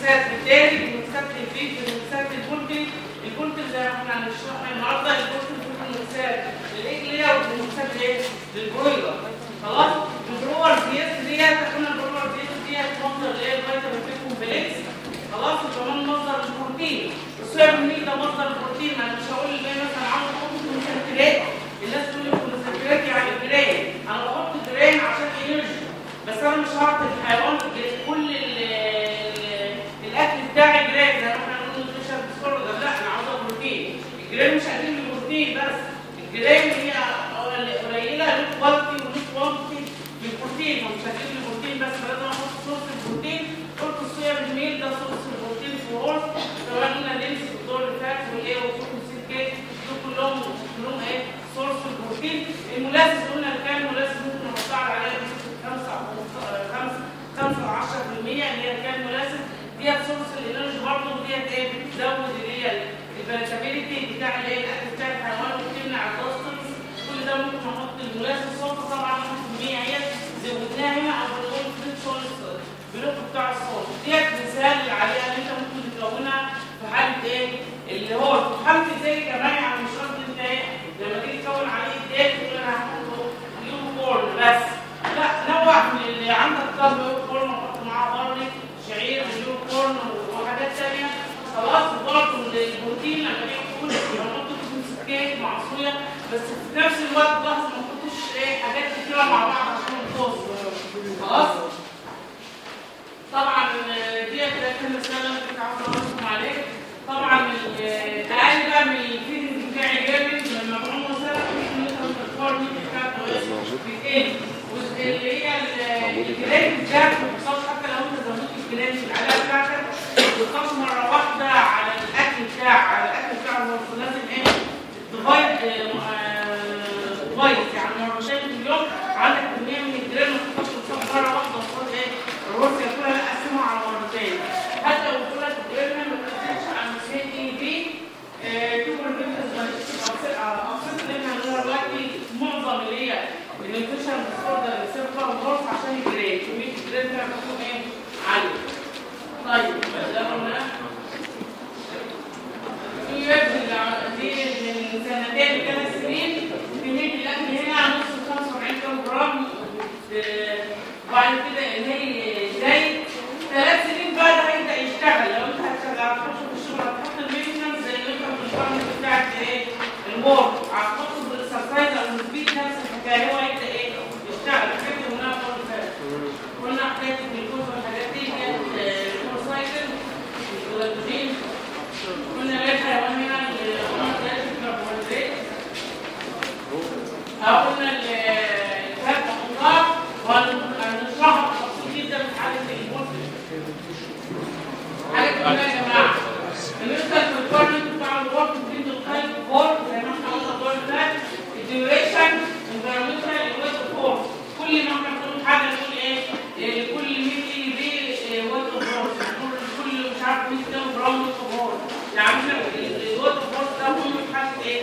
المكسات بالتالي المكسات البيت المكسات البولتي البولتي زي ما احنا هنشرحها النهارده البولتي في المكسات الاجليه والمكسات ايه للبرويلر خلاص البروور ديت ديت احنا البروور ديت ديت مصدر ايه الفيتامين بي كومبلكس خلاص وكمان مصدر البروتين الصويا بالميل ده مصدر البروتين انا مش هقول اللي مثلا عاوز احط مسكرات الناس تقول لي مسكرات يعني جرين انا بحط جرين عشان انرجي بس انا مش هعطي الحيوان كل ال- ال- الاكل بتاعي جرين زي ما احنا بنقول نوتريشن ديسوردر لا انا عاوزه بروتين الجرين مش هجيب لي بروتين بس الجرين هي قليله له كواليتي وله كوانتيتي من البروتين فمش هجيب لي بروتين بس فلازم احط صوص البروتين قلت الصويا بالميل ده صوص البروتين في هورس سواء قلنا لينس والدور اللي فات والايه وصوص السيركيت دول كلهم كلهم ايه سورس البروتين الملاسس قلنا كام ملاسس ممكن نحط عليها بنسبه 5 5 10% اللي هي كام ملاسس ديت سورس الانرجي برضه ديت ايه بتزود اللي هي الفلاتابيلتي بتاع الايه الاكل بتاع الحيوان وبتمنع الدستنس كل ده ممكن نحط الملاسس صوته طبعا 100% هي زودناها هنا او بنقول فريد سورس بلوك بتاع الصوت ديت مثال عليها اللي انت ممكن تكونها في حاله ايه اللي هو في حاله ازاي كمان يعني مش شرط انت ايه لما تيجي تكون عليه الديت تقول انا هحطه يو كورن بس لا نوع من اللي عندك طب يو كورن وحط معاه بارلي شعير ويو كورن وحاجات ثانيه خلاص برضه البروتين لما تيجي تقول بنحطه في مسكات مع صويا بس في نفس الوقت لاحظ ما تحطوش ايه حاجات كتيره مع بعض عشان الفوز خلاص طبعا ديت ده كان مثال انا كنت عاوز اقول عليه طبعا ال- اقل بقى من الفيدنج بتاعي جامد لما بعمل مثلا مثلا الفورم بتاعته بتقل واللي هي الجريد بتاعته بتحصل حتى لو انت زودت الجريد العلاقه بتاعتك بتحصل مره واحده على الاكل بتاعك على الاكل بتاعه هو لازم ايه ديفايد ديفايد يعني مرتين في اليوم عندك كميه من الجريد ما تحطش مره واحده وتحط ايه الرز ياكلها لا قسمها على مرتين حتى لو كلها تقريبا ما تقسمش على مسافه اي بي تقول بالنسبه اقصد ان احنا هنقول دلوقتي معظم اللي هي النيوتريشن ديسوردر اللي بيصير فيها الغرف عشان الجريد كميه الجريد فيها بتكون ايه عاليه طيب ده قلنا في ويب دي من سنتين ثلاث سنين كميه الاكل هنا نص 45 كيلو جرام آه، وبعد كده اللي هي زي ثلاث سنين بعد هيبدا يشتغل لو انت هتشتغل هتخش في الشغل هتحط المينتنس زي اللي انت بتشتغل بتاعت ايه الورك هتحط بالاكسرسايز او السبيد نفس الحكايه هو هيبدا ايه يشتغل فكره هنا برضه فاتت قلنا حكايه الجلوكوز والحاجات دي كانت الكورسايكل الجلايكوجين قلنا ليه الحيوان هنا اللي قلنا ده الكربوهيدرات قلنا الفات والخضار وهنشرحها بتفصيل جدا في حاله المسلم حاجه كمان يا جماعه بالنسبه للريكوردنج بتاع الورك بين القلب فور زي ما احنا قلنا الدور اللي فات الديوريشن انفيرمنتال ويت فورس كل ما احنا بنقول حاجه نقول ايه إيه، كل ملي بي ويت فورس كل مش عارف 100 كيلو جرام ويت فورس يعني احنا الويت فورس ده مهم في حاله ايه؟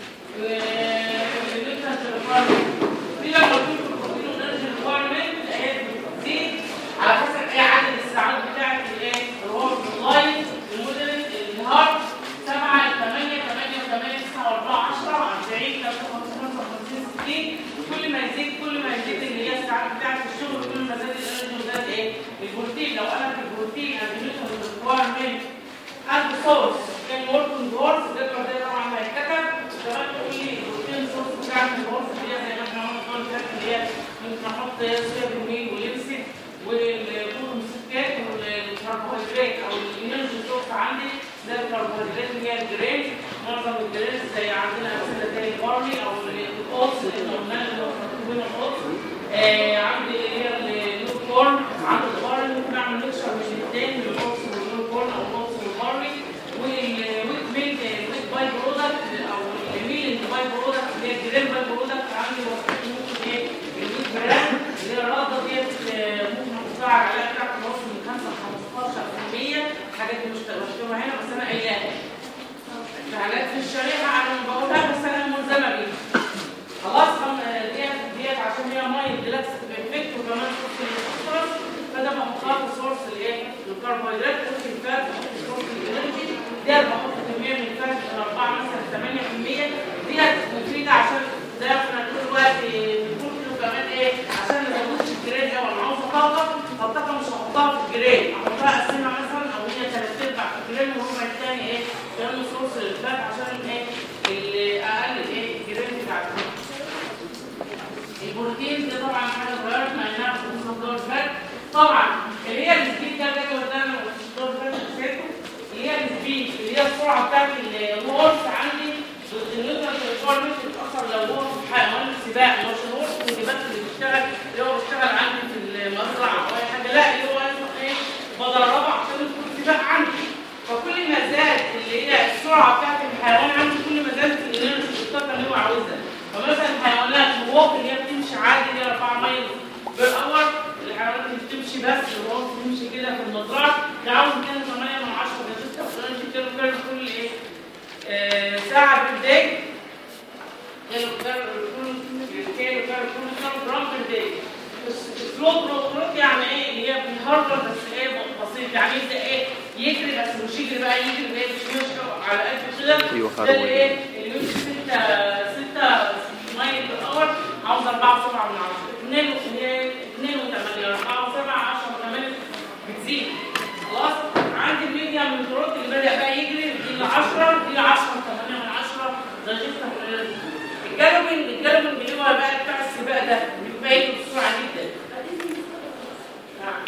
دي لما تكون في البروتين والانرجي ريكوايرمنت هي بتزيد على حسب ايه عدد الساعات بتاعت الايه؟ الورك اللايت المودرن الهارد 7 8 8 8 9 4 10 40 55 55 60 كل ما يزيد كل ما يزيد اللي هي الساعات بتاعت الشغل كل ما زاد الانرجي وزاد ايه؟ البروتين لو انا في البروتين اديشن ريكوايرمنت از سورس كان وركينج هورس الجدول ده طبعا هيتكتب كمان تقول لي البروتين سورس بتاعت الهورس اللي هي زي ما احنا قلنا الدور اللي فات اللي هي ممكن احط صويا بالميل ولبسي والمسكات والكربوهيدرات او الانرجي سورس عندي ده الكربوهيدرات اللي هي الجرين معظم الجرين زي عندنا امثله زي البارلي او الاوتس اللي قلنا اللي هو مكتوبين الاوتس آه عندي اللي هي النيو كورن عندي البارلي ممكن اعمل ميكشر من الاثنين من الاوتس والنيو كورن او الاوتس والبارلي والويت ميلك ويت باي برودكت او الميل باي برودكت اللي هي الجرين باي برودكت عندي وصفات ممكن ايه الويت بران اللي هي الرده ديت آه، ممكن احطها على العلاج بتاعت الوصف من 5 ل 15% الحاجات دي مش مكتوبه هنا بس انا قايلاها في حاجات في الشريحه انا بقولها بس انا ملزمه بيها خلاص هم ديت ديت عشان هي ميه ديلاكس افكت وكمان صوص الفوسفورس فده بحطها في السورس الايه الكربوهيدرات ممكن السرعه بتاعت الهورس عندي النيوترال ريكويرمنت بتاثر لو هو في حيوان السباق مش الهورس اللي بس اللي بيشتغل اللي هو بيشتغل عندي في المزرعه او اي حاجه لا اللي هو لازم ايه بدربه عشان يكون سباق عندي فكل ما زاد اللي هي السرعه بتاعت الحيوان عندي كل ما زادت الانرجي الطاقه اللي هو عاوزها فمثلا الحيوانات الووك اللي هي بتمشي عادي اللي هي 4 مايل بالاور الحيوانات اللي بتمشي بس الووك بتمشي كده في المزرعه ده عاوز كان 8 من 10 ده 6 انرجي كيلو كارب كل ايه آه، ساعه في الداي كيلو كارب كل كيلو كارب كل كيلو جرام في الداي سلو بروتروك يعني ايه اللي هي بيهرب بس ايه بسيط يعني يبدا ايه يجري بس مش يجري بقى يجري ايه مش يمشي على قد كده أيوة، ده خرب اللي ايه اللي يمشي 6 6 مايل بالاور عاوز 4 7 من 10 2 اللي هي 2 و8 4 و7 10 و8 بتزيد خلاص عندي الميديا من التروت اللي بدا بقى يجري دي ل 10 دي ل 10 8 من 10 ده جبتها الجالوبين الجالوبين اللي هو بقى بتاع السباق ده بيبقى يجري بسرعه جدا نعم.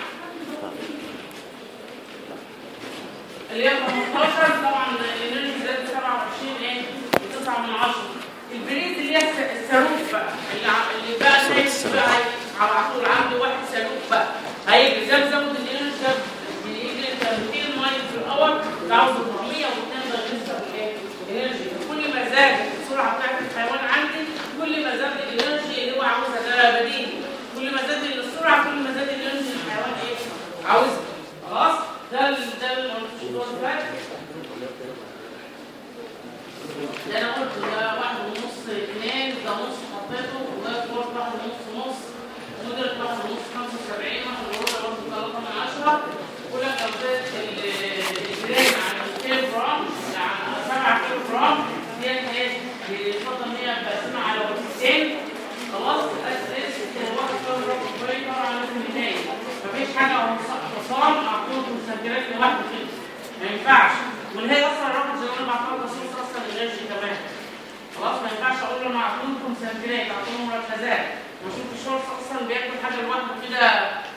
اللي هي 15 طبعا الانرجي زاد 27 ايه 9 من 10 البريد اللي هي الس- الصاروخ بقى اللي ع- اللي بقى سرعة زي الصاروخ. بقى هي- على طول عنده واحد صاروخ بقى هيجري زي زود الانرجي ده بيجري انت 200 مايل في الاور ده عاوز 400 و2 ده لسه الايه الانرجي كل ما زادت السرعه بتاعت الحيوان عندي كل ما زاد الانرجي اللي هو عاوزها ده بديهي كل ما زاد السرعه كل ما زاد الانرجي اللي الحيوان ايه عاوزها خلاص ده ال- ده الموضوع ده ده انا قلت ده واحد ونص اثنين ده نص حطيته وده كورس واحد ونص نص مدرك واحد ونص 75 واحد وربع برضه 3 من 10 كل لك لو زادت ال- الجرام عن 200 جرام عن 7 كيلو جرام ديت ايه بيفضل ان هي بقسمها على وحدتين خلاص اساس واحد كيلو جرام كويس طبعا لازم ينام مفيش حاجه حصان اعطوه مسكرات لوحده كده ما ينفعش واللي هي اصلا الراجل زي ما انا بعتبر تصوص اصلا الانرجي كمان خلاص ما ينفعش اقول له انا اعطيه لكم سنترات اعطيه مركزات بشوف الشخص اصلا بياكل حاجه لوحده كده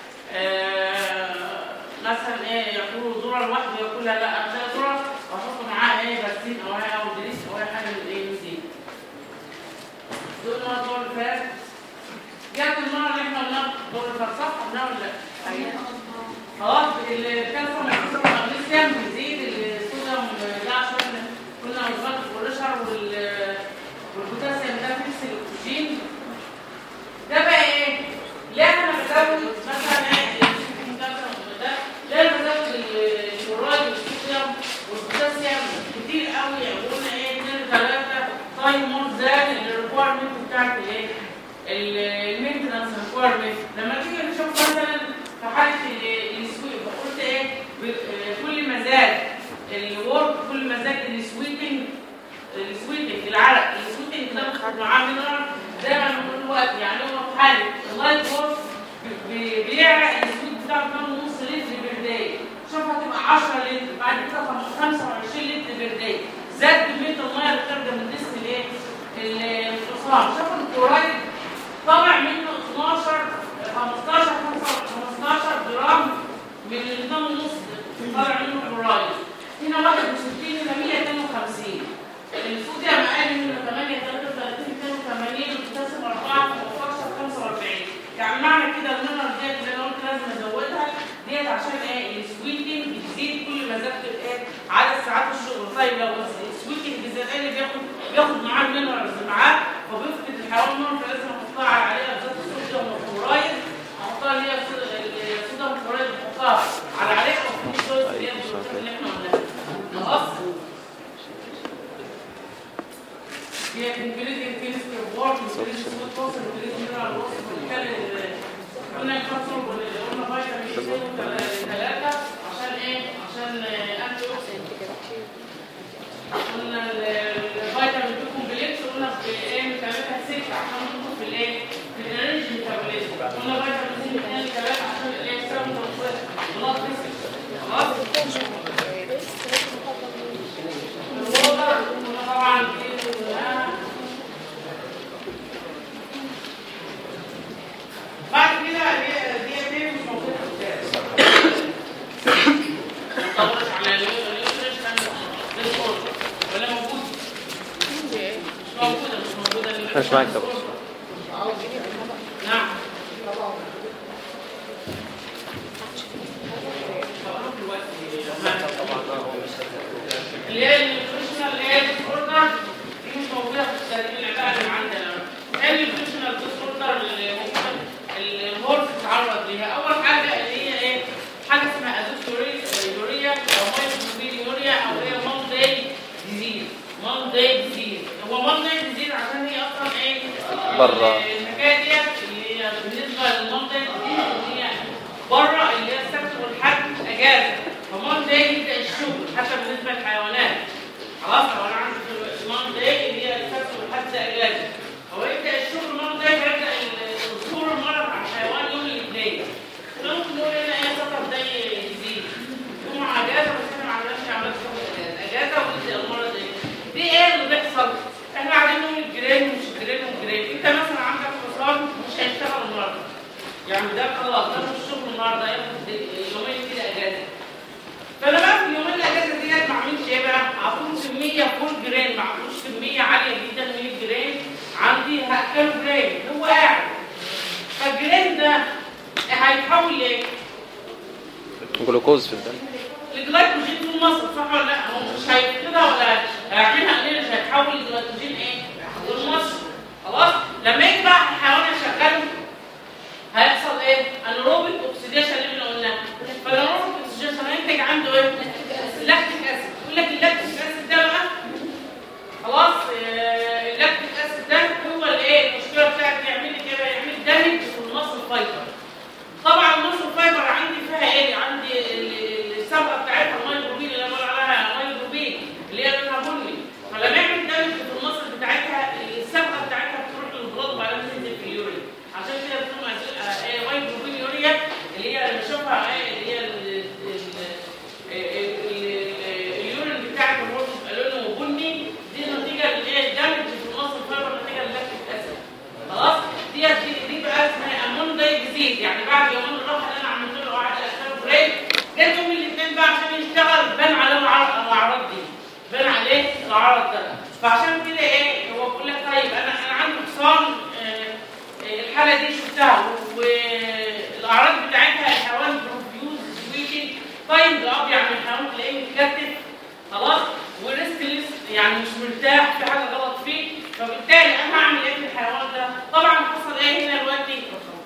آه، مثلا ايه ياكلوا ذره لوحده ياكلها لا اخليها ذره واحط معاها ايه برسيم او ايه او دريس او اي حاجه من ايه من دي دول ما الدور اللي فات جت المره اللي احنا قلناها دور الفلسفه قلناها ولا لا؟ خلاص الكالسيوم والكالسيوم والمغنيسيوم بيزيد الصوديوم ده عشان كنا بنظبط البريشر وال والبوتاسيوم ده فيكس الاكسجين ده بقى ايه؟ ليه انا بزود مثلا ايه الكالسيوم ده ليه انا بزود الكلورايد والصوديوم والبوتاسيوم كتير قوي يعني قلنا ايه 2 3 تايم مور ذان الريكويرمنت بتاعت الايه؟ المينتنس ريكويرمنت لما تيجي نشوف مثلا في حاله ال- السويب قلت ايه ب- آه، كل ما زاد الورك كل ما زاد السويتنج السويتنج العرق السويتنج ده بناخد معاه مينرال زي ما بنقول دلوقتي يعني هو في حاله اللايت وورك بي- بيعرق السويت بتاعه 2.5 لتر بير داي شوف هتبقى 10 لتر بعد كده 25 لتر بير داي زاد كميه الميه اللي خارجه من جسم الايه؟ الحصان شوف الكلورايد طلع منه 12 15 15 جرام من النظام النص طلع منه كلورايد هنا 61 هنا 152 الصوديوم اقل منه 8 33 82 والبوتاسيوم 4 15 45 يعني معنى كده ان انا ديت اللي انا قلت لازم ازودها ديت عشان ايه السويتنج بتزيد كل ما زادت الايه عدد ساعات الشغل طيب لو السويتنج بالذات ايه اللي بياخد بياخد معاه المينرالز معاه فبيفقد الحيوان منهم فلازم احطها عليها بالذات الصوديوم والكلورايد احطها اللي هي الصوديوم والكلورايد احطها على عليها وفي الدوز اللي هي البروتين اللي احنا قلناها خلاص هي انجليزي كيمستري وورك انجليزي سوت وصل انجليزي مينرال وصل بنتكلم قلنا الكبسول قلنا فيتامين سي ثلاثة عشان ايه؟ عشان انتي اوكسيدنت قلنا الفيتامين بي كومبلكس قلنا بايه مكملها ستة عشان ندخل في الايه؟ في الانرجي ميتابوليزم قلنا فيتامين سي اثنين ثلاثة عشان الايه؟ سبب بلاد خلاص؟ الوضع قلنا طبعا دي قلناها بعد كده دي دي دي مش موجوده في الكتاب احنا مش معاك طبعا نعم اللي هي النيوتريشنال اللي هي ديسوردر دي مش موجوده في الترتيب العباره اللي عندنا ايه النيوتريشنال ديسوردر اللي موجوده الهورس اتعرض ليها اول حاجه اللي هي ايه حاجه اسمها ازوتوريا او مايكروبيليوريا او هي مون داي ديزيز مون داي ديزيز هو مون داي ديزيز عشان هي اصلا ايه برا. الحكايه ديت اللي هي بالنسبه للمون داي ديزيز اللي هي بره اللي هي السبت والحد اجازه فمون داي يبدا الشغل حتى بالنسبه للحيوانات خلاص لو انا عندي مون داي اللي هي السبت والحد اجازه هو يبدا الشغل مون داي فيبدا ظهور المرض على الحيوان يوم الاثنين ممكن نقول هنا ايه سفر داي يزيد يوم اجازه بس احنا ما عملناش عملت اجازه اجازه ويبدا المرض ايه دي ايه اللي بيحصل احنا قاعدين نقول الجرين ومش الجرين والجرين انت مثلا عندك حصان مش هيشتغل النهارده يعني ده خلاص ده مش شغل النهارده ياخد يومين كده اجازه فانا بقى في اليومين الاجازه ديت ما اعملش ايه بقى؟ اعطيهم كميه فول جرين ما اعطيهوش كميه عاليه جدا من الجرين عندي هاكله جرين هو قاعد فالجرين ده هيتحول لايه؟ جلوكوز في الدم الجلايكوجين في المصل صح ولا لا؟ هو مش هيفقدها ولا هيعملها ليه؟ مش هيتحول الجلايكوجين ايه؟ في المصل خلاص؟ لما يجي بقى الحيوان يشغله هيحصل ايه؟ انروبيك اوكسيديشن اللي احنا قلناه فالانروبيك اوكسيديشن هينتج عنده ايه؟ لاكتيك اسيد يقول لك اللاكتيك اسيد ده بقى خلاص آه، اللاكتيك اسيد ده هو الايه؟ المشكله بتاعت يعمل لك ايه بقى؟ يعمل دامج في المصل فايبر طبعا المصل فايبر عندي فيها ايه؟ عندي ال- الصبغه بتاعتها الميكروبين اللي انا بقول عليها ميكروبين اللي هي لونها بني فلما يعمل دامج في المصل بتاعتها الصبغه بتاعتها بتروح للبلاد وبعدين تنزل في اليورين عشان كده بتسمى آه، ايه ميكروبين يوريا اللي هي اللي بنشوفها ايه اللي هي ال- ال- ال- ال- اليورين بتاعك الهرمون بيبقى لونه بني دي نتيجه لايه؟ دامج في المصل فايبر نتيجه للاكتيك اسيد خلاص دي دي, دي بقى اسمها امون داي ديزيز يعني بعد يومين الراحه اللي انا عملت له قعد اشتغل بريك جت يوم الاثنين بقى عشان يشتغل بان عليه العر- الاعراض دي بان عليه الاعراض ده فعشان كده ايه هو بيقول لك طيب انا انا عندي حصان آه، آه، الحاله دي شفتها والاعراض بتاعتها الحيوان بروفيوز ويكي طيب اب يعني الحيوان تلاقيه متكتف خلاص وريسك ليست يعني مش مرتاح في حاجه غلط فيه فبالتالي انا هعمل ايه في الحيوان ده؟ طبعا حصل ايه هنا دلوقتي؟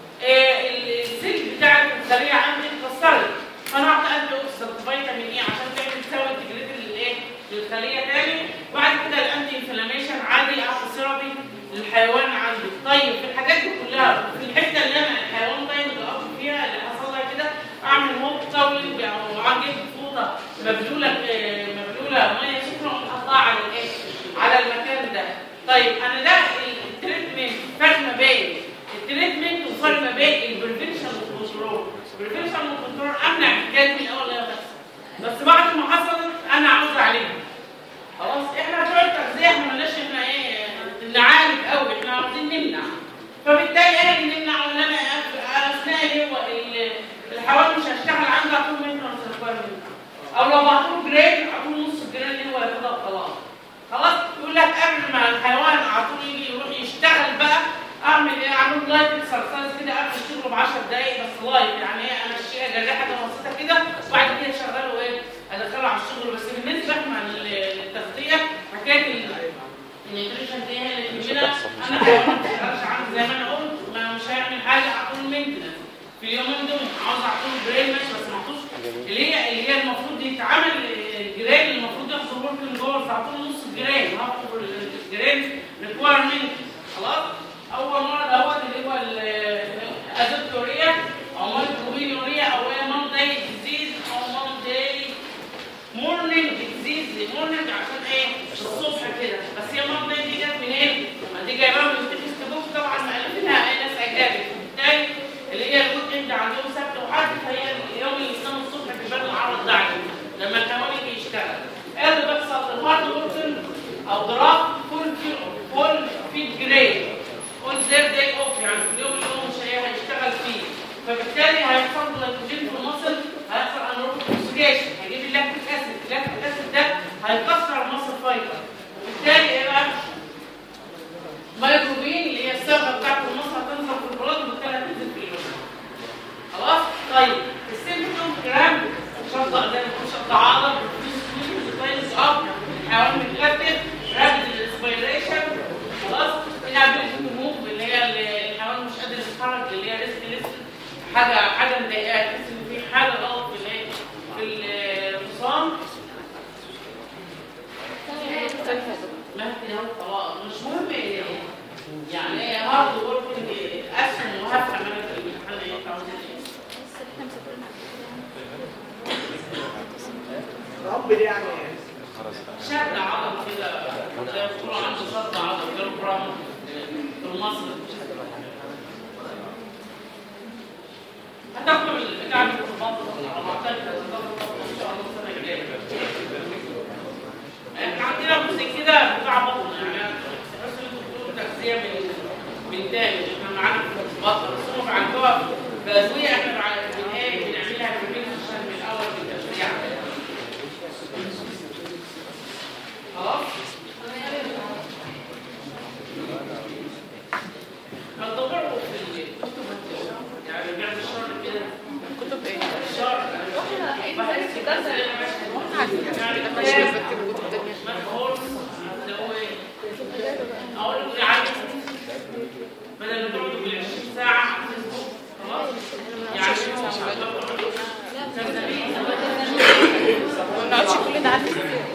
آه السلك بتاع الخليه عندي اتكسرت فانا هحط انتي اوكسيدنت فيتامين اي عشان تعمل تساوي انتجريت للايه؟ للخليه تاني وبعد كده الانتي انفلاميشن عادي اعطي سيرابي للحيوان عندي طيب في الحاجات دي كلها في الحته اللي انا الحيوان ده اللي بقف فيها اللي حصل لها كده اعمل موب تاولينج او اجيب فوطه مبلوله آه، مبلوله ميه سخنه واحطها على الايه؟ على المكان ده طيب انا ده التريتمنت فرق ما بين التريتمنت وفرق ما بين البريفنشن والكنترول البريفنشن والكنترول امنع الحكايه دي من اول لا تحصل بس بعد ما حصلت انا عاوز اعالجها خلاص احنا بتوع التغذيه احنا مالناش احنا ايه نعالج قوي احنا عاوزين نمنع فبالتالي ايه اللي نمنع ولا انا اثناء اللي هو ال- الحيوان مش هشتغل عنده اعطوه مينتنس ريكويرمنت او لو بعطوه جريد اعطوه نص الجريد اللي هو ياخدها وخلاص خلاص يقول لك قبل ما الحيوان على طول يجي يروح يشتغل بقى اعمل ايه اعمل لايت اكسرسايز كده قبل الشغل ب 10 دقايق بس لايت يعني ايه امشيها اجري حاجه بسيطه كده وبعد كده اشغله ايه ادخله على الشغل بس بالنسبه احنا لل- للتغذيه حكايه ال- النيوتريشن دي هي اللي تهمنا انا حيوان ما بشتغلش عنده زي ما انا قلت ما مش هيعمل حاجه اعطوه مينتنس في اليومين دول عاوز اعطوه برين ماشي بس ما اعطوش اللي هي اللي هي المفروض يتعمل الجرين اللي المفروض ياخد وركن جوه فاعطوه نص الجرين هاخد الجرين ريكويرمنت خلاص اول مره دوت اللي هو الادوبتوريا او مايكروبينوريا او هي مام داي ديزيز او مام داي مورنينج ديزيز مورنينج عشان ايه الصبح كده بس هي مام داي دي جت منين؟ ما دي جايباها من التكست بوك طبعا مألفينها اي ناس اجانب وبالتالي اللي هي الويك اند عندهم سبت وحد فهي اليوم اللي يصوم الصبح بيبان العرض ده عليهم لما الحيوان يجي يشتغل ايه اللي بيحصل الهارد وركن او دراف فول فول فيد جريد اون ذير داي اوف يعني في اليوم اللي هو مش هي- هيشتغل فيه فبالتالي هيحصل جلايكوجين في المصل هيحصل انروبيك اوكسيديشن هيجيب اللاكتيك اسيد اللاكتيك اسيد ده هيكسر المصل فايبر وبالتالي ايه بقى؟ مايكرو مقبل يعني شد عضل كده زي ما بيقولوا عنده شد عضل غير برام في مصر هتاخدوا البتاع دي في البطن على ما اعتقد هتاخدوا البطن ان شاء الله السنه الجايه احنا عندنا جزء كده بتاع بطن يعني بس انتوا تغذيه من من تاني احنا معانا في البطن بس هم عندها بأدوية احنا بن ايه بنعملها في البيت عشان من الاول بالتشريع خلاص هتدوروا في الكتب يعني بعد الشهر كده كتب ايه؟ الشهر بحس كده يعني كتاب مدهور هتلاقوه ايه اقول لكم يعني بدل ما تقعدوا بال 20 ساعه على الفيسبوك خلاص يعني ما نقعدش كلنا على الفيسبوك.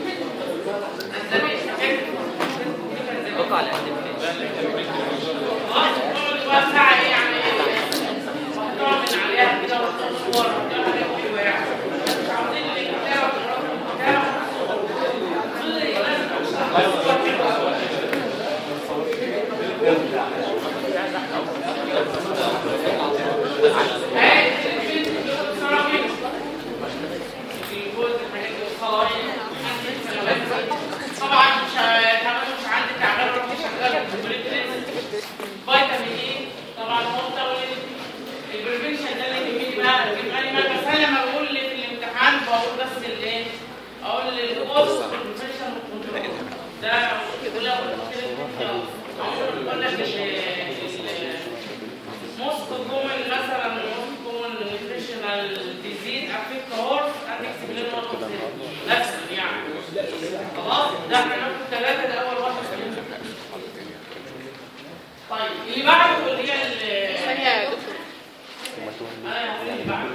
طبعا مش كمان مش عندي تعبان اروح اشغل فيتامين ايه طبعا هو البريفنشن ده اللي يهمني بقى يهمني بقى بس انا لما بقول لي في الامتحان بقول بس الايه اقول الكورس بريفنشن كنترول ده ولا بقول لك موست كومن مثلا موست كومن نيوتريشنال ديزيز افكت هورس اند اكسبلين نفس يعني خلاص ده احنا ناخد ثلاثه ده اول واحد فيهم. طيب اللي بعده اللي هي ال- ثانية يا دكتور انا هقول اللي بعده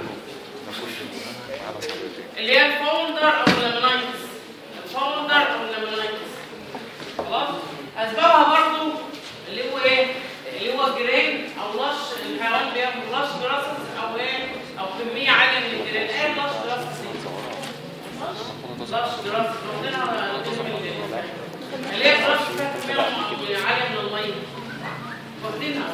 اللي هي الفاوندر او الليمونايتس الفاوندر او الليمونايتس خلاص اسبابها برضو اللي هو ايه اللي هو جرين او لش الحيوان بياكل لش جراسس او ايه او كميه عاليه من الجرين ايه لش جراسس دي لش جراسس واخدينها جزء من ال- اللي هي لش فيها كميه عاليه من الميه واخدينها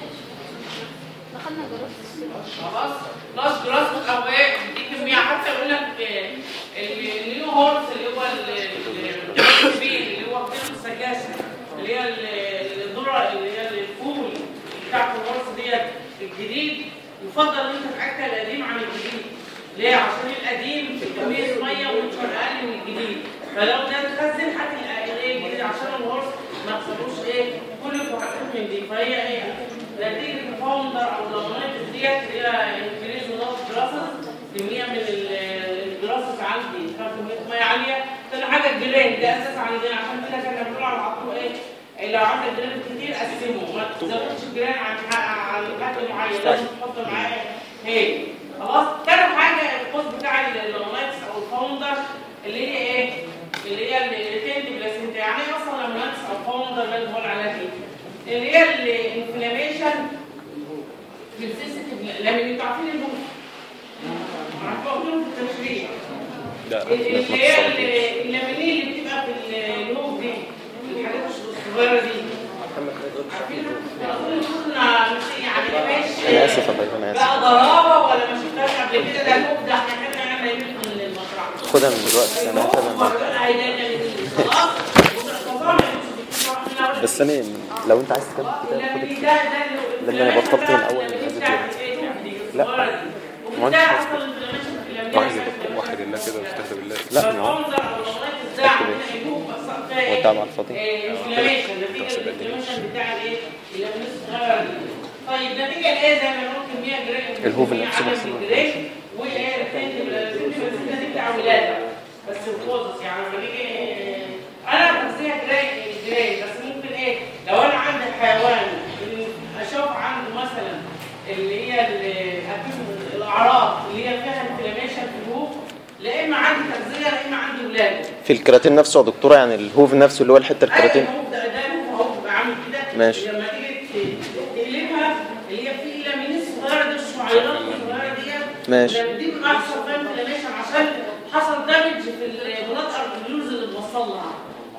دخلنا جروب خلاص لاش جراس او ايه دي كميه حتى يقول لك آه، النيو هورس اللي هو البين اللي هو بتاع السجاسه اللي هي ال- الذره اللي هي الفول بتاعت الهورس ديت الجديد يفضل ان انت تاكل القديم عن الجديد ليه عشان القديم كميه ميه وينشر اقل من الجديد فلو ده تخزن هات الايه الجديد عشان الهورس ما يحصلوش ايه كل الحاجات من دي فهي ايه نتيجه الفاوندر او اللامونات ديت هي انكريز نوت جراسس كميه من ال- الجراسس عندي كان كميه ميه عاليه ثاني حاجه الجرين ده اساس عندنا عشان كده كنا بنقول على العطور ايه لو عندك جرين كتير قسمه ما تزودش الجرين عن ح- عن حد معين لازم تحط معاه هيك خلاص تاني حاجه القوس بتاع اللاموناتس او الفاوندر اللي هي ايه اللي هي الريتيند بلاسنتا يعني ايه اصلا لاموناتس او فاوندر اللي بقول عليها دي اللي هي الانفلاميشن في السيستم لان انتوا عارفين الهوف عارفين في التشريح لا اللي هي ال- اللامينيه اللي بتبقى في الهوف دي الحاجات الصغيره دي عارفين كنا يعني ماشي انا اسف يا طيب انا اسف بقى ضرابه ولا ما شفتهاش قبل كده ده الهوف ده احنا كنا نعمل من المسرح خدها من دلوقتي انا هتابع معاك بس انا لو انت عايز تكمل كتاب خد الكتاب لأن أنا بطلت من أول ما نزلت لا. ما أنت واحد واحد الله كده واستهدى بالله لا ما هو هو بتاع مع الفاضي طيب نتيجه لايه زي ما قلت كميه جريء الهوف نفسه عدد محسوب. الجريء وايه الثاني بتاع ولاده بس الخوص يعني لما نيجي انا بنسيها جريء جريء بس ممكن ايه لو انا عندي حيوان اشوف عنده مثلا اللي هي ال- أكيد الاعراض اللي هي فيها انفلاميشن في الهوف لا اما عندي تغذيه لا اما عندي ولاده في الكراتين نفسه يا دكتوره يعني الهوف نفسه اللي هو الحته الكراتين أيوة، ده ده هو هو بيبقى عامل كده ماشي. لما تيجي ت- تقلبها اللي هي في لامين الصغيره دي الشعيرات الصغيره دي ماشي. لما دي بيحصل فيها انفلاميشن عشان حصل دامج في ال-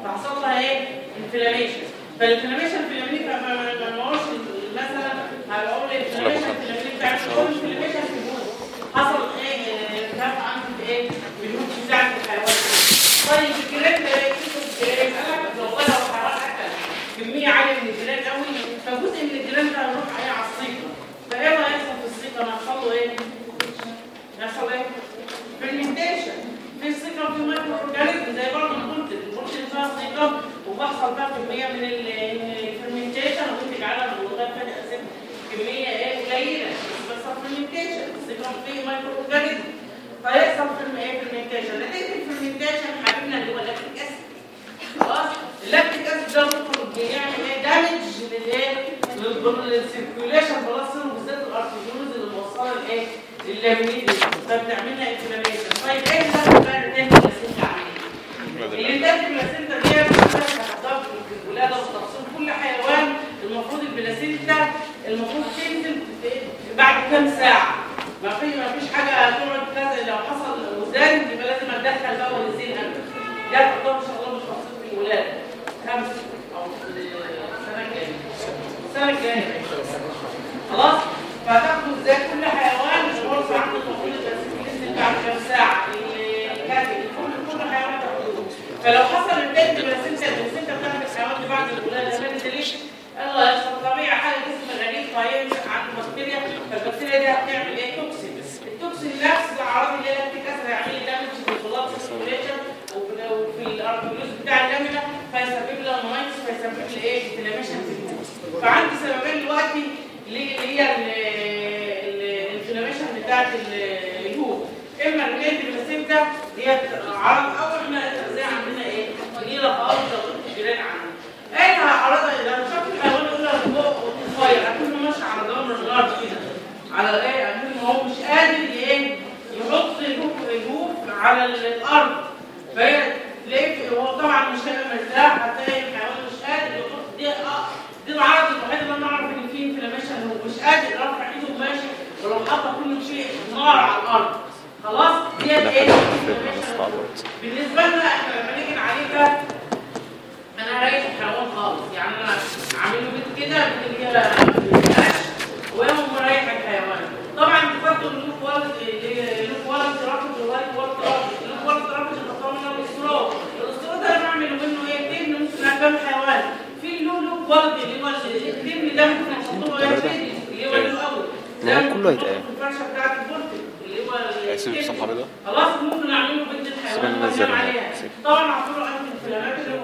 فحصل لها ايه انفلاميشن فالانفلاميشن في اليمين ما ما ما- ما هوش مثلا هقول الانفلاميشن في اليمين بتاع الانفلاميشن في الجوع حصل ايه ارتفاع عندي ايه بالهوت بتاعت الحيوان طيب الجيران ده يسالك لو غدا وحيوان اكل كميه عاليه من الجيران قوي فجزء من الجيران ده هيروح عليه على السيطه فايه اللي هيحصل في السيطه؟ هيحصل له ايه؟ يحصل ايه؟ فيرمنتيشن في السيكم في مايكرو اورجانيزم زي برضه ما قلت البروتين اللي فيها سيكم وبحصل بقى كميه من الفيرمنتيشن وبنتج على لغايه فاتح اسيد كميه ايه قليله بس بيحصل فيرمنتيشن السيكم فيه مايكرو اورجانيزم فيحصل فيرم ايه فيرمنتيشن نتيجه الفيرمنتيشن حبيبنا اللي هو اللاكتيك اسيد خلاص اللاكتيك اسيد ده بيخرج بيعمل ايه دامج للايه للسيركيوليشن بلس وبالذات الارتيجونز اللي موصله لايه لللامينيد فبتعملها انفلاميشن طيب ايه اللي بقى نتائج البلاسينتا عاملين اللي نتائج البلاسينتا دي هتحطها في الولاده والتفصيل كل حيوان المفروض البلاسينتا المفروض تنزل بعد كام ساعه ما في ما فيش حاجه تقعد كذا لو حصل وزان يبقى لازم اتدخل بقى ونزيل قبل ده تحطها ان شاء الله مش تفصيل في الولاده خمسه او السنه الجايه السنه الجايه خلاص فتاخدوا ازاي كل حيوان الغرفه عنده المفروض البلاسينتا بعد كام ساعه الكاتب كل كل حيوان تاخدوه فلو حصل البيت بلاسينتا البلاسينتا بتاعت الحيوان دي بعد الولاده ما نزلش الله يحصل طبيعي حاجه جسم الغريب فهيمسك عنده بكتيريا فالبكتيريا دي هتعمل ايه توكسين التوكسين نفس الاعراض اللي هي لاكتيك اسيد هيعمل لي دامج في البلاد سيركيوليشن وفي الارتيولوز بتاع اللامينا فيسبب لي ماينس فيسبب لي ايه انفلاميشن في الجسم فعندي سببين دلوقتي اللي هي الانفلاميشن بتاعت الهوب اما الريليت بالسيمتا ديت عرض او احنا التغذيه عندنا ايه؟ نيله خالص لو الجيران عندنا ايه عرض لو شاف الحيوان يقول لك فوق صغير اكنه ماشي على دور الغرب كده على ايه؟ اكنه هو مش قادر ايه؟ يحط الهوب الهوب على الارض فهي ليه هو طبعا مش هيبقى مرتاح هتلاقي الحيوان مش قادر يحط دي اه دي العرض الوحيد اللي انا اعرف ان فيه انفلاميشن هو مش قادر يرفع ايده وماشي ولو حط كل شيء نار على الارض خلاص ديت ايه بالنسبه لنا احنا لما نيجي نعالجها انا هريح الحيوان خالص يعني انا عامل له بيت كده بيت اللي هي القش ويوم مريح الحيوان طبعا بفضل اللوك والد اللوك والد رافض والد والد رافض اللوك والد رافض الخطوه منه الاسترو الاسترو ده انا بعمل منه ايه تبن ممكن اكل الحيوان في اللولو والد اللي هو التبن ده ممكن احط له ايه اللي هو اللي اول ما هو كله هيتقال. الفرشه بتاعت البولت اللي هو هيسيب التبن. الصفحه بيضاء خلاص ممكن اعمله بنت الحيوان سيبنا ننزل وأنام هنا. عليها. سيب. طبعا اعمله انتي انفلاماتوري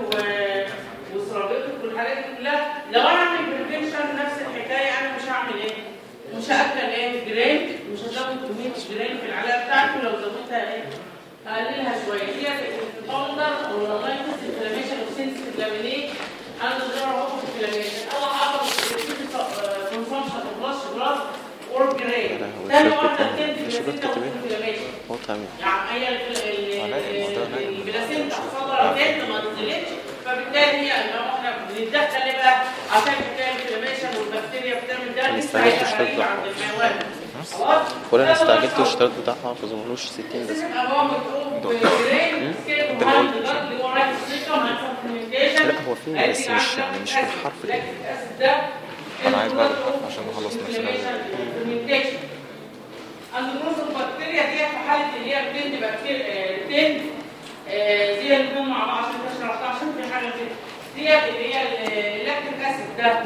وسرابيتك والحاجات دي كلها لو انا اعمل بريفنشن نفس الحكايه انا مش هعمل ايه؟ مش هاكل ايه جرين مش هزود كميه الجرين في العلاقه بتاعته لو زودتها ايه؟ هقللها شويه هي الباودر واللايتس انفلاميشن وسنسيتيف لامينيت انا صغير اهو انفلاميشن او حصل كونسومشن اوف بلاش بلاس اور جرين لا، هو تاني الشركة واحده كمان. بتنتج الشركة بلاسينتا كمان. وانفلاميشن هو تمام يعني هي ال- ال- علاج الموضوع علاج. البلاسينتا صدر جد ما نزلتش فبالتالي هي يبقى احنا بنتدخل ايه بقى عشان حكايه الانفلاميشن والبكتيريا بتعمل ده أنا لسه استعجلت هيبقى اشتريت غريب ده. عند الحيوان خلاص ولا انا ده استعجلت بس والاشتراك بتاعها ما تظنوش 60 بس يبقى هو مضروب برين سكيل وهاند جارد اللي هو رايح السيكم هيحصل كوميونيكيشن لا، هو في بس مش- يعني مش بالحرف كده. ده أنا عايز بقى عشان نخلص نفسنا. كوميونيكيشن اندروز البكتيريا دي في حاله اللي هي بتند بكتيريا بتند دي اللي هم مع بعض عشان تشرحها عشان في حاجه كده ديت اللي هي اللاكتيك اسيد ده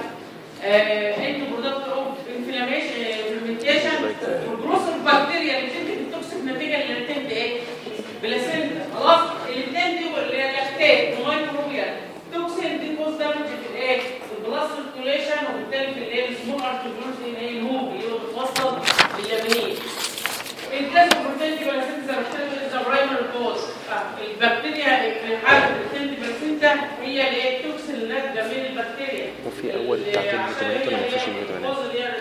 انت برودكت اوف انفلاميشن فيرمنتيشن والجروس البكتيريا اللي بتنتج التوكسيك نتيجه اللي بتنتج ايه؟ بلاسينتا خلاص اللي بتنتج اللي هي لاكتيت ومايكروبيال توكسين دي كوز دامج في الايه؟ في البلاس سيركيوليشن وبالتالي في الايه؟ السمول ارتيفيولز اللي هي الهوب اللي هو بتوصل لليمين الكاس بروتين ولا سنت بكتيريا از برايمري كوز البكتيريا في حاله السنت بلاسينتا هي اللي هي التوكسين اللي ناتجه من البكتيريا وفي أول بتاعت الفيتامينات ولا مفيش الفيتامينات؟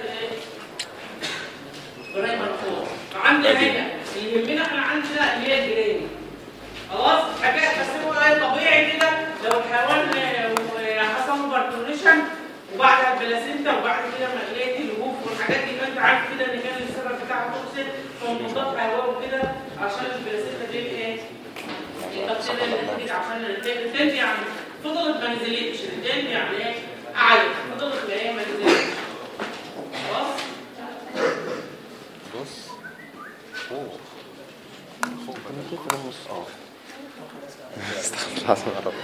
برايمري كوز عندنا هنا اللي يهمنا احنا عندنا اللي هي الجرين خلاص حاجات بس هو ايه طبيعي كده لو الحيوان آه، حصل له بارتونيشن وبعد البلاسينتا وبعد كده ما لقيت الهوف والحاجات دي فانت عارف كده ان كان السبب بتاعه توكسين فمضاد حيوي وكده عشان البلاسينتا دي ايه؟ البكتيريا اللي نتيجة عشان التنتي يعني فضلت ما نزلتش الدم يعني ايه قعدت فضلت ما هي ما نزلتش خلاص بص اوه فوق انا كيف انا نص اه استغفر الله العظيم يا رب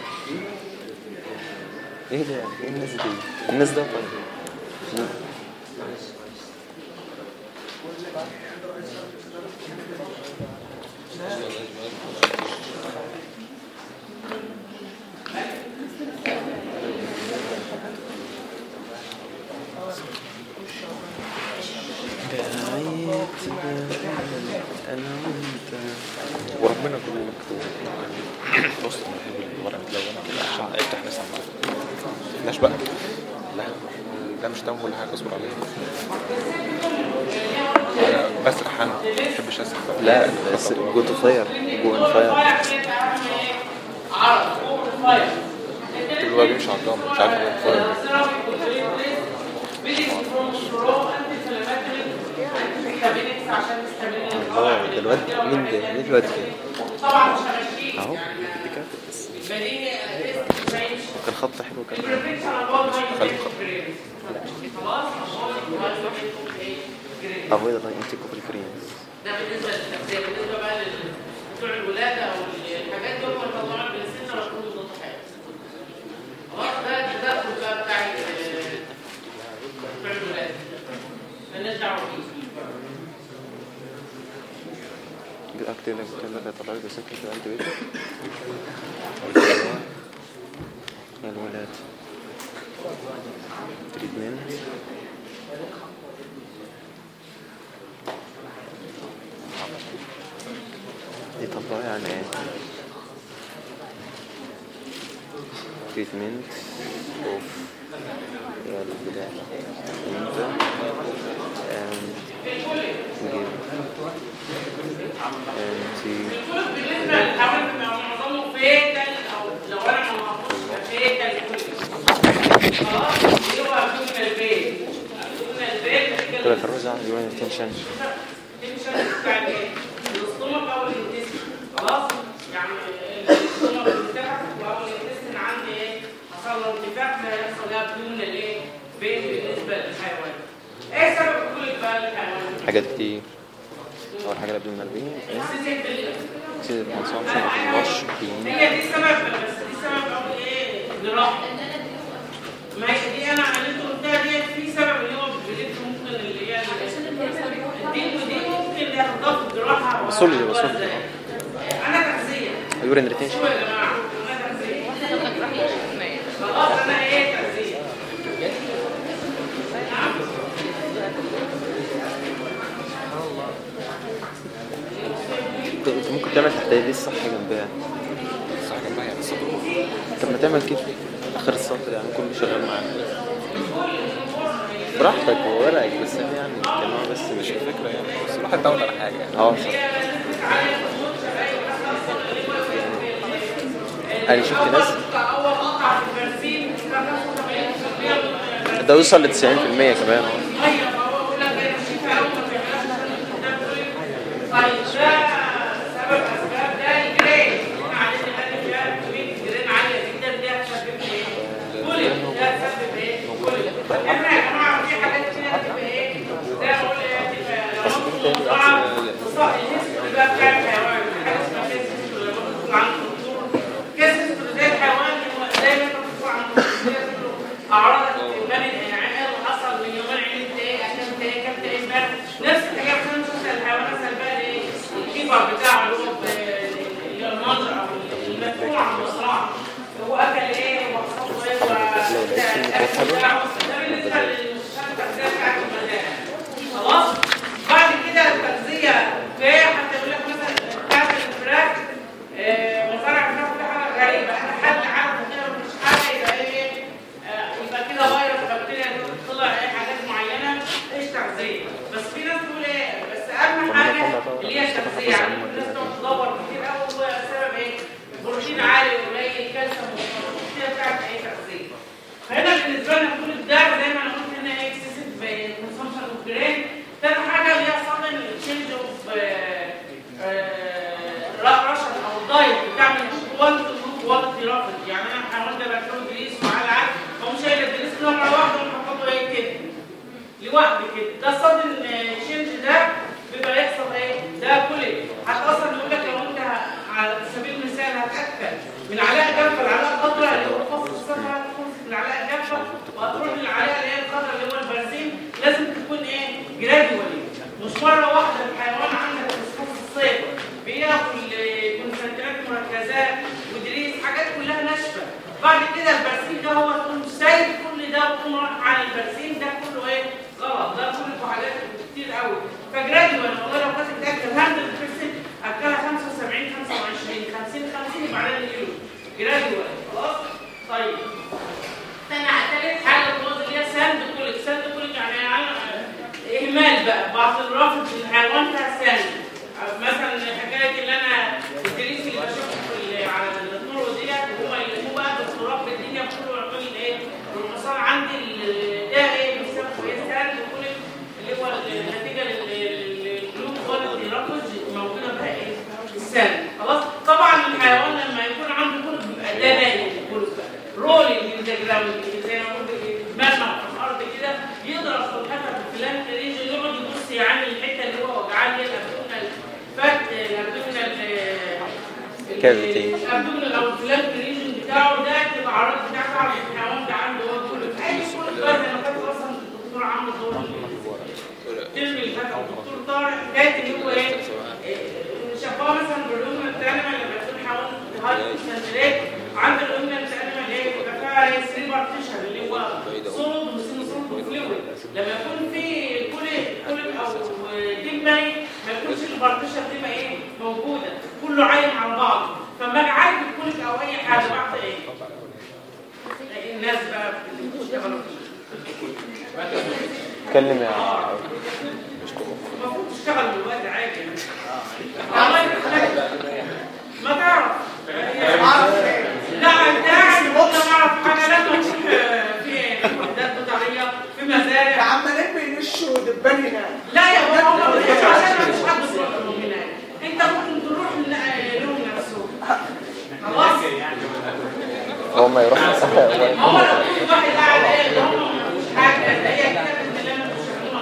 ايه ده ايه الناس دي الناس ده طيب انا وانت وربنا كله مكتوب يعني بص انا بحب الورقه متلونه كده عشان افتح ناس عم مش بقى لا ده مش تمام ولا حاجه اصبر عليه انا بسرح انا ما بحبش اسرح بقى لا بس جو تو فاير جو ان فاير الفاير كده اهم ايه عرض فوق الفاير كل واحد بيمشي على الجامعه مش عارف ايه الفرق الله ده الواد مين ده مين الواد ده طبعا مش همشيه اهو يعني دي كانت بس بديهي زي كان خط حلو كان البريفكس على بعض خليك خط. خلاص افويد الله انت كوبري فرينز ده بالنسبه للتغذيه بالنسبه بقى لل- بتوع الولاده او الحاجات دول ما طلعوا البنسلين ولا كله ضد حاجه خلاص ده التدخل بقى بتاع ال- بتوع الولاده مالناش دعوه بيه اكتب لك اكتب لك يطلع لي بس انت في انت بيتك الولاد تريتمنت دي طبقة يعني ايه تريتمنت اوف يا البداية انت and give anti بالنسبه للحوادث لو معظمه فيتال او لو انا ما هحطش فيتال خلاص اللي هو ابدومينال البيت ابدومينال البيت طلع في الرزع يوين التنشن التنشن بتاع الايه؟ الاستومك او الانتستين خلاص يعني الاستومك بتاعك او الانتستين عندي ايه؟ حصل له ارتفاع فيحصل لها ابدومينال ايه؟ بين بالنسبه للحيوان ايه سبب كل بقى للحيوان؟ حاجات كتير اول حاجه قبل المربيه السيزيك بال- كتير كونسومشن اوف واش كلين هي دي السبب بس دي سبب او ايه جراحه ما هي دي انا اللي انت قلتها دي في سبب اللي هو بليت ممكن اللي هي دي ودي ممكن ياخدها في جراحه بصلي- ولا بصلي. ازاي؟ انا تغذيه يورين ريتنشن شو يا جماعه انا تغذيه خلاص انا ايه تغذيه نعم انت انت ممكن تعمل تحت دي الصح جنبها صح جنبها يعني الصدر طب ما تعمل كده اخر السطر يعني كله شغال معاك براحتك وورقك بس أنا يعني كلمه بس مش مش الفكره يعني بس الواحد دور على حاجه يعني اه صح انا شفت ناس اول قطعه في البنزين كان 75% ده يوصل ل 90% كمان ايوه ما هو بقول لك ايه مش اول ما بيعملش طيب ده سبب اسباب ده الجرين احنا عايزين نقلل فيها كميه الجرين عاليه جدا دي هتسبب ايه؟ كوليك ده هتسبب ايه؟ كوليك احنا يا جماعه في حاجات كده هتبقى ايه؟ زي ما اقول ايه هتبقى مصنوعه صح الهيستوري بقى بتاع الحيوان حاجه اسمها كيس هيستوري لما تدخل عند الدكتور كيس هيستوري زي الحيوان زي ما انت بتدخل عند الدكتور اعراض البني يعني ايه اللي حصل من يومين عملت ايه اكلت ايه اكلت ايه امبارح نفس الحاجات اللي شفت الحيوان مثلا بقى ايه الكيبر بتاعه اللي هو اللي هو المنظر او المدفوع عن المزرعه هو اكل ايه وحصل له ايه وبتاع ده بالنسبه للمستشفى التغذيه بتاعت المزارع خلاص بعد كده التغذيه ايه حتى يقول لك مثلا بتاعت الفراخ آه، مزارع الفراخ دي حاجه غريبه احنا حد عارف كده مفيش حاجه يبقى ايه آه، يبقى كده فيروس بكتيريا طلع ايه حاجات معينه ايش تغذيه بس في ناس تقول ايه بس اهم حاجه اللي هي التغذيه يعني الناس تقعد تدور كتير قوي هو السبب ايه البروتين عالي وقليل كالسيوم والكتير بتاعت ايه تغذيه فهنا بالنسبه لنا كل ده زي ما انا قلت هنا اكسسيف كونسومشن اوف جرين تاني حاجه اللي هي صدن تشينج اوف راشن او الدايت بتعمل كواليتي كواليتي رافض يعني انا الحيوان ده لوحده كده ده الصدن تشينج ده بيبقى يحصل ايه ده كل حتى اصلا بيقول لك لو انت على سبيل المثال هتاكل من علاء جعفر لعلاء خضراء اللي هو فصل الصفحه تخلص من علاء جعفر وهتروح للعلاء اللي هي الخضراء اللي هو البرسيم لازم تكون ايه جراديوالي مش مره واحده الحيوان عندك في فصل الصيف بياكل آه، كونسنترات مركزات ودريس حاجات كلها ناشفه بعد كده البرسيم ده هو تقوم سايب كل ده وتقوم رايح على البرسيم ده كله ايه غلط ده كله حاجات كتير قوي فجراديوال والله لو كانت بتاكل 100% اكلها 75 25 50 50 يبقى عليها اليورو جراديوال خلاص طيب تاني تالت حاجه الجزء اللي هي ساند كوليك ساند كوليك يعني يعني اهمال بقى بعض الرافض الحيوان بتاع ساند مثلا حكايه اللي انا الدريس اللي بشوفه في ال- على الطرق ديت وهم يلموه بقى بالتراب بالدنيا كله ويعملوا لي ايه والحصان عندي ال- ده ايه بيسموه ايه ساند كوليك اللي هو النتيجه للجلوكوز الرابج موجوده بقى ايه الساند خلاص طبعا الحيوان لما يكون عنده كوليك بيبقى ده باين الكوليك بقى رولينج ان ذا جراوند زي ما قلت مرمى في الارض كده يضرب سلحفاه في الفلان ريجن يقعد يبص يعني الحته اللي هو وجعان اللي هي الابدومينال فات الابدومينال Cavity. الابدومينال او الفلان ريجن بتاعه ده تبقى اعراض بتاعته على الحيوان ده عنده هو كله اي كل بقى زي ما كانت اصلا الدكتور عامل دور الترم اللي فات الدكتور طارق حكايه ان هو ايه إيه، شافوها مثلا بالروم التانية لما يكون حيوان هاي سنتريت عند الروم التانية ايه يبقى فيها ايه سري بارتيشن اللي هو صلب وسن صلب وفلويد لما يكون في كل كل او ديب باين ما يكونش البارتيشن دي ما ايه موجوده كله عايم على بعض فما اجي عايز كل او اي حاجه بعد ايه الناس بقى اللي بتشتغل اتكلم يا المفروض تشتغل دلوقتي عادي والله ما تعرف لا انت قاعد وانت ما اعرف حاجه لا تروح في وحدات بطاريه في مزارع عمالين بينشوا دبان هناك لا يا بابا هم بيقولوا عشان ما فيش حد بيروح لهم هناك انت ممكن تروح ل- لهم نفسهم خلاص هو ما يروح ما هو لو كل واحد قاعد ايه اللي هم مش حاجه ده هي كده اللي انا مش هعملهم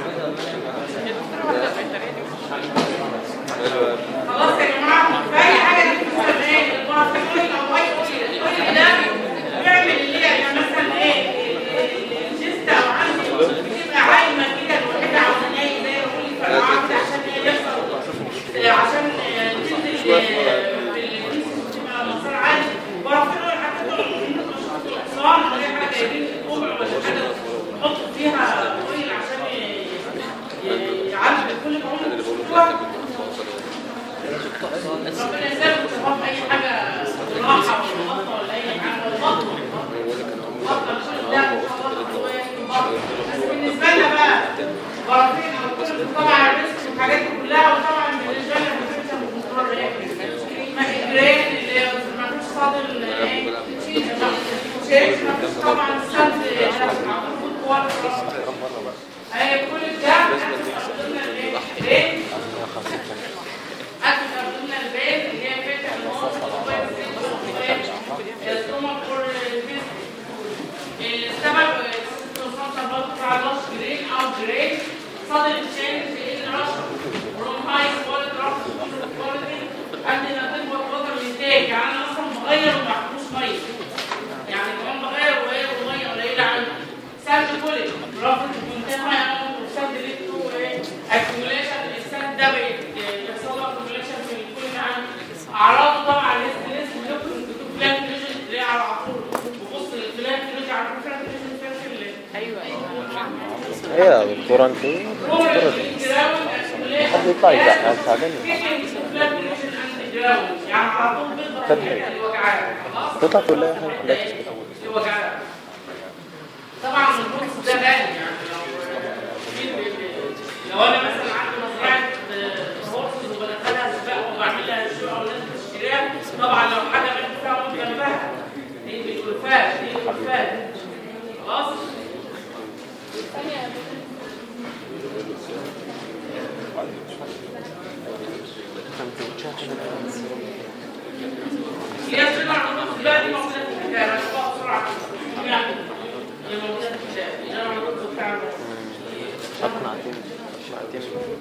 خلاص يا جماعه فاي حاجه دي مثلا ايه البارتيكل او اي اويل الاويل ده بيعمل اللي هي يعني مثلا ايه الجست او عندي بتبقى عايمه كده الوحيده عشان ايه زي ما بقول فرقعه كده عشان ايه يحصل عشان آه، تنزل آه، في الجسم تبقى مسار عالي وعارفين اول حاجه صوان ولا حاجه جايبين الكوبع ولا حاجه نحط فيها اويل عشان ي- ي- يعالج كل ما هو ربنا يسلمك تفهم اي حاجه راحه ولا غلطه ولا اي حاجه ولا غلطه غلطه كل ده غلطه هو يعني غلطة. بس بالنسبه لنا بقى برافين او كل طبعا الريسك والحاجات دي كلها وطبعا بالنسبه لنا بنفسها مضطر ايه ما الجرين اللي ما فيش فاضل ايه شيء ما فيش طبعا السد المفروض كوارث اي كل ده قلنا الايه ليه أكل أبونا البيت اللي هي فتح الموت السtomach for السبب السبب برضه بتاع الرش جرين أو جرين صدر الشين في الرش روم هاي كواليتي رش كواليتي عندنا تكبر قدر الانتاج يعني أنا أصلا بغير وما بحطوش مية يعني كمان بغير وغير ومية قليلة عندي سد كولي رافض منتهى أو سد ليتو اكيوميليشن السد ده بيحصل له اكيوميليشن في الكل عندي اعراضه طبعا الاستريس ممكن تكون فلان فيجن اللي على طول ببص للفلان فيجن على فكره فيجن فيجن ايوه ايوه ايه يا دكتور انت الدكتورة دي حد يطلع يزعق ساعدني يعني على طول بيضرب فتحي. الحتة اللي وجعاها خلاص تطلع تقول لها حاجة لا تسكت اللي وجعاها طبعا البوكس ده غالي يعني لو لو انا مثلا عندي مزرعه هورسز وبدخلها سباق وبعمل لها الشقه والناس بتشتريها طبعا لو حاجه منها فيها موت جنبها دي بالالفات دي الالفات خلاص هي السبع نقط بقى دي موجوده في الكتاب هشوفها بسرعه يعني هي موجوده في الكتاب هي الرز بتاع دلوقتي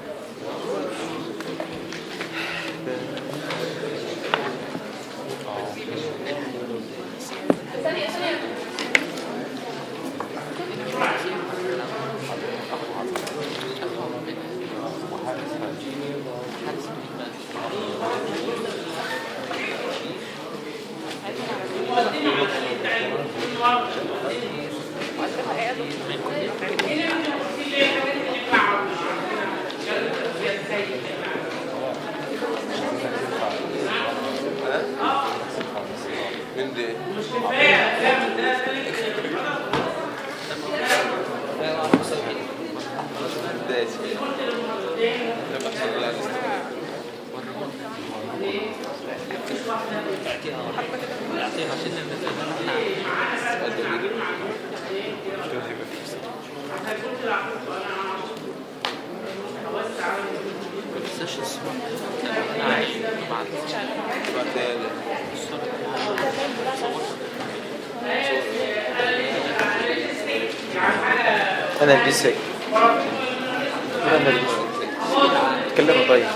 ثانية ثانية مقدمة عن التعليم النهارده هنا من التفصيل اللي هي الحاجات اللي بتاعها من دي مش كفايه كامل ده بدايتي لما تصل على انا البي سي انا البي سي اتكلم طيب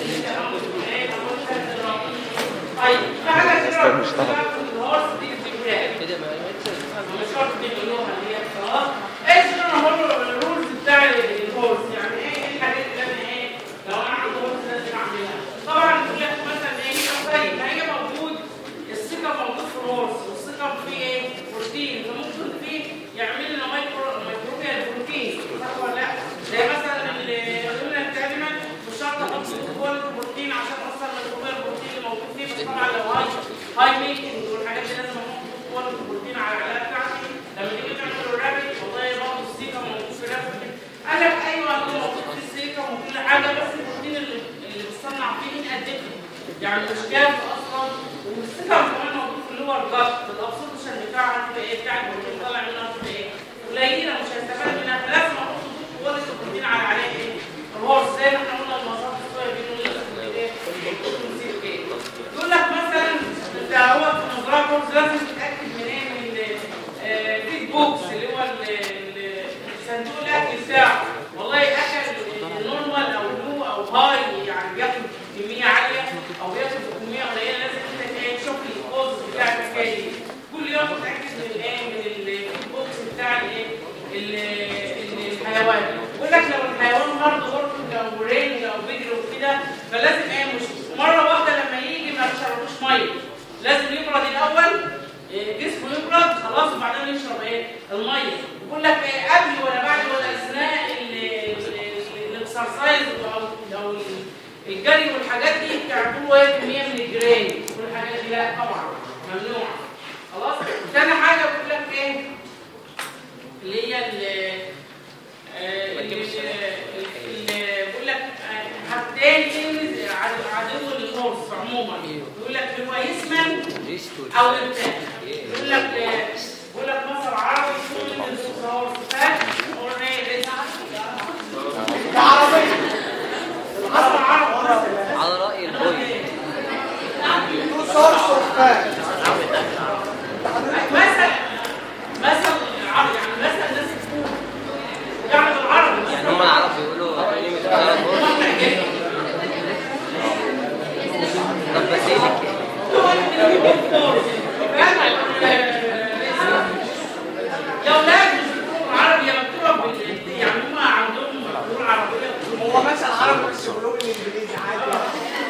طيب في حاجه استنى اشتغل الهورس دي بتبقى مش شرط تقولوها اللي هي خلاص ايش انا هقول الرولز بتاع الهورس يعني ايه إيه الحاجات اللي انا ايه لو انا عندي هورس لازم اعملها طبعا يقول لك مثلا ايه طيب ما هي موجود الثقه موجود في الهورس والثقه في ايه بروتين فممكن في يعمل لنا مايكرو مايكروبيال بروتين صح ولا لا زي مثلا اللي قلنا الكلمه مش شرط احط كل البروتين عشان اصلا الميكروبيال بروتين اللي موجود فيه بس طبعا لو هاي هاي ميكنج والحاجات دي لازم احط كل البروتين على العلاقه بتاعتي لما تيجي تعمل الرابط والله برضه السيكا موجود في الرابط قال لك ايوه هو موجود في السيكا وكل حاجه بس البروتين اللي اللي بتصنع فيه انقدته يعني مش جاف اصلا والسيكا كمان موجود في اللور جات في الابسوربشن بتاعها تبقى ايه بتاع البروتين طالع منها تبقى ايه قليله مش هيستفاد منها فلازم احط كل البروتين على عليه ايه الهورس زي ما احنا قلنا المصادر الصويا بيقولوا ايه يقول لك مثلا انت هو في مزرعه كورس لازم تتاكد من ايه من الفيد بوكس اللي هو ال- ال- صندوق الاكل بتاعه والله اكل نورمال او لو او هاي يعني بياخد كميه عاليه او بياخد كميه قليله لازم انت ايه تشوف الكوز بتاع الحكايه دي كل يوم تتاكد من ايه من الفيد بوكس بتاع الايه ال- ال- الحيوان يقول لك لو الحيوان برضه غرفه او رينج او بيجري وكده فلازم ايه مش مره واحده لما يجي ما تشربوش ميه لازم يبرد الاول إيه، جسمه يبرد خلاص وبعدين يشرب ايه الميه يقول لك إيه قبل ولا بعد ولا اثناء ال- ال- الاكسرسايز او او الجري والحاجات دي بتعملوا ايه كميه من الجرين والحاجات دي لا طبعا ممنوع خلاص تاني حاجه بيقول لك ايه اللي هي ال- آه، اللي اللي بيقول لك آه، هتاني كلمه عدو عدو الهورس عموما يقول لك هو يسمن او يرتاح يقول لك يقول لك مصر عربي كل من الهورس فاهم قلنا ايه ده العربية مصر عربي على رأي البوي تو سورس اوف فات مثل مثل العربي يعني مثل الناس تقول يعني بالعربي يعني هم العرب بيقولوا كلمة العرب طب بسيلك يا اولاد مش بتقولوا عربي يا مكتوبه بال- يعني هم عندهم مكتوبه عربيه هو مثلا عربي بس يقولوا لي انجليزي عادي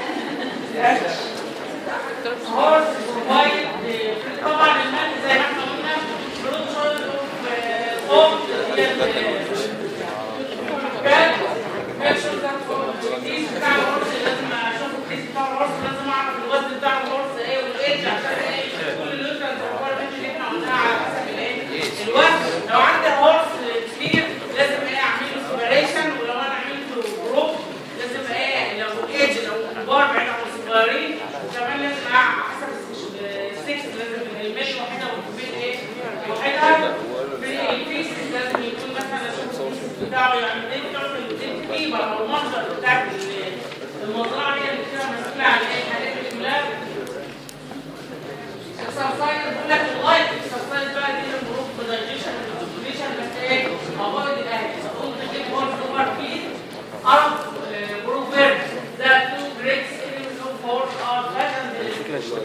هورس موبايل طبعا المال زي ما احنا قلنا برودكشن اوف هي كان ميكشر الكيس بتاع الهورس لازم اشوف الكيس بتاع الهورس لازم اعرف الوزن بتاع الهورس ايه والايدج عشان ايه كل النيوترنز ريكويرمنت اللي احنا قلناها على حسب الايه الوزن لو عندي هورس كبير لازم ايه اعمل له سيبريشن ولو انا عملت جروب لازم ايه لو الايدج لو كبار بعيد عن الصغيرين وكمان لازم على حسب السكس لازم الميل واحده والكوبين ايه واحده في الفيسز لازم يكون مثلا الفيسز بتاعه يعني دي بتعرف القيمه او المنظر بتاع المزرعه هي اللي بتبقى مسؤوله عن ايه الحاجات اللي كلها اكسرسايز بقول لك اللايف اكسرسايز بقى دي الجروب دايجيشن والديجيشن بس ايه افويد الاكل تقوم تجيب هورس اوفر فيد اربع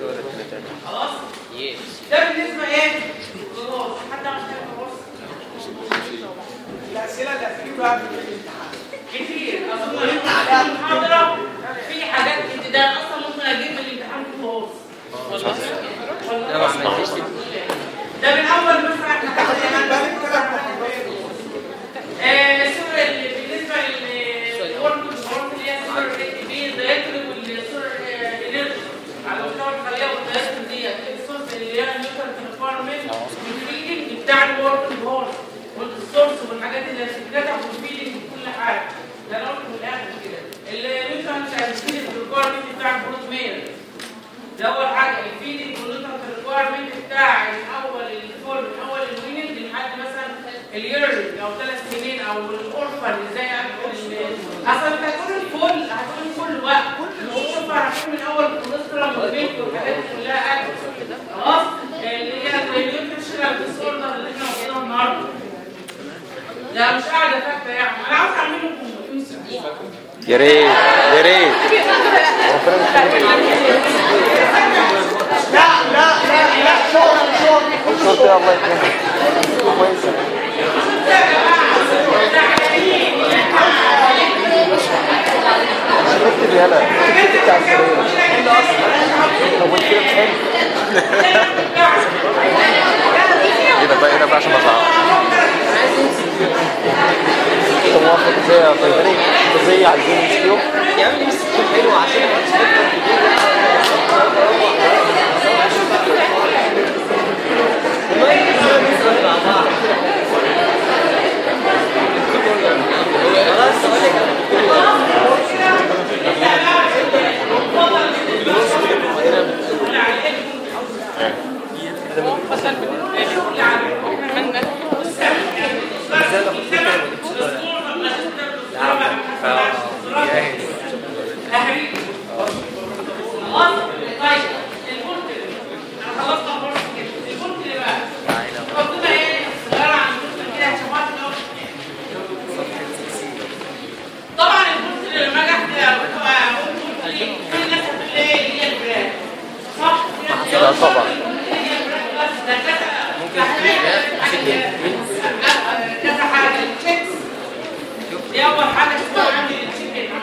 خلاص يس ده بالنسبه ايه خلاص حد عاوز حاجه خلاص الاسئله اللي هتيجي بقى في الامتحان كتير اصلا المحاضره في حاجات كتير ده أنا اصلا ممكن اجيب من الامتحان كله خالص لا ما عملتش كده. ده من اول مثلا احنا تاخد كمان بالك ثلاث محاضرات آه، الصورة اللي بالنسبة للورك الصورات اللي هي صورة ال بي الدايركتور والصورة الانرجي على مستوى الخلية والدايركتور ديت الصورة اللي هي النيوتن ريكويرمنت والفيلنج بتاع الورك هورس والسورس والحاجات اللي هتتكتب والفيلنج وكل حاجة ده انا قلت من الاخر كده النيوتن ريكويرمنت بتاع البروت ميل ده اول حاجه الفيدنج والنيوتن ريكويرمنت بتاع من اول الفول من اول الويننج لحد مثلا اليرنج او ثلاث سنين او الاورفر ازاي اكل اصلا انت هتقول الفول هتقول الفول وقت الاورفر هتقول من اول الكوليسترول والبيت والحاجات دي كلها اكل خلاص اللي هي النيوتريشنال ديس اوردر اللي احنا واخدينها النهارده لا مش قاعده فاكره يعني انا عاوز اعمل لكم يا ريت يا ريت لا لا لا لا شغل شغل شرط يا الله يكرمك كويس اكتب يلا اكتب بتاع السرير طب وانت كده بتحل ايدك بقى ايدك بقى عشان ما ازعق انت موافق ازاي يا طيب ازاي على الجيم مش يوم يا عم بس حلو عشان ما تسمعش مع بعض خلاص اقول لك طبعا البورت لما اجي احكي في ناس هتقول ايه هي البراند صح؟ لا طبعا كذا حاجه التشيكس دي اول حاجه اسمها عندي التشيكن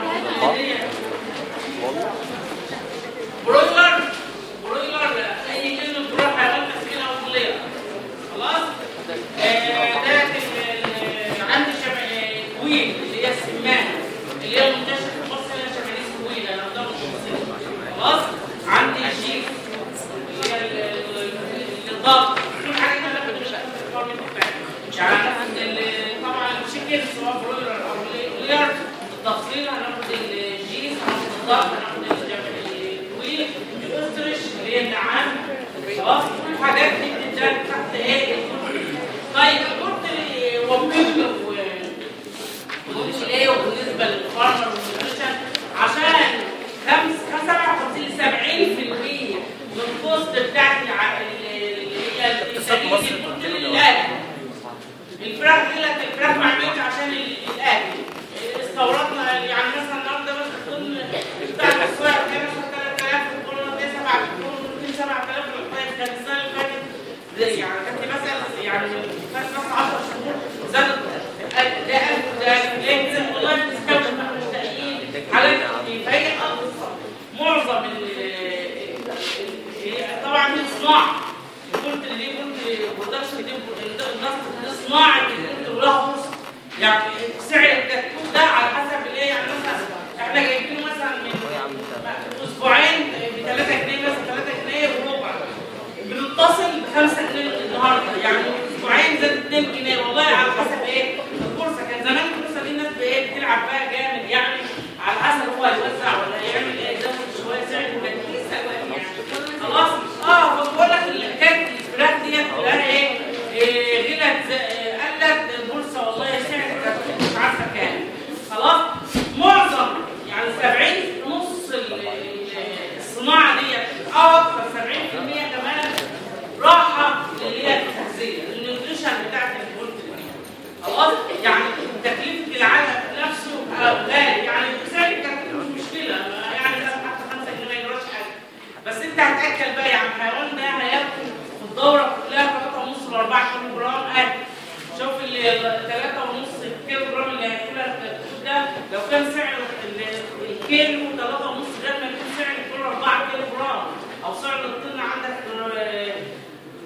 برويلر برويلر اي كلمه برويلر حيوان تسمين او كليه خلاص آه، ده ال- ال- عندي شبع كوين اللي هي السمان اللي هي منتشره في مصر هنا شماليس كوين انا ده خلاص عندي شيك اللي هي ال- ال- الضغط كل حاجه كده بتبقى في الفورم بتاعي يعني ال- طبعا الشيكن سواء برويلر او لير التفصيل هناخد الجيز هناخد الضغط هناخد الجبل الكوين الاسترش اللي هي النعام خلاص كل الحاجات دي بتتدرج تحت ايه طيب الكورت وبيل وبالنسبه ايه وبالنسبه للفارمر والنيوتريشن عشان خمس 57 ل 70% من الكوست بتاعت الع- ال- اللي هي الانتاجيه الاكل الفراخ دي لك الفراخ ما عملتش عشان ال- الاكل استوردنا يعني مثلا النهارده بس الطن بتاع الاسواق كان مثلا 3000 الطن ده 7 الطن 7000 الطن كان السنه اللي فاتت زي يعني كانت مثلا يعني فات مثلا 10 شهور زادت ده ألف ده ليه كده والله بتستوعب احنا مش لاقيين حاجات كتير. فهي أقصى معظم ال- ال- طبعا دي صناعه قلت اللي قلت برودكشن دي النص صناعه اللي قلت لها فرصه يعني سعر الكتكوت ده على حسب الايه يعني مثلا احنا جايبينه مثلا من اسبوعين ب 3 جنيه مثلا 3 جنيه وربع بنتصل ب 5 جنيه النهارده يعني من اسبوعين زاد 2 جنيه والله على حسب ايه الفرصه كان زمان الفرصه دي الناس بايه بتلعب بقى جامد يعني على حسب هو هيوزع ولا يعمل ايه يزود شويه سعر الكتكوت يعني خلاص اه فبقول لك الحكايه الفراخ ديت كلها ايه إيه، غلت ز- إيه، قلت البورصه والله سعر الكتكوت مش عارفه كام خلاص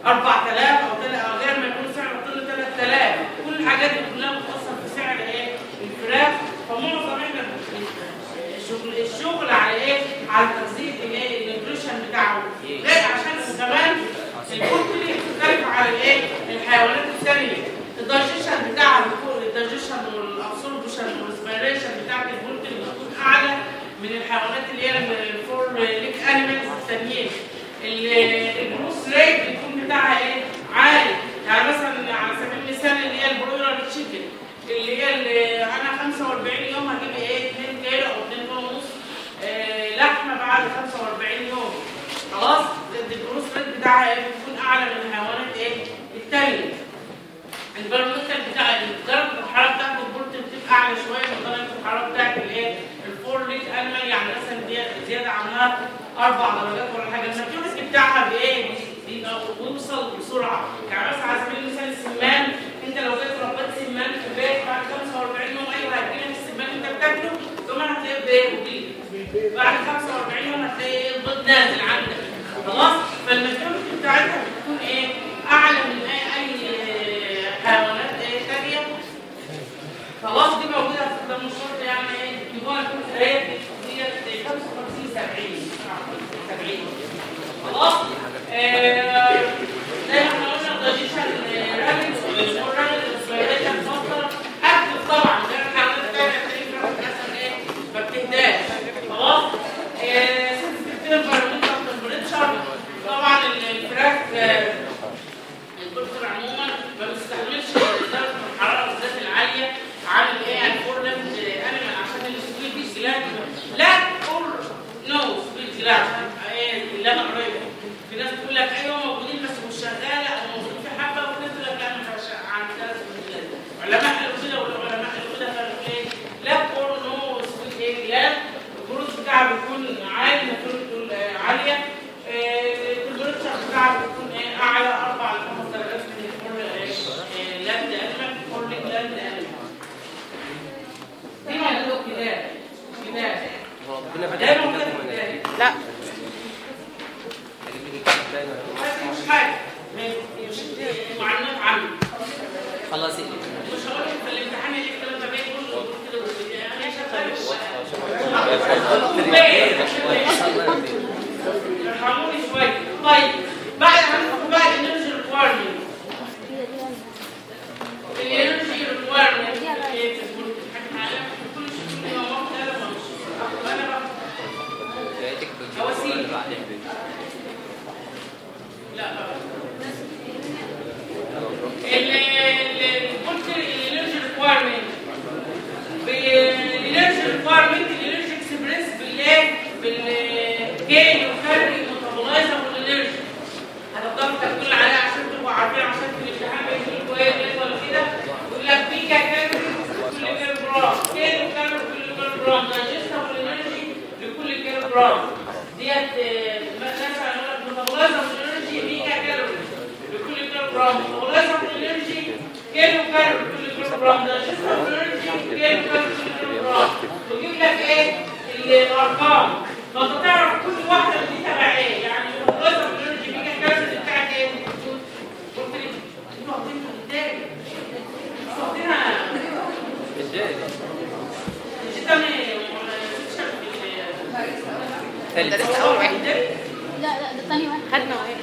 4000 او تل- أو غير ما يكون سعر الطن 3000 كل الحاجات دي كلها بتاثر في سعر ايه الفراخ فمعظم احنا الشغل الشغل على ايه على التخزين الايه النيوتريشن بتاعه غير عشان كمان البروتين بتختلف على الايه الحيوانات الثانيه الدايجيشن بتاعها بيكون الدايجيشن والابسوربشن والريسبيريشن بتاعت البروتين بتكون اعلى من الحيوانات اللي هي الفور ليك انيمالز الثانيين ال- الجروس ريت بيكون بتاعها ايه عالي يعني مثلا على سبيل المثال اللي هي البرويلر تشيكن اللي هي اللي انا 45 يوم هجيب ايه 2 كيلو او 2 كيلو ونص آه، لحمه بعد 45 يوم خلاص الجروس ريت بتاعها ايه بيكون اعلى من الحيوانات ايه الثانيه البارامتر بتاع درجه الحراره بتاعت البروتين بتبقى اعلى شويه من درجه الحراره بتاعت الايه الفور ليك انيمال يعني مثلا دي- زياده عنها اربع درجات ولا حاجه الماتيوريتي بتاعها بايه بيبقى بيوصل بسرعه يعني مثلا على سبيل المثال السمان انت لو جيت ربيت سمان في البيت بعد 45 يوم ايوه هيجيلك السمان انت بتاكله كمان هتلاقيه بايه وبيض بعد 45 يوم هتلاقي ايه البيض نازل عندك خلاص فالماتيوريتي بتاعتها بتكون ايه اعلى من اي اي حيوانات ايه ثانيه خلاص دي موجوده في قدام الشرطه يعني ايه يبقى كل ايه دي 55 70 70 خلاص آه، زي ما احنا قلنا الدايجيشن رابط والرابط الاسبيريشن مصدر اكتف طبعا غير الحيوانات الثانيه التانية بتاخد مثلا ايه ما بتهداش خلاص سنسيتيف تمبريتشر طبعا الفراخ آه، الدكتور عموما ما بيستحملش درجه الحراره بالذات العاليه عامل ايه يعني فورلاند انيمال عشان السويت دي جلاند لا اور نو سويت جلاند ايه اللي انا قريبه في ناس بتقول لك ايوه موجودين بس مش شغاله او موجودين في حبه وفي ناس تقول لك لا مش عشان- عندها سويت جلاند علماء قالوا كده والعلماء قالوا كده قالوا ايه لا اور نو سويت ايه جلاند البروز بتاعها بيكون عالي المفروض تكون آه، عاليه التمبريتشر بتاعها بيكون ايه اعلى اربع لخمس درجات من الفور آه، لاند انيمال فور ليج لاند انيمال دي موجوده كده كده ربنا فتح ده موجوده لكم كده مناخير. لا اجيب لك الكتاب تاني ولا بس مش حاجه مش معلومات عامه خلاص مش هقول لك في الامتحان اللي الكلام ده بيقول كده انا شغال ارحموني شويه طيب بعد هندخل بقى الانرجي ريكوايرمنت الانرجي ريكوايرمنت ايه تقول حاجه كل شيء ما هو ده مش انا بقى جايتك أواسيل. بعدين لا لا ال ال قلت الانرجي ريكوايرمنت بالانرجي ريكوايرمنت الانرجي اكسبريس بالايه بالجين وكاري ميتابولايزر والانرجي هتفضلوا تقول عليها عشان تبقوا عارفين عشان في الامتحان بيجي لكم ايه كده ولا كده يقول لك بيكا كالوري لكل كيلو جرام كيلو كالوري لكل كيلو جرام دايجستبل انرجي لكل كيلو جرام ديت آه، مثلا يقول لك ميتابولايزر انرجي بيكا كالوري لكل كيلو جرام ميتابولايزر انرجي كيلو كالوري لكل كيلو جرام دايجستبل انرجي كيلو كالوري لكل كيلو جرام ويجيب لك ايه الارقام فانت تعرف كل واحده دي تبع ايه يعني الميتابولايزر انرجي بيكا كالوري بتاعت ايه قلت لي انتوا واخدينها ازاي؟ انتوا واخدينها ازاي مش ده من- ثالث درست اول واحد لا لا ده تاني واحد خدنا واحد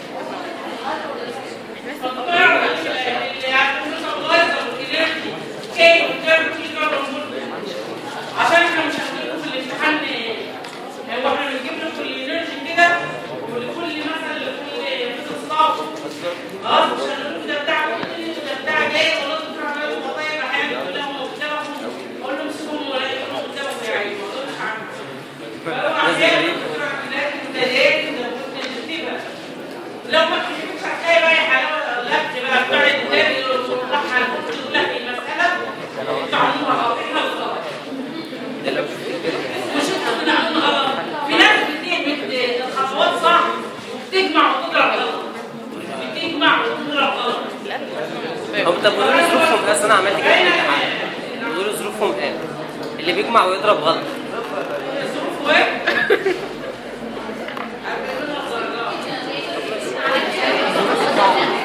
عشان احنا مش هنجيب في الامتحان هو احنا بنجيب لكم الانرجي كده ولكل مثلا لكل استصلاح اه مش هنقول ده بتاع مين ده بتاع جاي ولا ده بتاع جاي وطيب احيانا كلهم قدامهم اقول لهم سيبهم ولا يقولوا قدامهم يا عيني ما اقولش عنهم فهو احيانا لكن ده ليه ده ممكن تكتبها لو ما كتبتش هتلاقي بقى حلاوه لا تبقى بتاع الداري والصلاح هتقول لك المساله انتوا عاملينها غلط احنا غلط ده لو مش انتوا اللي عاملينها غلط في ناس بتجيب الخطوات صح وبتجمع وتضرب غلط بتجمع وتضرب غلط هم طب قولوا لي ظروفهم اصل انا عملت كده في الامتحان قولوا لي ظروفهم ايه اللي بيجمع ويضرب غلط الظروف ايه؟ لا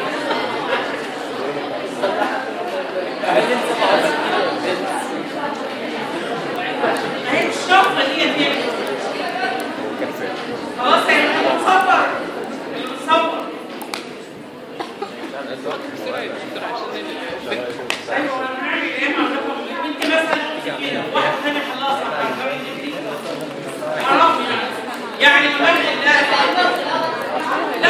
ايوه انا هعمل ايه مع الرقم انت مثلا كده واحد ثاني خلاص حرام يعني يعني المبلغ ده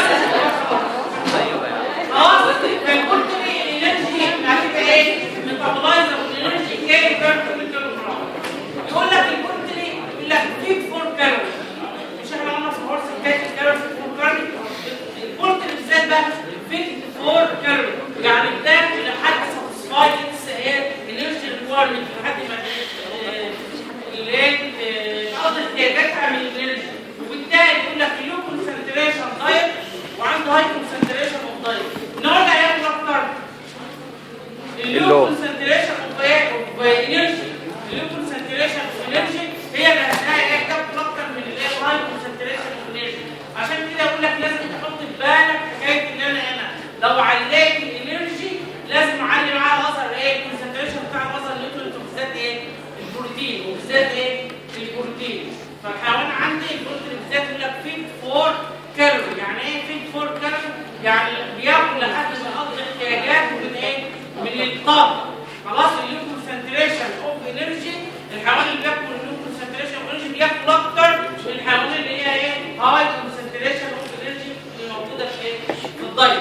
خلاص كان قلت لي الانرجي هتبقى ايه؟ ميتابولايزر والانرجي كام كام كيلو جرام يقول لك القلت لي يقول لك فيت فور كالوري مش احنا قلنا في كورس حكايه الكالوري فيت فور كالوري القلت لي بالذات بقى فيت فور كالوري يعني بتاكل لحد ساتسفاي ايه الانرجي ريكويرمنت لحد ما آه، اللي هي آه، تقضي احتياجاتها من الانرجي وبالتالي يقول لك اللو كونسنتريشن دايت وعنده هاي كونسنتريشن اوف دايت النهارده هياخد اكتر اللو اللو. كونسنتريشن اوف انرجي اللو كونسنتريشن اوف انرجي هي اللي هتلاقي تاخد اكتر من اللي هي الهاي كونسنتريشن اوف انرجي عشان كده اقول لك لازم تحط في بالك حكايه ان انا انا لو عليت الانرجي لازم اعلي معاها الاثر ايه الكونسنتريشن بتاع الاثر النيوترينت وبالذات ايه البروتين وبالذات ايه البروتين فالحيوان عندي البروتين بالذات يقول لك فيد فور كالوري يعني ايه فيد فور كالوري يعني بياكل لحد ما يقضي احتياجاته من ايه من الطاقه خلاص الليو كونسنتريشن اوف انرجي الحيوان اللي بياكل الليو كونسنتريشن اوف انرجي بياكل اكتر من الحيوان اللي هي ايه هاي كونسنتريشن اوف انرجي اللي موجوده في ايه في الدايت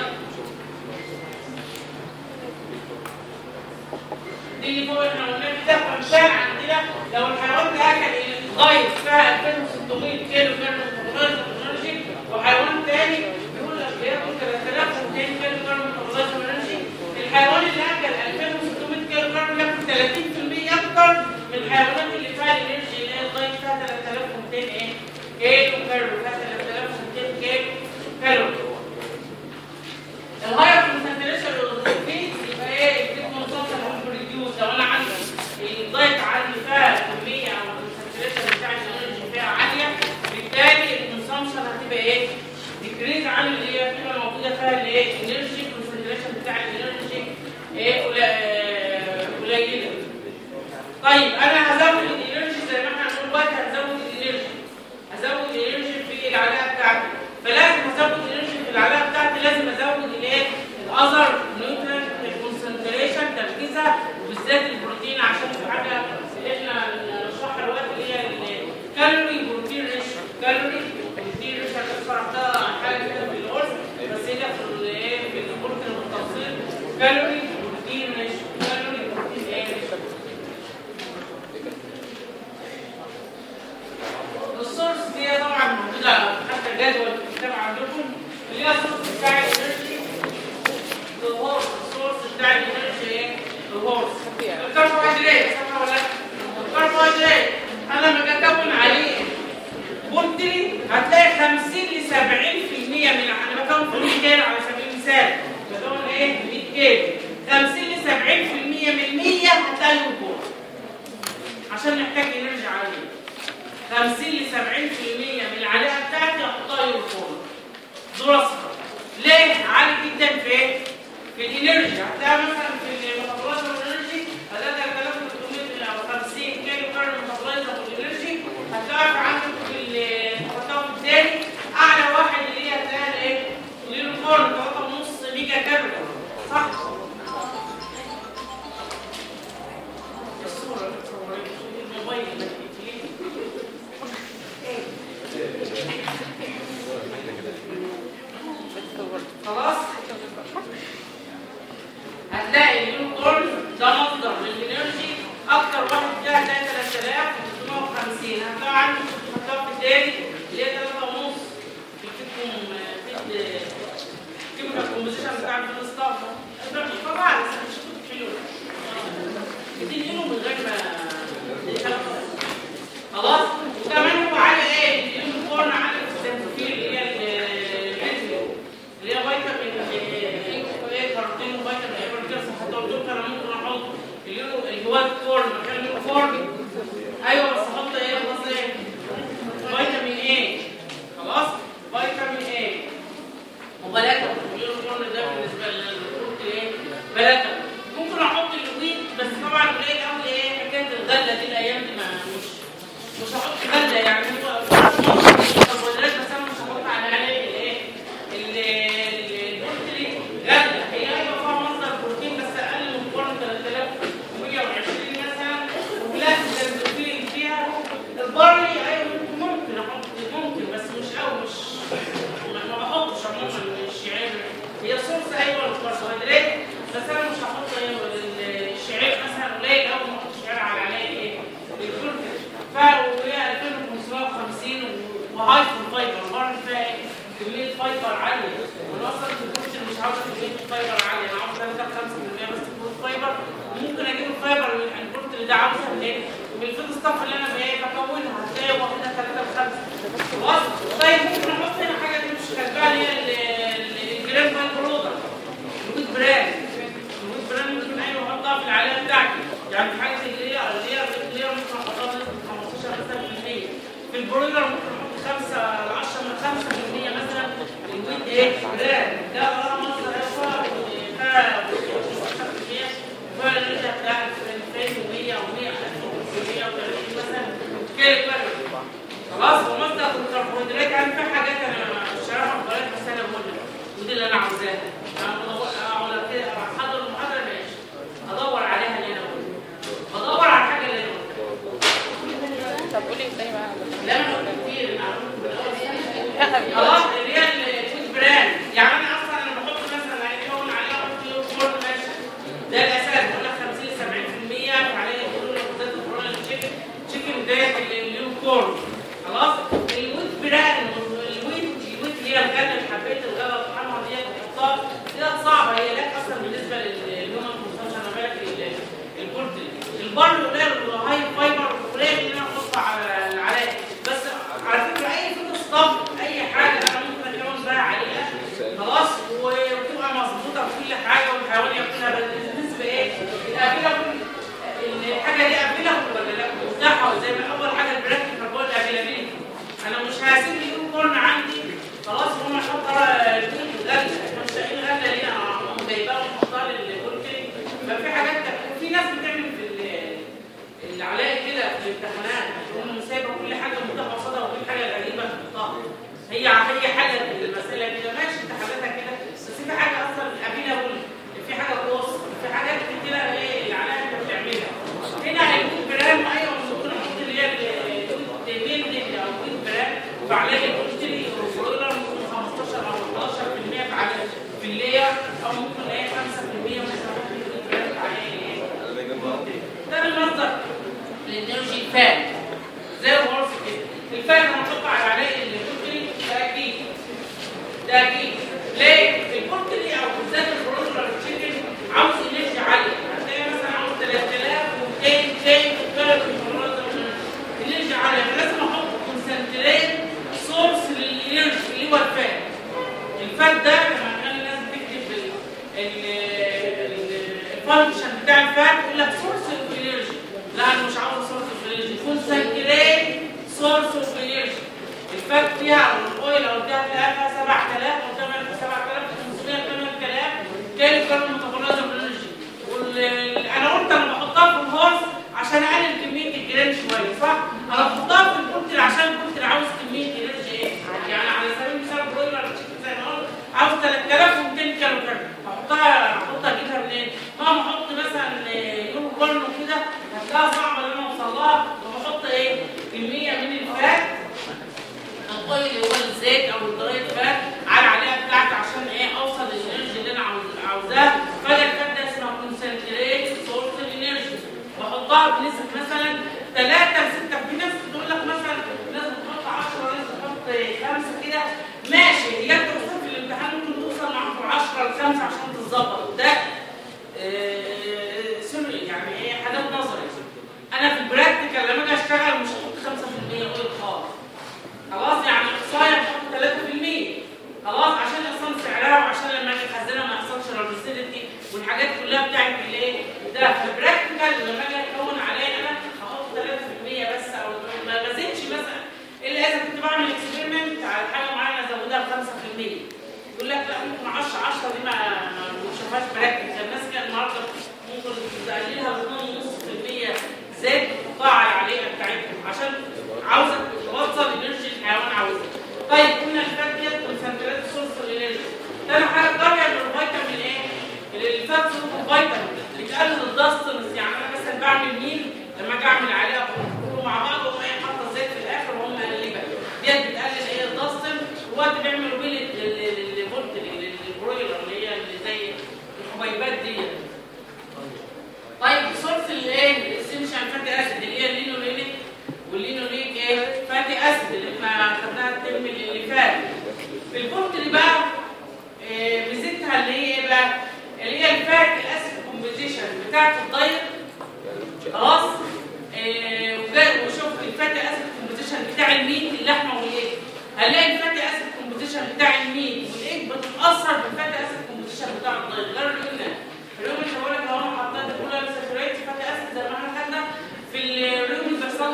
دي اللي فوق احنا قلنا كده فمثال عندنا لو الحيوان ده اكل الدايت فيها 2600 كيلو كارب انرجي وحيوان تاني بيقول لك بياكل 3200 كيلو كارب انرجي الحيوان اللي اكل 2600 كيلو كارب بياكل 30% اكتر من الحيوانات اللي فيها الانرجي اللي هي الدايت فيها 3200 ايه كيلو كارب فيها 3200 كيلو كالوري الهاير كونسنتريشن للريديوز يبقى ايه يكتب منصصر هو ريديوز لو انا عندي الدايت عندي فيها كميه او الكونسنتريشن بتاع الانرجي فيها عاليه بالتالي الكونسامشن هتبقى ايه ديكريز عن اللي هي بتبقى موجوده فيها اللي ايه الانرجي كونسنتريشن بتاع الانرجي ايه قليل- قليله طيب انا هزود الانرجي زي ما احنا هنقول دلوقتي هزود الانرجي هزود الانرجي في العلاقه بتاعتي فلازم ازود الانرجي في العلاقه بتاعتي لازم ازود الايه الاذر نيوترينت كونسنتريشن تركيزها وبالذات البروتين عشان في حاجه اللي احنا نشرحها دلوقتي اللي هي الكالوري بروتين ريشيو كالوري بروتين ريشيو شرحتها حاجه كده في القرص بس هي في الايه في البروتين والتفصيل كالوري بروتين ريشيو كالوري بروتين ايه ريشيو السورس دي طبعا موجوده حتى الجدول في الكتاب عندكم اللي هي السورس بتاع الانرجي الهورس السورس بتاع الانرجي ايه الهورس الكربوهيدرات صح ولا لا الكربوهيدرات انا لما اجي اكون عليه قلت لي هتلاقي 50 ل 70% من انا بكون في 100 كيلو على سبيل المثال بكون ايه 100 كيلو 50 ل 70% من 100 هتلاقي الجوع عشان نحتاج انرجي عاليه 50 ل 70% من العلاقه بتاعتي احطها يورفون دول اصفر ليه عالي جدا في ايه في الانرجي هتلاقي مثلا في الميتابولايزر والانرجي هتلاقي 3300 او 50 كيلو كارب ميتابولايزر والانرجي هتلاقي في عندك في المحتوى الثاني اعلى واحد اللي هي هتلاقي ايه اليورفون 3.5 ميجا كارب صح الصوره الموبايل اللي بتجيلي. خلاص هتلاقي اليونيكورن ده مصدر للانرجي اكتر واحد فيها هتلاقي 3350 هتلاقي عندي هتلاقي في التاني اللي هي 3 ونص في الكيكوم في الكيميكال كومبوزيشن بتاع الفلسطاف طبعا بس مش حلو بتنقله من غير ما خلاص وكمان هو عامل ايه اليونيكورن عامل السنتوفيل اللي هي الفيتامين اللي هي فيتامين ايه كارتين وفيتامين ايه بركز حتى قلت لكم انا ممكن احط اليورو اللي هو الكورن مكان اليونيكورن ايوه بس احط ايه خلاص ايه فيتامين ايه خلاص فيتامين ايه وبلاكه اليونيكورن ده بالنسبه للفروت ايه بلاكه ممكن احط الويت بس طبعا قليل قوي ايه حكايه الغله دي الايام دي ما مش مش هحط غله يعني هو الكربوهيدرات بس انا مش هحط على عليه الايه ال- ال- البروتين غله هي كربوهيدرات بس انا مش هحط ال- الشعير مثلا قليل قوي ما احطش شعير على عليه ايه الجلوكوز فهي 2550 وهاي في الفايبر المره فيها ايه كميه فايبر عاليه وانا اصلا في البروتين مش عاوز كميه فايبر عاليه انا عاوز 3 5% بس تكون فايبر وممكن اجيب الفايبر من البروتين اللي ده عاوزها منين من الفيد ستاف اللي انا بايه بكونها هتلاقي واخدها 3 5 خلاص طيب ممكن احط هنا حاجه دي مش كاتباها اللي هي ال- ال- الجرام باي برودر الويت بران الويت بران ممكن ايوه احطها في العلامه بتاعتي يعني في حاجه اللي هي اللي هي اللي هي ممكن احطها بنسبه 15 مثلا في المية في البرويلر ممكن احط 5 ل 10 من 5% مثلا الويت ايه بران ده ورا مصدر هيوصل فالنسبه بتاعت 2100 او 100 130 مثلا كده كده خلاص ومصدر الكربوهيدرات يعني في حاجات انا مش هعرف بقولها بس انا بقولها ودي اللي انا عاوزاها انا بدور اقعد كده احضر المحاضره ماشي ادور عليها اللي انا بقولها بدور على الحاجه اللي انا بقولها طب قولي التاني بقى لا انا قلت كتير انا عملت من الاول لا حبيبي خلاص اللي هي الفود براند يعني انا اصلا انا بحط مثلا هيكون عليها احط يوم كورن ماشي ده الاساس بقول لك 50 ل 70% عليه يقولوا لك ده الكورونا التشيكن تشيكن ده اليوم كورن خلاص الويت براند الويت الويت هي الغله اللي حبيت الغله الحمراء دي تحطها دي صعبه هي لا اصلا بالنسبه للهيومن كونسامشن انا بالك البورتل البر قليل والهاي فايبر قليل ان انا احط على العلاج بس على فكره اي فيتو ستاف اي حاجه انا ممكن اكون بقى عليها خلاص وتبقى مظبوطه في كل حاجه والحيوان ياكلها بالنسبه ايه الافيلابل الحاجه دي افيلابل ولا لا متاحه زي ما اول حاجه البراكتيكال بقول الافيلابيلتي انا مش هسيب لي يوم كورن عندي خلاص هم يحطوا غله مش لاقيين غله ليه انا جايباها ومحطها للبولتري ففي حاجات في ناس بتعمل في ال- العلاء كده في الامتحانات هم سايبه كل حاجه متاحه قصادها وكل حاجه غريبه تحطها هي هي حاجه المساله كده ماشي انت حلتها كده بس في حاجه اصلا افيلابل في حاجه كوست في حاجات كتيره ايه العلاء انت بتعملها هنا هيكون برام ايوه ممكن احط اللي هي البيلدنج او الويت برام وعليه البروتين والبرويلر ممكن 15 او 11% في عدد في اللير او ممكن ايه 5% مثلا ممكن الويت برام عليه ايه ده المصدر للانرجي فات زي الغرف كده الفات هنحط على عليه البروتين ده اكيد ده اكيد ليه؟ البروتين او بالذات البروتين تشيكن عاوز انرجي عاليه هتلاقي مثلا عاوز 3200 كالوري انرجي عاليه فلازم احط كونسنتريت سورس للانرجي اللي هو الفات الفات ده لما كان الناس بتكتب ال- ال- ال- الفانكشن بتاع الفات يقول لك سورس اوف انرجي لا انا مش عاوز سورس اوف انرجي كونسنتريت سورس اوف انرجي الفات فيها او الاويل او ده فيها 7000 او 7500 8000 كيلو كارب ميتابوليزم انرجي انا قلت انا بحطها في الهورس عشان اقلل كميه الجرام شويه صح؟ انا بحطها في البولتر عشان البولتر عاوز كميه انرجي ايه؟ يعني على سبيل المثال برويلر تشيكن زي ما قلت عاوز 3200 كيلو كارب احطها احطها اجيبها منين؟ ما بحط مثلا يورو كورن وكده هتلاقيها صعبه ان انا اوصل لها وبحط ايه؟ كميه من الفات الاويل اللي هو الزيت او الدرايت فات على عليها بتاعتي عشان ايه اوصل للانرجي اللي انا عاوز- عاوزاه فده الفات ده اسمه كونسنتريت سورس انرجي بحطها بنسبه مثلا 3 ل 6 في ناس بتقول لك مثلا ناس بتحط 10 ناس بتحط 5 كده ماشي هي انت اصلا في الامتحان ممكن توصل معاك 10 ل 5 عشان تتظبط ده آه، سوري يعني ايه حاجات نظري انا في البراكتيكال لما اجي اشتغل مش هحط 5% اويل خالص خلاص يعني اقصايا بحط 3% خلاص عشان اصلا سعرها وعشان لما اجي اخزنها ما يحصلش رابيسيديتي والحاجات كلها بتاعت الايه ده في البراكتيكال لما اجي اكون عليه انا هحط 3% بس او ما بزيدش مثلا الا اذا كنت بعمل اكسبيرمنت على حاجه معينه ازودها ب 5% يقول لك لا ممكن 10 10 دي ما ما بنشوفهاش براكتيكال الناس كان النهارده ممكن تقللها ب 2.5% زاد تحطها على العليقه بتاعتهم عشان عاوزه توصل الانرجي الحيوان عاوزها طيب قلنا الفات ديت كونسنتريت سورس الانرجي تاني حاجه القريه من الفيتامين ايه؟ الفات سورس فيتامين بتقلل الدستنس يعني انا مثلا بعمل ميل لما اجي اعمل عليها كله مع بعض وهي حاطه زيت في الاخر وهم مقلبه ديت بتقلل ايه الدستن وقت بيعملوا بيه للفولت البرويلر اللي هي اللي زي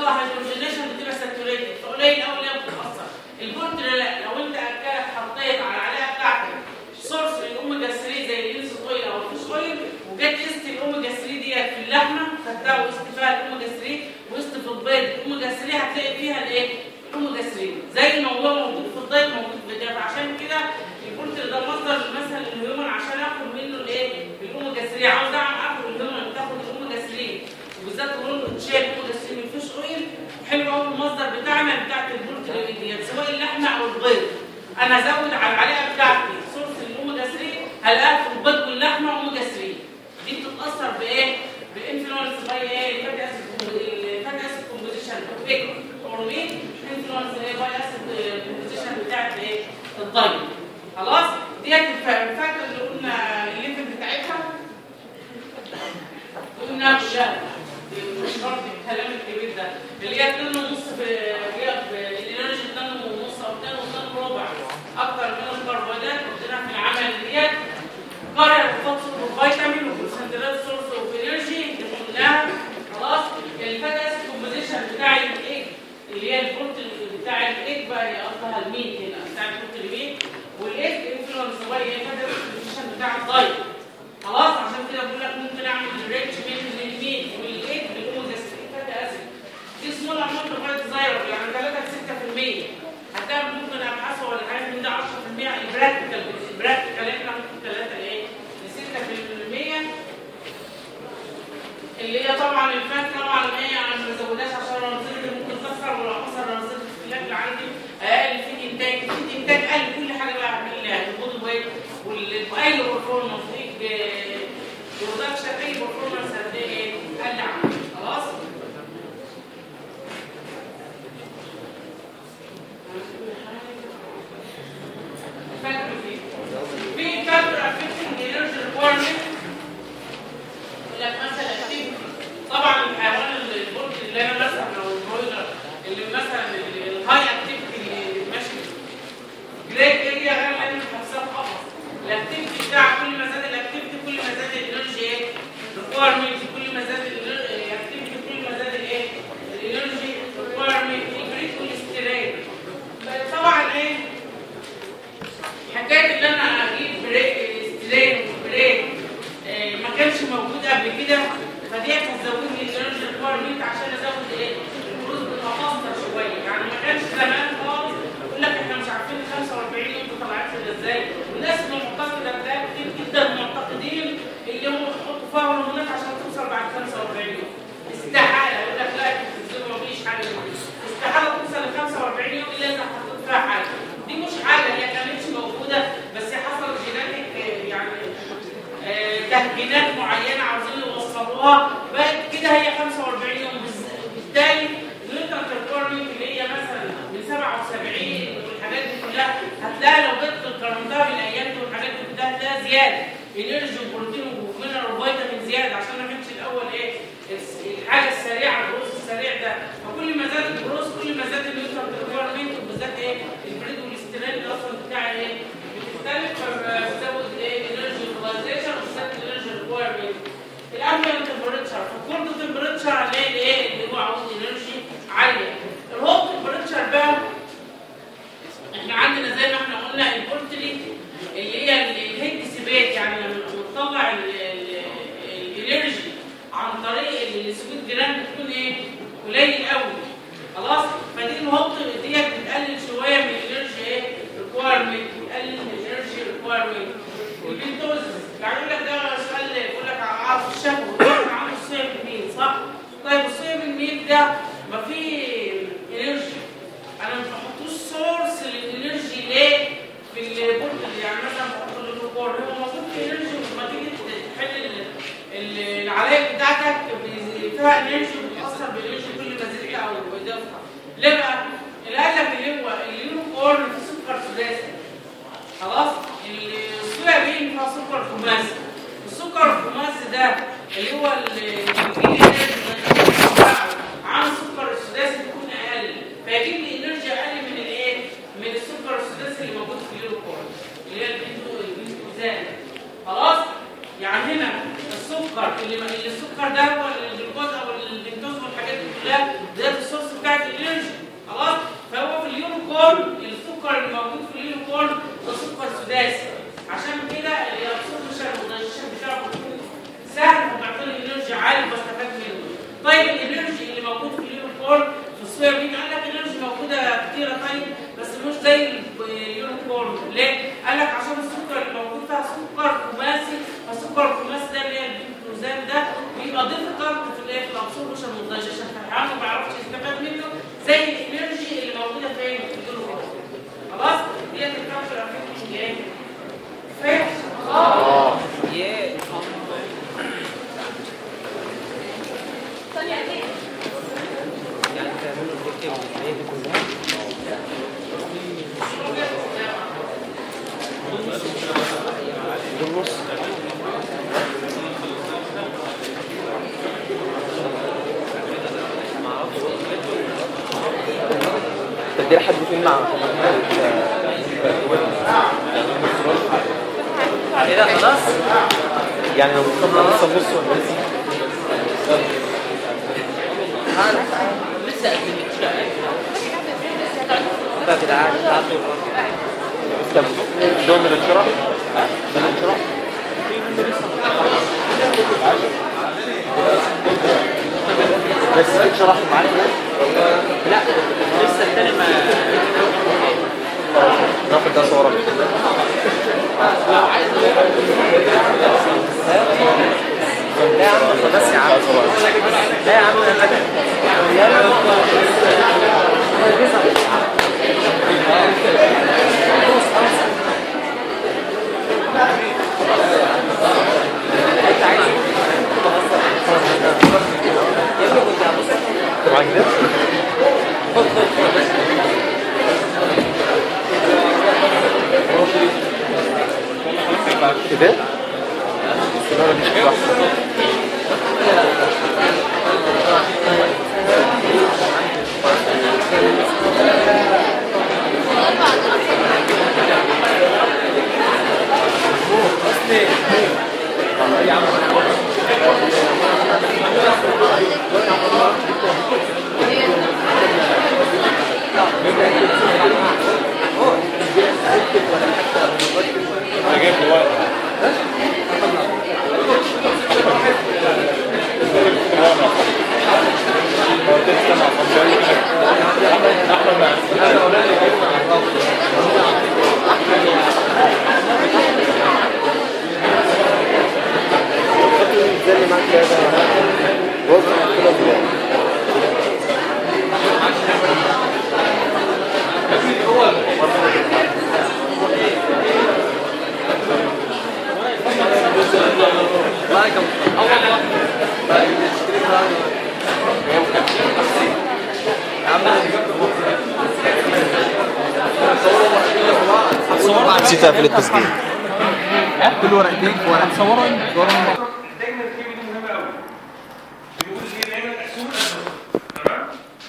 يحصل لها هيدروجينيشن بتبقى ساتوريتد فقليل قوي اللي هي بتتاثر البولتر لا لو انت اكلت حطيت على العلاقه بتاعتك سورس الاوميجا 3 زي الانس اويل او الفيش اويل وجت قست الاوميجا 3 ديت في اللحمه خدتها وقست فيها الاوميجا 3 وقست في البيض الاوميجا 3 هتلاقي فيها الايه؟ الاوميجا 3 زي ما هو موجود في الدايت موجود في الدايت عشان كده البولتر ده مصدر مثلا للهيومن عشان اخد منه الايه؟ الاوميجا 3 عاوز اعمل اخد الهيومن تاخد الاوميجا 3 وبالذات اللون تشيل اوميجا 3 من الفيش اويل حلو قوي المصدر بتاعنا بتاعت البولتر ديت سواء اللحمه او البيض انا ازود على العلاقه بتاعتي سورس الاوميجا 3 هلاقيها في البيض واللحمه اوميجا 3 دي بتتاثر بايه؟ بانفلونس باي ايه؟ الفاتي اسيد الفاتي اسيد كومبوزيشن بيك اورمين انفلونس ايه باي اسيد كومبوزيشن بتاعت ايه؟ الدايت خلاص؟ ديت الف- الفاكهه اللي قلنا الليفل بتاعتها قلنا مش مش شرط الكلام الكبير ده اللي هي 2 ونص في اللي هي في الانرجي 2 ونص او 2 ونص ربع اكتر من الكربوهيدرات عندنا في العمل ديت قرر فوسفور وفيتامين وكونسنترات سورس اوف انرجي اللي قلناها خلاص الفاتي اسيد كومبوزيشن بتاع الايج اللي هي البروت بتاع الايج بقى هي قصدها الميت هنا بتاع البروت الميت والايج انفلونس باي الفاتي اسيد كومبوزيشن بتاع الدايت خلاص عشان كده بقول لك ممكن اعمل ريتش بين الميت والايج بالاوميجا 3 فاتي اسيد دي سمول امونت اوف زايرو يعني 3 ل 6% هتلاقي ممكن ابحاثه ولا حاجه من ده 10% البراكتيكال البراكتيكال احنا ممكن 3 لايه؟ ل 6% اللي هي طبعا الفات طبعا ما هي انا ما بزودهاش عشان رمزيه ممكن تخسر ولو حصل رمزيه في الاكل عندي اقل في انتاج في انتاج قل كل حاجه بقى اعمل البودي ويت واي برفورمانس برودكشن اي برفورمانس هتلاقي قل عندي خلاص فاكر فيه في فاكر افكتنج انرجي ريكويرمنت يقول لك مثلا activity. طبعا الحيوان اللي البرج اللي انا مثلا او البرويلر اللي مثلا الهاي اكتيفيتي اللي ماشي جريد اريا غير لان الحساب قفص الاكتيفيتي بتاع كل ما زاد الاكتيفيتي كل ما زاد الانرجي ايه ريكويرمنت كل ما زاد الاكتيفيتي كل ما زاد الايه الانرجي ريكويرمنت الجريد والاستيرين طبعا ايه حكايه ان انا اجيب بريك استيرين وبريك آه، ما كانش موجود قبل كده فدي هتزود لي الانرجي ريكويرمنت عشان ازود ايه الفلوس بتتاثر شويه يعني ما كانش زمان خالص يقول لك احنا مش عارفين 45 يوم دي طلعت كده ازاي والناس المعتقده بده كتير جدا معتقدين اللي هم بيحطوا فيها هرمونات عشان توصل بعد 45 يوم استحاله يقول لك لا التلفزيون ما فيش حاجه من دي. استحاله توصل ل 45 يوم الا اذا حطيت فيها حاجه دي مش حاجه هي كانتش موجوده بس هي حصلت جيناتيك يعني آه، تهجينات معينه عاوزين يوصلوها بقت كده هي 45 يوم بس- بالتالي النيوترال ريكويرمنت اللي هي مثلا من 77 والحاجات دي كلها هتلاقي لو جيت قارنتها بالايام دي والحاجات دي كلها هتلاقيها زياده انرجي وبروتين ومينرال وفيتامين زياده عشان ما كانش الاول ايه الس- الحاجه السريعه الجروس السريع ده فكل ما زاد الجروس كل ما زاد النيوترال ريكويرمنت وبالذات ايه البريد والاستيرين اللي اصلا بتاع ايه بتختلف فبتزود ايه انرجي يوتيلايزيشن وبالذات الانرجي ريكويرمنت الامبيانت تمبريتشر فالكولد تمبريتشر اللي هي الايه اللي هو عاوز انرجي عاليه الهوت تمبريتشر بقى احنا عندنا زي ما احنا قلنا البورتلي اللي هي الهيد سيبات يعني لما بتطلع ال- ال- الانرجي عن طريق السويت جراند بتكون ايه قليل قوي خلاص فدي الهوت ديت بتقلل شويه من الانرجي ايه ريكويرمنت بتقلل من الانرجي ريكويرمنت البنتوز يعني يقول لك ده سؤال يقول لك عارف الشهوه يقول لك عامل الصيف مين صح طيب الصيف الميل ده ما فيه انرجي انا ما بحطوش سورس للانرجي ليه في البورد يعني مثلا بحط له الريكورد هو المفروض في انرجي لما تيجي تحل ال- ال- العلايق بتاعتك بي- فيها انرجي وبتاثر بالانرجي كل ما زدت او اضافتها ليه بقى؟ اللي قال لك اللي هو اليونيكورن فيه سكر سداسي خلاص الصويا بين فيها سكر خماسي السكر الخماسي ده اللي هو اللي عن سكر السداسي بيكون اقل فيجيب لي انرجي اقل من الايه من السكر السداسي اللي موجود في اليوروكورن اللي هي البنتو البنتوزان خلاص يعني هنا السكر اللي اللي السكر ده هو الجلوكوز او البنتوز والحاجات دي كلها ده السكر في النص تدي لحد فين مع كده خلاص يعني لو بتطلع لسه النص ولا لسه لسه يا جدعان تعالوا كم دول من الشرح من الشرح بس الشرح معاك لا لسه التاني ما ناخد ده صورة لا يا عم بس يا عم لا يا عم انا معاك ده كده الصورة دي شكلها أحسن. زي اللي معاك ده وزن كده ازاي نسيت اقفل التسجيل كل ورقتين ورقه تصوروا دايما الكلمه دي مهمه قوي بنقول ايه دايما اسوم تمام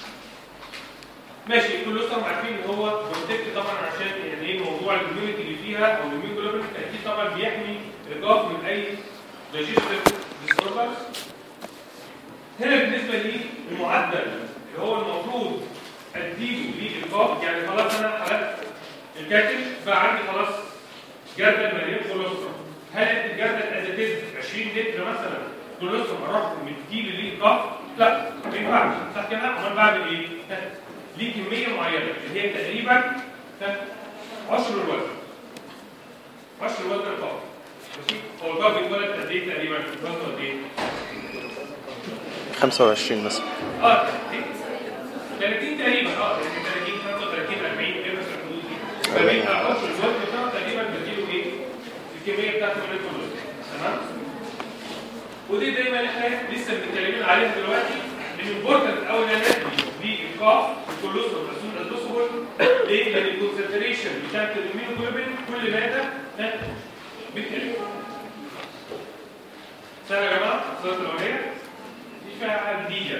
ماشي كل لسه عارفين ان هو بروتكت طبعا عشان يعني ايه موضوع الكوميونتي اللي فيها او الميوجلوبين اكيد طبعا بيحمي الجاف من اي دايجستيف ديسوردرز هنا بالنسبه لي المعدل اللي هو المفروض اديله للجاف يعني خلاص انا حلقت الكاتل بقى عندي خلاص جردل مليان كولوسترول هل انت الجردل ازيتيز 20 لتر مثلا كولوسترول اروح مديله ليه ضغط؟ لا ما ينفعش صح كده؟ امال بعمل ايه؟ ها، ليه كميه معينه اللي هي تقريبا ها، عشر الوزن عشر الوزن الفقط ماشي؟ هو الجاف بيتولد قد ايه تقريبا؟ وزنه قد ايه؟ 25 مثلا اه 30 تقريبا اه يعني 30 35 40 كده في الحدود دي فبيبقى عشر الوزن بتاعه تقريبا بديله ايه؟ الكميه بتاعته من الكلوز تمام؟ ودي دايما احنا لسه بنتكلمين عليها دلوقتي الامبورتنت او الاناتومي للقاف الكلوز والرسول الدوسبول ليه؟ لان الكونسنتريشن بتاعت الميوجلوبين كل ماده ها، بتقل سهل يا جماعه الصلاه الاوليه دي فيها حاجه جديده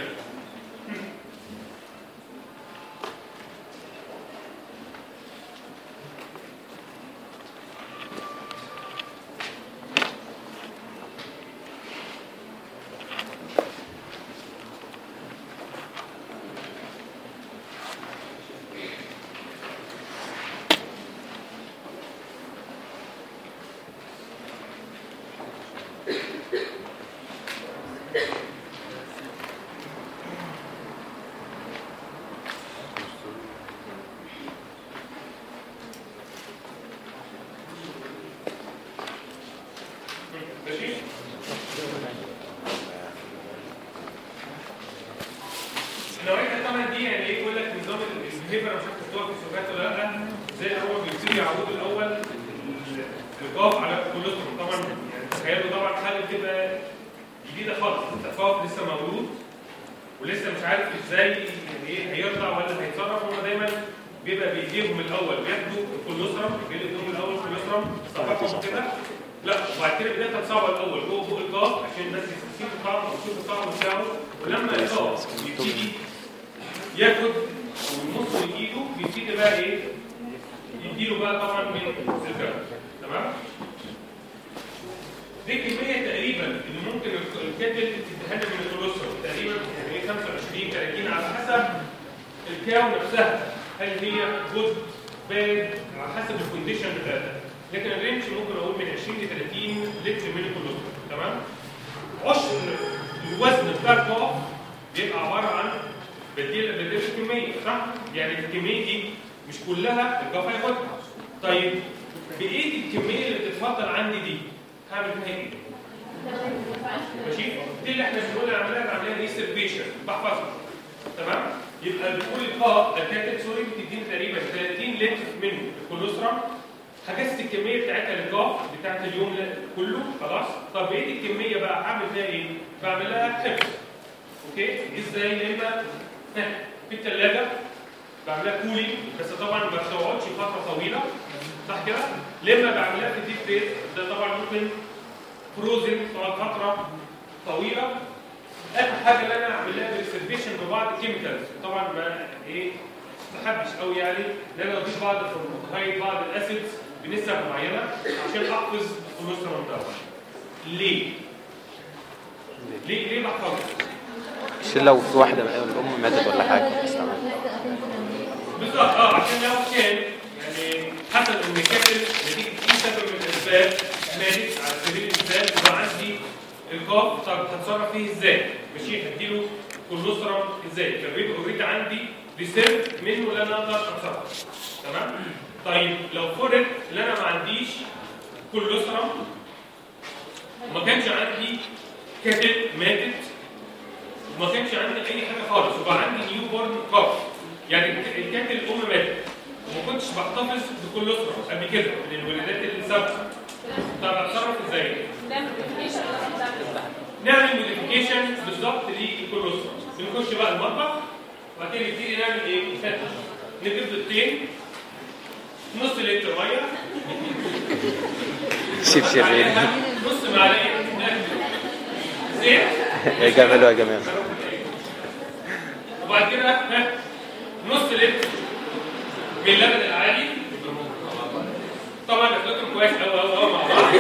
ماشي النوعية الثمن دي يعني ايه يقول لك نظام الهيبر مش عارف تحطوها في السوفات ولا لا زي هو بيبتدي يعود الاول القاف على الكولوسترول طبعا يعني تخيلوا طبعا حاجه بتبقى جديده خالص التفاوت لسه مولود ولسه مش عارف ازاي يعني ايه هيرضع ولا هيتصرف هم دايما بيبقى بايديهم الاول بياخدوا الكولوسترم بيدوا الاول الكولوسترم صفحهم كده لا وبعد كده بدايه صعبه الاول هو فوق القاف عشان بس يسيب الطعم او يشوف الطعم بتاعه ولما القاف يبتدي ياخد ونص من ايده بيبتدي بقى ايه يديله بقى طبعا من الزكاه تمام دي كمية تقريبا اللي ممكن الكاتل تديها لنا من الكولوسترول تقريبا يعني 25 30 على حسب الكاو نفسها هل هي جود باد على حسب الكونديشن بتاعتها لكن الرينج ممكن اقول من 20 ل 30 لتر من الكولوسترول تمام عشر الوزن بتاع القاف بيبقى عباره عن بديل بديل الكميه صح؟ يعني الكميه دي مش كلها القاف هياخدها طيب بايه الكميه اللي بتتفضل عندي دي؟ هعمل فيها ايه؟ ماشي؟ دي اللي احنا بنقول عمليه بعملها ريسيرفيشن بحفظها تمام؟ يبقى بتقول القاف الكاتب سوري بتديني تقريبا 30 لتر من الكولوسترم حجزت الكميه بتاعتها للقاف بتاعت اليوم كله خلاص طب بقيه الكميه بقى هعمل فيها ايه؟ بعمل لها حفظ اوكي؟ ازاي؟ يا اما في الثلاجه بعملها كولينج بس طبعا ما بتقعدش فتره طويله صح كده؟ لما بعملها في ديب فريز ده طبعا ممكن فروزن تقعد فتره طويله اخر حاجه اللي انا اعمل لها ريسيرفيشن ببعض الكيميكالز طبعا ما ايه ما بحبش قوي يعني ان انا اضيف بعض الفورمالدهايد بعض الاسيدز بنسب معينه عشان احفظ الكوليسترول ده ليه؟ ليه ليه بحفظه؟ عشان لو في واحدة من الأم ماتت ولا حاجة تستعمل بالظبط اه عشان لو كان يعني حصل ان كاتل نتيجه اي سبب من الاسباب ماتت على سبيل المثال يبقى عندي القاف طب هتصرف فيه ازاي؟ ماشي هديله كولوسترم ازاي؟ فبيبقى اوريدي عندي ريسيرف منه اللي انا اقدر اتصرف تمام؟ طيب لو فرض ان انا ما عنديش كولوسترم وما كانش عندي كاتل ماتت وما كانش عندي اي حاجه خالص وبقى عندي نيو بورن كاف يعني كانت الام ماتت وما كنتش بحتفظ بكولوسترم قبل كده من الولادات اللي سابقه طب اتصرف ازاي؟ نعمل موديفيكيشن بالظبط للكولوسترم بنخش بقى المطبخ وبعد كده نبتدي نعمل ايه؟ نجيب بيضتين نص لتر ميه شيف شيرين نص معلقه زيت يا جمال يا جمال وبعد كده ها، نص لتر من اللبن العادي طبعا اخلاقهم كويس قوي قوي قوي مع بعض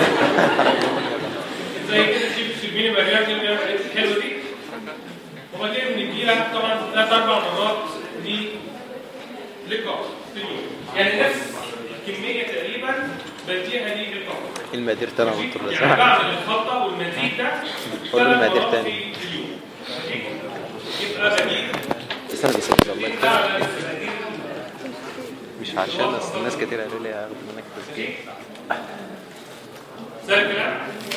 زي كده شيف شربيني مريم دي اللي هي الحلوه دي وبعد كده بنديها طبعا ثلاث اربع مرات دي لقاء في اليوم يعني نفس الكميه تقريبا بديها دي لقاء المدير تاني وانتوا يعني لازم بعمل الخلطه والمزيد ده قول له ثلاث المقادير مرات تاني. في اليوم يبقى بديل بس انا بيسجل والله ده على المقادير مش عشان بس الناس كتير قالوا لي هاخد منك تسجيل زي الكلام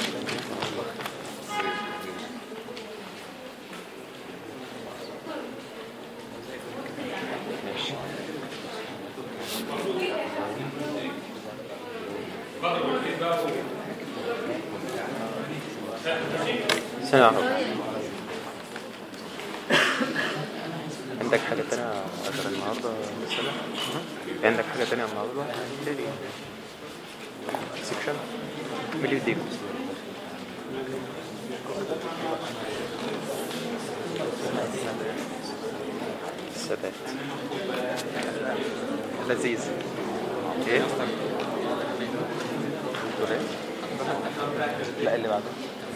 ماشي بقدر اقول ايه بقى فوق ماشي ثانية واحدة عندك حاجة تانية غير النهاردة مثلا؟ عندك حاجة تانية النهاردة؟ تاني سكشن مليون ديكو الثبات لذيذ ايه؟ بتقول ايه؟ لا اللي بعده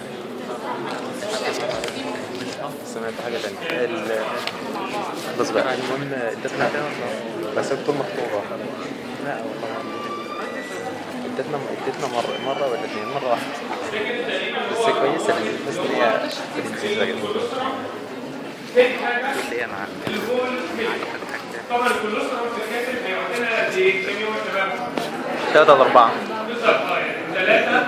سمعت حاجة تانية ال بس بقى المهم ادتنا بس الطول مخطوبة لا والله ادتنا ادتنا مرة مرة ولا اتنين مرة واحدة بس كويسة لأن بحس إن هي لذيذة جدا اللي هي مع طبعا الكولوسترول في الكاتب هيقعد لنا قد ايه؟ كام يوم يا شباب؟ ثلاثة لأربعة بالظبط اه يعني من ثلاثة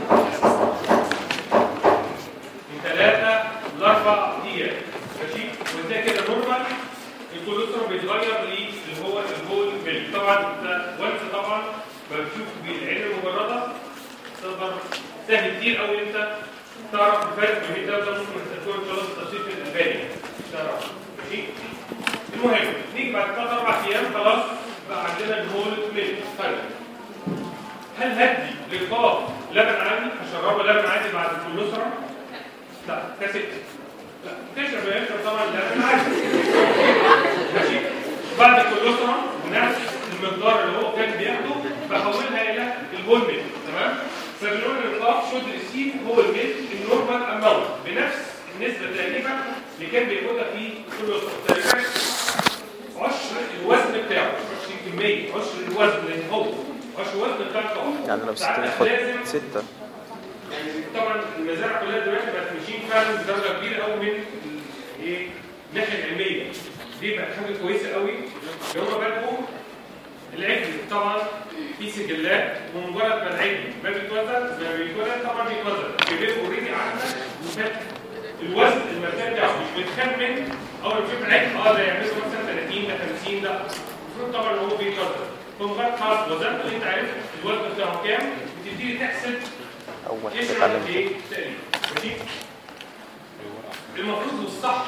من ثلاثة لأربع أيام ماشي؟ وده كده نورمال الكولوسترول بيتغير اللي هو البول ميلك طبعا ده وانس طبعا بشوف بالعين المجردة تقدر سهل كتير قوي انت تعرف الفرق بين ده وده ممكن تكون ان شاء الله بالتفصيل في الالباني تعرف ماشي؟ المهم نيجي بعد ثلاث اربع ايام خلاص بقى عندنا الهول ميلك طيب هل هدي للقاف لبن عادي تشربه لبن عادي بعد الكولوسترم لا كاسيت لا تشرب يا يشرب طبعا لبن عادي ماشي بعد الكولوسترم بنفس المقدار اللي هو كان بياخده بحولها الى الهول ميلك تمام فبنقول ان القاف شود ريسيف هو الميلك النورمال اماونت بنفس النسبه تقريبا اللي كان بياخدها في الكولوسترم تقريبا عشر الوزن بتاعه مش الكميه عشر الوزن اللي هو عشر الوزن بتاع القاف يعني لو ساعات ستة لازم ياخد ستة يعني طبعا المزارع كلها دلوقتي بقت ماشيين فعلا بدرجه كبيره قوي من ال- ايه الناحيه العلميه دي بقت حاجه كويسه قوي ان هم بدأوا العجل طبعا في سجلات ومجرد ما العجل ما بيتوزن ما بيتولد طبعا بيتوزن بيبقى اوريدي عندك الوزن المكان بتاعه مش متخمن اول ما تشوف العجل اه ده يعمل له مثلا 30 ده 50 ده المفروض طبعا هو بيتوزن فمجرد خلاص وزنته انت عرفت الوزن بتاعه كام بتبتدي تحسب أول حاجة يشرب اتعلمت ايه تقريبا ماشي المفروض والصح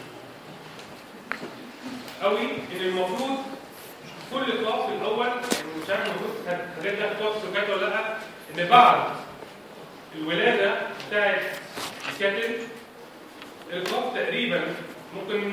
قوي ان المفروض كل طاقه في الاول مش عارف المفروض الحاجات دي هتقف سكات ولا لا ان بعد الولاده بتاعت الكاتل الطاقه تقريبا ممكن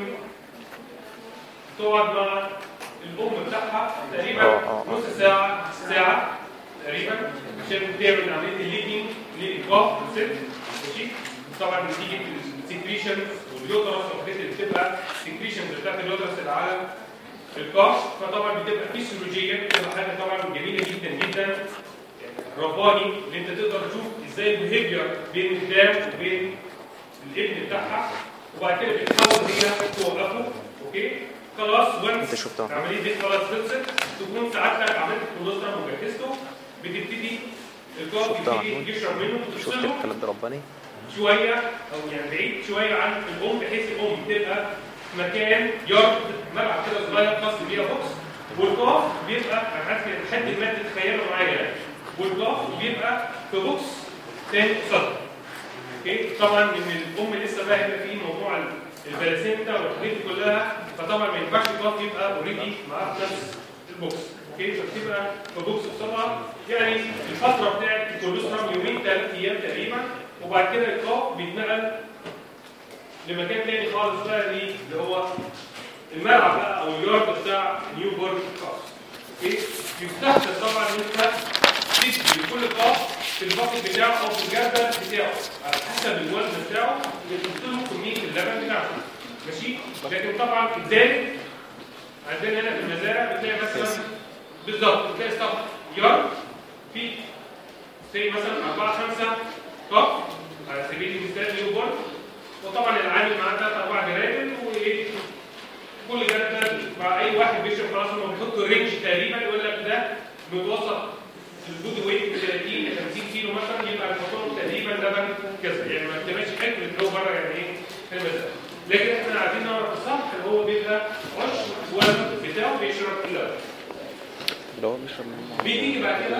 تقعد مع الام بتاعها تقريبا آه، آه، آه. نص ساعه ساعه تقريبا عشان تعمل عمليه الليدنج للايقاف الست ماشي طبعا نتيجه السكريشن واليوترس والحاجات اللي بتبقى سكريشنز بتاعت اليوترس اللي على الكاف فطبعا بتبقى فيسيولوجيا بتبقى حاجه طبعا جميله جدا جدا رباني ان انت تقدر تشوف ازاي البيهيفير بين الدام وبين الابن بتاعها وبعد كده بتحاول هي توقفه اوكي خلاص أنت وانس شفتها. العمليه دي خلاص خلصت تكون ساعتك عملت الكولوسترم وجهزته بتبتدي الكاف شفتها يبتدي يشرب منه شفت وتفصله الكلام ده رباني شويه او يعني بعيد شويه عن الام بحيث الام تبقى في مكان يارد ملعب كده صغير خاص بيها بوكس والقاف بيبقى انا عارف لحد ما تتخيلوا معايا يعني والقاف بيبقى في بوكس تاني قصادها اوكي طبعا ان الام لسه بقى هنا في موضوع البلاسينتا والحاجات دي كلها فطبعا ما ينفعش القاف يبقى اوريدي معاه في نفس البوكس اوكي فبتبقى في بوكس قصادها يعني الفتره بتاعت الكولوسترم يومين ثلاث ايام تقريبا وبعد كده القاف بيتنقل لمكان تاني خالص بقى ليه اللي هو الملعب بقى او اليارد بتاع نيو بورن كاف اوكي يستحسن طبعا ان انت تدي لكل قاف في الباكت بتاعه او في الجردل بتاعه على حسب الوزن بتاعه بتحط له كميه اللبن بتاعته ماشي لكن طبعا الزائد عندنا هنا في المزارع بتلاقي مثلا بالظبط بتلاقي ستاف يارد في زي مثلا 4 5 كف على سبيل المثال نيو بورن وطبعا العامل معاه ثلاث اربع جرادل وايه كل جردل مع اي واحد بيشرب خلاص هم بيحطوا رينج تقريبا يقول لك ده متوسط البودي ويت من 30 ل 50 كيلو مثلا يبقى الفطور تقريبا لبن كذا يعني ما بتبقاش حلو اللي هو بره يعني ايه في المزارع لكن احنا عايزين نعرف الصح ان هو بيبقى عشر الوزن بتاعه بيشرب اللبن اللي هو بيشرب منه بيجي بعد كده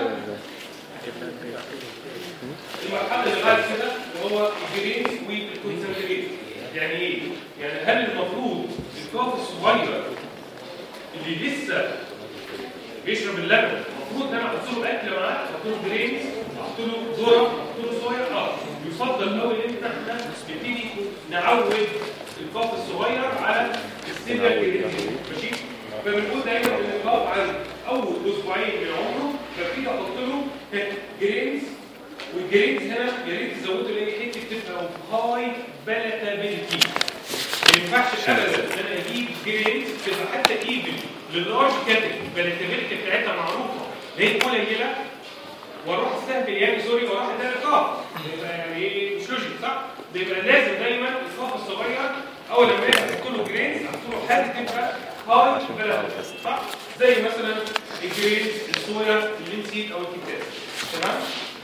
المرحله اللي بعد كده اللي هو الجرينز والكونسنتريت يعني ايه؟ يعني هل المفروض الكاف الصغير اللي لسه بيشرب اللبن المفروض ان انا احط له اكل معاه احط له جرينز احط له ذره احط له صويا اه يفضل قوي ان احنا نبتدي نعود الكاف الصغير على السيريال جرينز ماشي فبنقول دايما ان الكاف عن اول اسبوعين من عمره ببتدي احط له جرينز والجرينز هنا يا ريت تزودوا لي حته تبقى هاي بلاتابيلتي ما ينفعش ابدا ان انا اجيب جرينز تبقى حتى ايفن للارج كاتب البلاتابيلتي بتاعتها معروفه هي قليله واروح استهبل يعني سوري واروح اديها الكاف يبقى يعني ايه مش لوجيك صح؟ بيبقى لازم دايما الكاف الصغير اول لما يحط له جرينز احط له حاجه تبقى هاي بلاتابيلتي صح؟ زي مثلا الجرينز الصويا اللينسيد او الكتاب تمام؟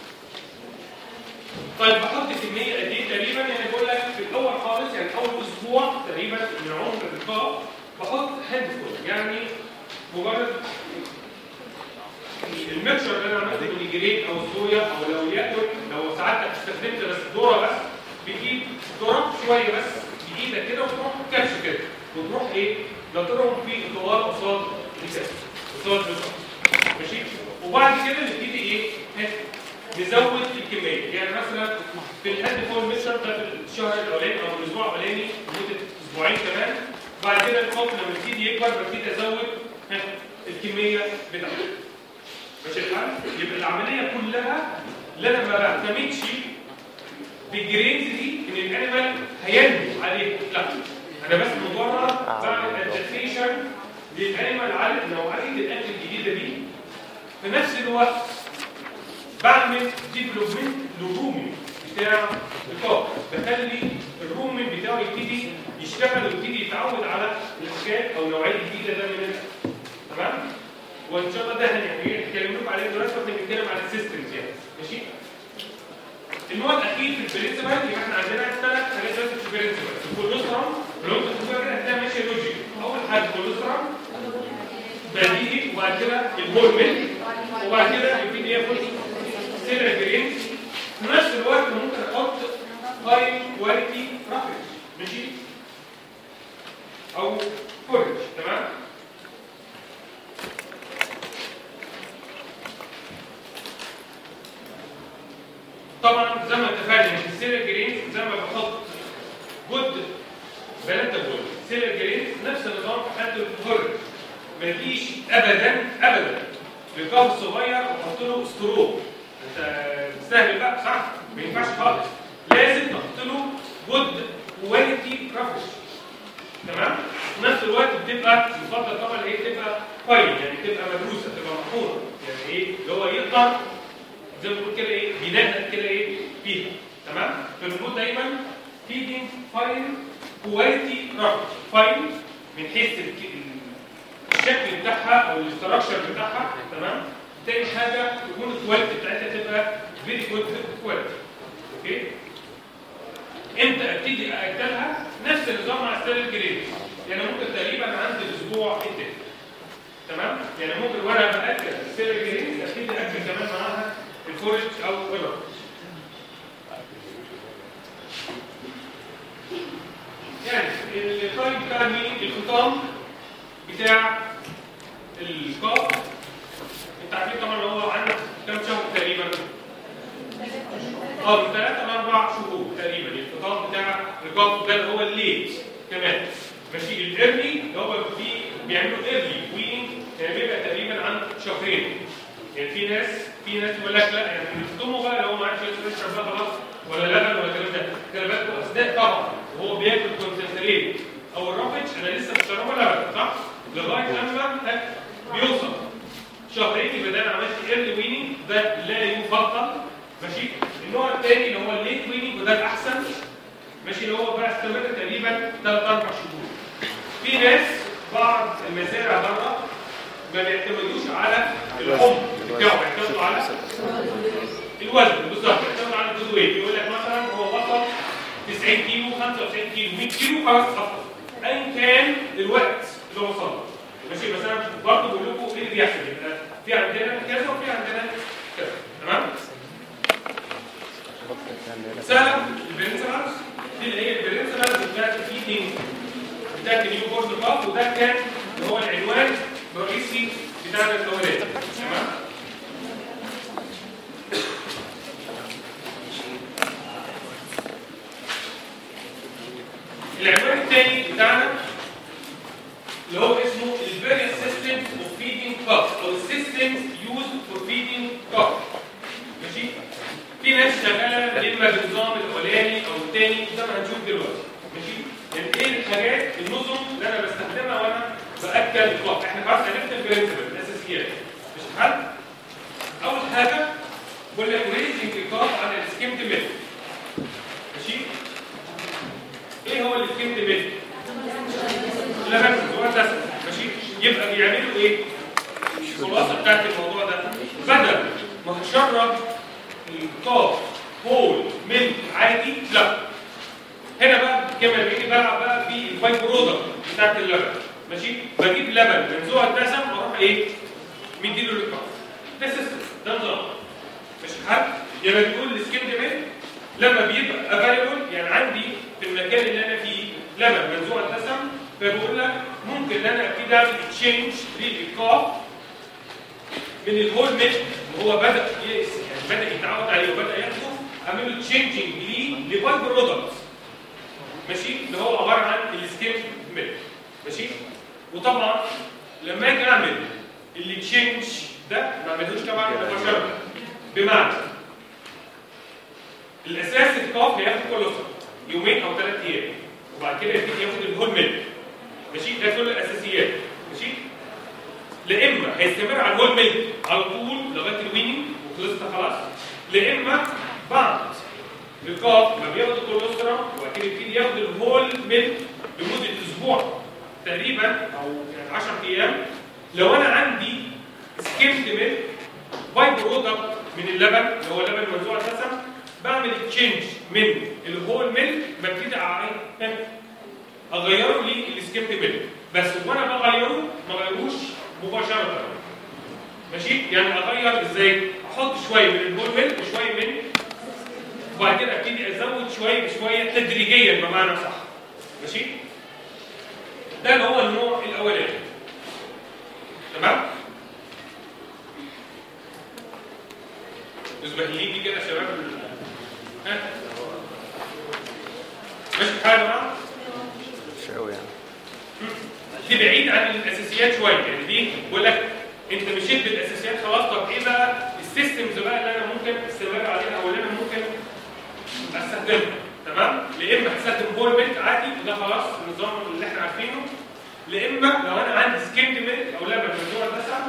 طيب بحط كميه قد ايه تقريبا يعني بقول لك في الاول خالص يعني اول اسبوع تقريبا من عمر اللقاء بحط هاندفول يعني مجرد الميكشر اللي انا عملته من الجريد او الصويا او لو ياكل لو ساعات استخدمت بس ذره بس بتجيب ذره شويه بس بايدك كده وتروح كبش كده وتروح ايه نضربهم في الطوال قصاد الكاس قصاد الكاس ماشي وبعد كده نبتدي ايه نزود الكميه يعني مثلا في الهاند فول ميشر ده في الشهر الاولاني او الاسبوع الاولاني لمده اسبوعين كمان بعد كده الخط لما يبتدي يكبر ببتدي ازود ها، الكميه بتاعته ماشي الحال يبقى العمليه كلها لا انا ما بعتمدش بالجرينز دي ان الانيمال هينمو عليه لا انا بس مجرد بعمل ادابتيشن للانيمال على نوعيه الاكل الجديده دي في نفس الوقت بعمل ديفلوبمنت للرومي بتاع الطاقه بخلي الرومي بتاعه يبتدي يشتغل ويبتدي يتعود على الحاجات او النوعيه الجديده ده من الأكل. تمام وان شاء الله ده يعني هنتكلم لكم عليه دلوقتي واحنا بنتكلم على السيستمز يعني ماشي النوع الاخير في البرنسبل يبقى احنا عندنا ثلاث حاجات بس في البرنسبل الكولوسترم لو انت تشوفها كده هتلاقيها ماشيه لوجيك اول حاجه الكولوسترم بديهي وبعد كده الهرمون وبعد كده يبتدي ياخد سيلر جرين في نفس الوقت ممكن احط هاي كواليتي رافج ماشي او فورج تمام طبعا زي ما اتفقنا ان السيلر جرين زي ما بحط جود بلانتابول سيلر جرين نفس النظام في حد الفورج ما يجيش ابدا ابدا لقاف صغير واحط له ستروك انت تستهبل بقى صح ما ينفعش خالص لازم تحط له جود كواليتي رافش تمام في نفس الوقت بتبقى يفضل طبعا هي تبقى فاين يعني تبقى مدروسه تبقى محفوظه يعني ايه اللي هو يقدر زي ما بنقول كده ايه بينقل كده ايه فيها تمام فالمفروض دايما فيدنج فاين كواليتي رافش فاين من حيث الك- الشكل بتاعها او الاستراكشر بتاعها تمام تاني حاجه تكون الكواليتي بتاعتها تبقى فيري جود كواليتي اوكي امتى ابتدي ااكلها نفس النظام مع ستايل الجريد يعني ممكن تقريبا عند الاسبوع التاني تمام يعني ممكن وانا باكل ستايل الجريد ابتدي اكل كمان معاها الفورج او الرابش يعني التايم بتاع مين الخطام بتاع القاف انت عارفين طبعا هو عندك كام شهر تقريبا اه من ثلاثة لأربع شهور تقريبا الخطام بتاع القاف ده اللي هو الليت كمان ماشي الايرلي اللي هو في بيعملوا ايرلي وينج يعني بيبقى تقريبا عند شهرين يعني في ناس في ناس يقول لك لا يعني بيفطموا بقى لو ما عادش يشرب بقى خلاص ولا لبن ولا الكلام ده خلي بالكوا اثناء طبعا وهو بياكل كونسنتريت او الرابج انا لسه مش شاربه لبن صح؟ لغايه لما بيوصل شهرين يبقى ده انا عملت ايرلي ويننج ده لا يفضل ماشي النوع الثاني اللي هو الليت ويننج وده الاحسن ماشي اللي هو بقى استمر تقريبا ثلاث اربع شهور في ناس بعض المزارع بره ما بيعتمدوش على العمر بتاعه بيعتمدوا على الوزن بالظبط بيعتمدوا على الجود ويت يقول لك مثلا هو وصل 90 كيلو 95 كيلو 100 كيلو خلاص افضل ايا كان الوقت اللي وصل له ماشي بس انا برضه بقول لكم ايه اللي بيحصل يبقى في عندنا كذا وفي عندنا كذا تمام سهله البرنسبلز دي اللي هي البرنسبلز بتاعت الفيدنج بتاعت النيو بورد باف وده كان اللي هو العنوان الرئيسي بتاع الاولاني تمام العنوان الثاني بتاعنا اللي هو اسمه ال various systems of feeding cups او systems used for feeding cups ماشي في ناس شغاله اما بالنظام الاولاني او الثاني زي ما هنشوف دلوقتي ماشي يعني ايه الحاجات النظم اللي انا بستخدمها وانا باكل الكاب احنا خلاص عرفت البرنسبل الاساسيات مش حل اول حاجه بقول لك ريزنج الكاب على السكيمت ميثود ماشي ايه هو السكيمت ميثود لبن هو ده ماشي يبقى بيعملوا ايه الخلاصه بتاعت الموضوع ده بدل ما هشرب الكاب هول ميلك عادي لا هنا بقى كما بيجي بلعب بقى في الفاي برودكت بتاعت اللبن ماشي بجيب لبن منزوع الدسم واروح ايه مديله للكاب ده سيستم ده نظام مش حد يبقى بيقول السكيم ده لما بيبقى افايبل يعني عندي في المكان اللي انا فيه لبن منزوع الدسم فبقول لك ممكن ان انا ابتدي اعمل اكشينج للكاب من الهول ميلك وهو بدا يس- يعني بدا يتعود عليه وبدا ياخده اعمل له تشينجنج ليه لباي برودكت ماشي اللي هو عباره عن السكيم ميلك ماشي وطبعا لما اجي اعمل اللي تشينج ده ما اعملهوش طبعا مباشره بمعنى الاساس الكاف هياخد كل اسره يومين او ثلاث ايام وبعد كده يبتدي ياخد الهول ميلك ماشي ده كل الاساسيات ماشي لا اما هيستمر على الهول ميلك على طول لغايه الويننج وخلصت خلاص لا اما بعد الكاف ما بياخد الكولوسترم وبعد كده يبتدي ياخد الهول ميلك لمده اسبوع تقريبا او يعني 10 ايام لو انا عندي سكيمد ميلك باي برودكت من اللبن اللي هو لبن منزوع الدسم بعمل تشينج من الهول ميلك ببتدي أعي- اغيره للسكيمد ميلك بس وانا بغيره ما بغيروش مباشره ماشي يعني اغير ازاي احط شويه من الهول ميلك وشويه من وبعد كده ابتدي ازود شويه بشويه تدريجيا بمعنى صح ماشي ده اللي هو النوع الاولاني تمام اسمحلي لي كده يا شباب ها ماشي حاجه يا جماعه مش قوي يعني دي بعيد عن الاساسيات شويه يعني دي بقول لك انت مشيت بالاساسيات خلاص طب ايه بقى السيستمز بقى اللي انا ممكن استمر عليها او اللي انا ممكن استخدمها تمام لا اما هستخدم هول ميلك عادي وده خلاص النظام اللي احنا عارفينه لا اما لو انا عندي سكيمد ميلك او لبن ممنوع الدسم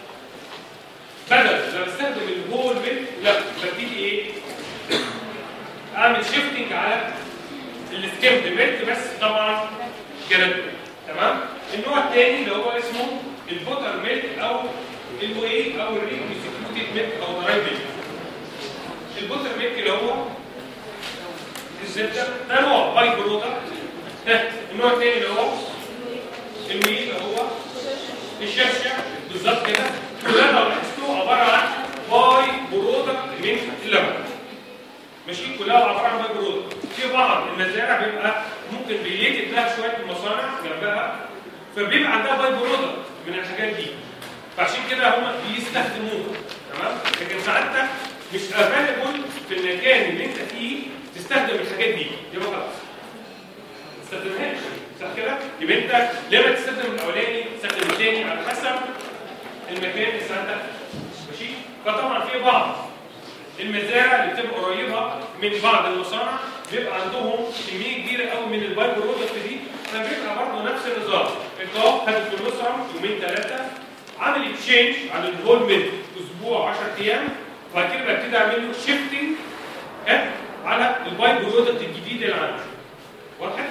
بدل ما بستخدم الهول ميلك لا ببتدي ايه اعمل شيفتنج على السكيمد ميلك بس طبعا جرادوال تمام النوع الثاني اللي هو اسمه البوتر ميلك او الواي او الريكونستيتيوتد ميلك او دراي ميلك البوتر ميلك اللي هو الزبده ده نوع باي برودكت ده النوع الثاني اللي هو الوي اللي هو الشرشة بالظبط كده كلها لو لاحظتوا عباره عن باي برودكت من اللبن ماشي كلها عباره عن باي برودكت في بعض المزارع بيبقى ممكن ريليتد لها شويه المصانع جنبها فبيبقى عندها باي برودكت من الحاجات دي فعشان كده هم بيستخدموها تمام لكن ساعتها مش افيلبل في المكان اللي انت فيه تستخدم الحاجات دي يبقى خلاص ما تستخدمهاش صح كده يبقى انت لما تستخدم الاولاني تستخدم الثاني على حسب المكان اللي ساعتك ماشي فطبعا في بعض المزارع اللي بتبقى قريبه من بعض المصانع بيبقى عندهم كميه كبيره قوي من الباي برودكت دي فبيبقى برضه نفس النظام الطاق خد الكولوسترم يومين ثلاثه عامل تشينج على الهول من اسبوع 10 ايام وبعد كده ببتدي اعمل له شيفتنج على الباي برودكت الجديد اللي عنده واضح؟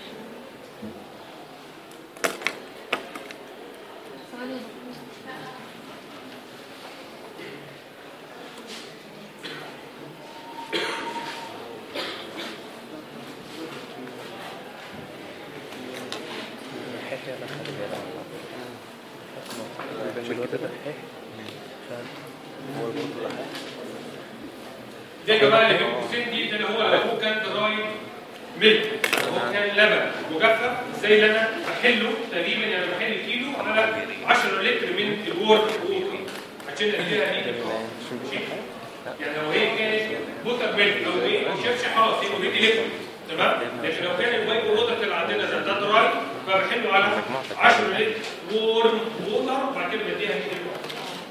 ده يا جماعه اللي بين قوسين دي ده اللي هو لو هو كان دراي ميلك لو هو كان لبن مجفف زي اللي انا بحله تقريبا يعني بحل كيلو على 10 لتر من الوورد ووتر عشان اديها دي ماشي؟ يعني لو هي كانت بوتر ميلك او ايه او شرش خلاص هي اوريدي ليكويد تمام لكن لو كان الواي برودكت اللي عندنا ده ده دراي فبحله على 10 لتر وورم ووتر وبعد كده بديها دي دلوقتي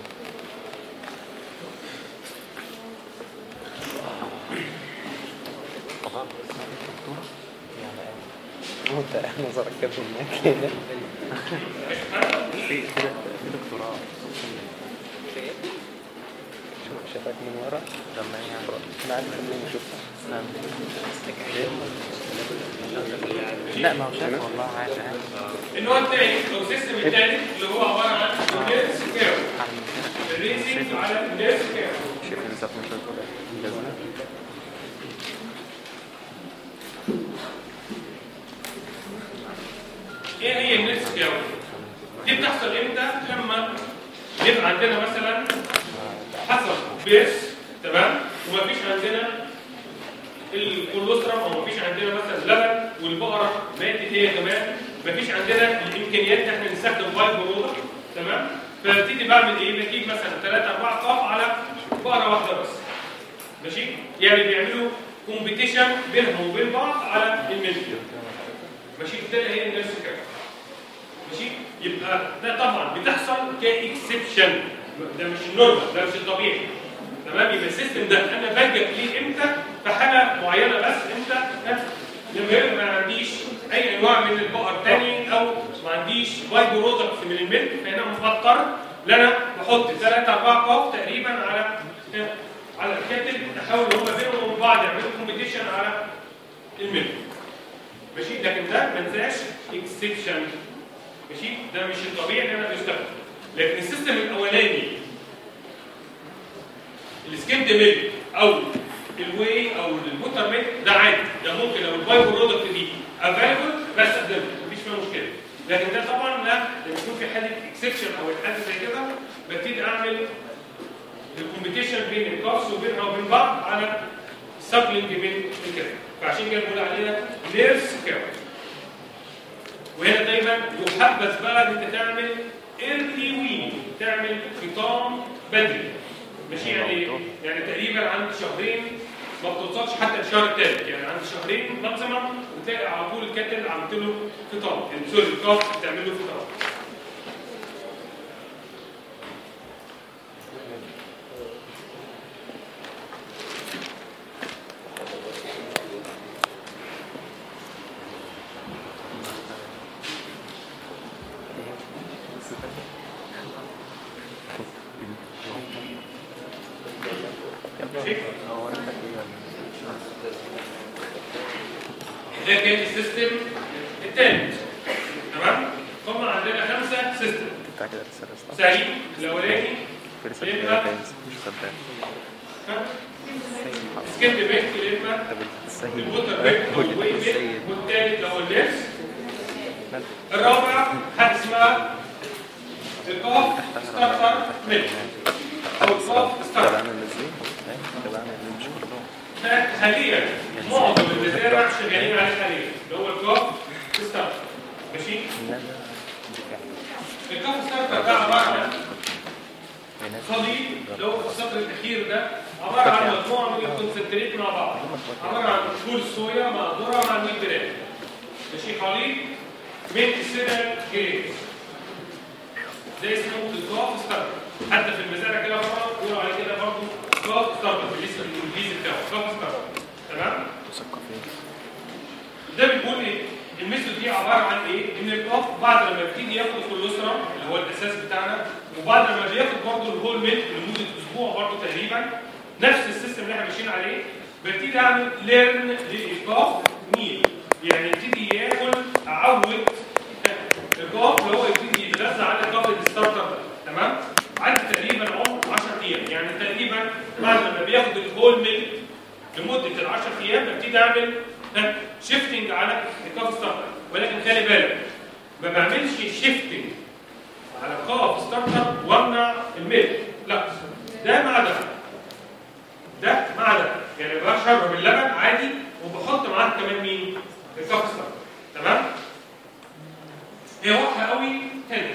وانت نظرك كده هناك كده في كده في دكتوراه شوف شافك من ورا لما يعني ما عارف اني شفتها لا ما هو شاف والله عارف عارف النوع الثاني او السيستم الثالث اللي هو عباره عن النيرس كير الريسنج على النيرس كير شايف النساء مش لازمه ايه هي النيرس كير دي بتحصل امتى لما يبقى عندنا مثلا حصل بيرس تمام ومفيش عندنا الكولوسترم او مفيش عندنا مثلا لبن والبقره ماتت هي كمان مفيش عندنا الامكانيات ان احنا نستخدم باي برودكت تمام فببتدي بعمل ايه؟ بجيب مثلا 3 4 قاف على بقره واحده بس ماشي يعني بيعملوا كومبيتيشن بينهم وبين بعض على المنيو ماشي بالتالي هي نفس الكلام ماشي يبقى ده طبعا بتحصل كاكسبشن ده مش النورمال ده مش الطبيعي تمام يبقى السيستم ده انا بلجا ليه امتى في حاله معينه بس امتى لما يبقى ما عنديش اي انواع من البقر تاني او ما عنديش باي برودكت من الملك فهنا مفكر ان انا بحط 3 4 قاف تقريبا على على الكاتل احاول ان هم بينهم وبين بعض يعملوا كومبيتيشن على الملك ماشي لكن ده ما ننساش اكسبشن ماشي ده مش الطبيعي ان انا بستخدم لكن السيستم الاولاني السكيمد ميلك او الواي او البوتر ميلك ده عادي ده ممكن لو الباي برودكت دي افيلبل بستخدمه مفيش فيها مشكله لكن ده طبعا لا لما يكون في حاله اكسبشن او حاجه زي كده ببتدي اعمل الكومبيتيشن بين الكافس وبينها وبين بعض على سابلنج من الكلام فعشان كده بنقول عليها نيرس كاو وهنا دايما يحبذ بقى ان انت تعمل ايرلي وين تعمل فطام بدري ماشي يعني ايه؟ يعني تقريبا عند شهرين ما بتوصلش حتى الشهر الثالث يعني عند شهرين ماكسيمم وتلاقي على طول الكاتل عملت له فطام يعني سوري الكاف بتعمل له فطام ماشي؟ ده كان السيستم الثالث تمام؟ طبعا عندنا خمسه سيستم بتاع كده لسه لسه سعيد الاولاني في لسه يبقى كده مش صدق سكيب بيت يبقى طب السيد الوتر بيت هو او الواي بيت السيد والثالث اللي هو اللبس الرابع حاجه اسمها القاف ستارتر ميلك او القاف ستارتر تبعنا الذين تبعنا اللي مش كلهم حاليا معظم المزارع شغالين عليه حاليا اللي هو الكاف ستارتر ماشي لا لا دي فعلا. الكاف ستارتر ده عباره عن خليط اللي هو في السطر الاخير ده عباره عن مجموعه من الكونسنتريت مع بعض عباره عن فول صويا مع ذره مع الميت براد ماشي خليط من السيريال جريدز ده اسمه الكاف ستارتر حتى في المزارع كده بره بيقولوا عليه كده برضه كاف ستارتر بالاسم الانجليزي بتاعه كاف ستارتر تمام مثقفين ده بيقول ايه؟ الميثود دي عباره عن ايه؟ ان الكاف بعد لما بيبتدي ياخد الكولوسترم اللي هو الاساس بتاعنا وبعد لما بياخد برضه الهول ميلك لمده اسبوع برضه تقريبا نفس السيستم اللي احنا ماشيين عليه ببتدي اعمل ليرن للكاف ميل يعني يبتدي ياكل اعود الكاف اللي هو يبتدي يتغذى على الكاف الستارتر ده تمام؟ عندي تقريبا عمر 10 ايام يعني تقريبا بعد لما بياخد الهول ميلك لمده ال 10 ايام ببتدي اعمل شيفتنج على الكاف ستارتر ولكن خلي بالك ما بعملش شيفتنج على الكاف ستارتر وامنع الميلك لا ده مع ده ده مع ده يعني بشرب اللبن عادي وبحط معاه كمان مين؟ الكاف ستارتر تمام؟ هي واضحه قوي تاني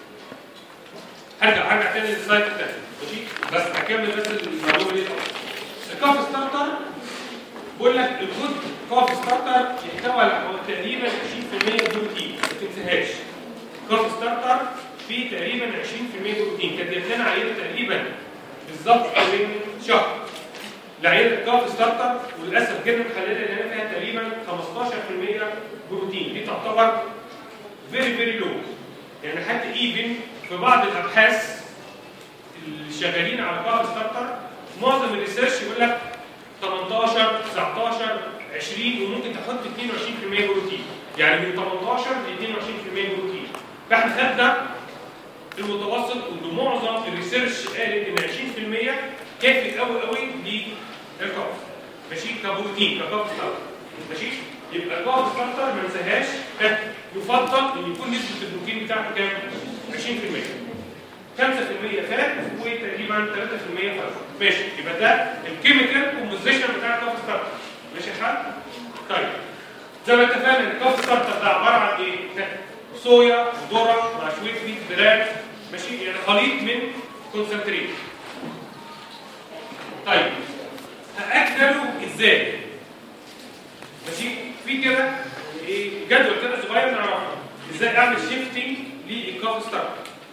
هرجع هرجع تاني للسلايد التاني ماشي بس هكمل بس المعلومه دي الأول. الكاف ستارتر بقول لك الجود كاف ستارتر يحتوي على تقريبا 20% بروتين ما تنساهاش كاف ستارتر فيه تقريبا 20% بروتين كانت جات لنا عينه تقريبا بالظبط من شهر العينه الكاف ستارتر وللاسف جبنا محلله لان فيها تقريبا 15% بروتين دي تعتبر فيري فيري لو يعني حتى ايفن في بعض الابحاث اللي شغالين على كاف ستارتر معظم الريسيرش يقول لك 18 19 20 وممكن تحط 22% بروتين يعني من 18 ل 22% بروتين فاحنا خدنا المتوسط وان معظم الريسيرش قالت ان 20% كافي قوي قوي للكاف ماشي كبروتين ككاف ستارتر ماشي يبقى الكاف ستارتر ما ننساهاش يفضل ان يكون نسبه البروتين بتاعته كام 20% 5% فات وتقريبا 3% فرق ماشي يبقى ده الكيميكال كومبوزيشن بتاع الكاف ستارتر ماشي الحال طيب زي ما اتفقنا ان الكاف ستارتر ده عباره عن ايه صويا ذره مع شويه ميت براد ماشي يعني خليط من كونسنتريت طيب هاجله ازاي ماشي في كده ايه جدول كده صغير نعرفه ازاي اعمل شيفتنج للكاف ستارت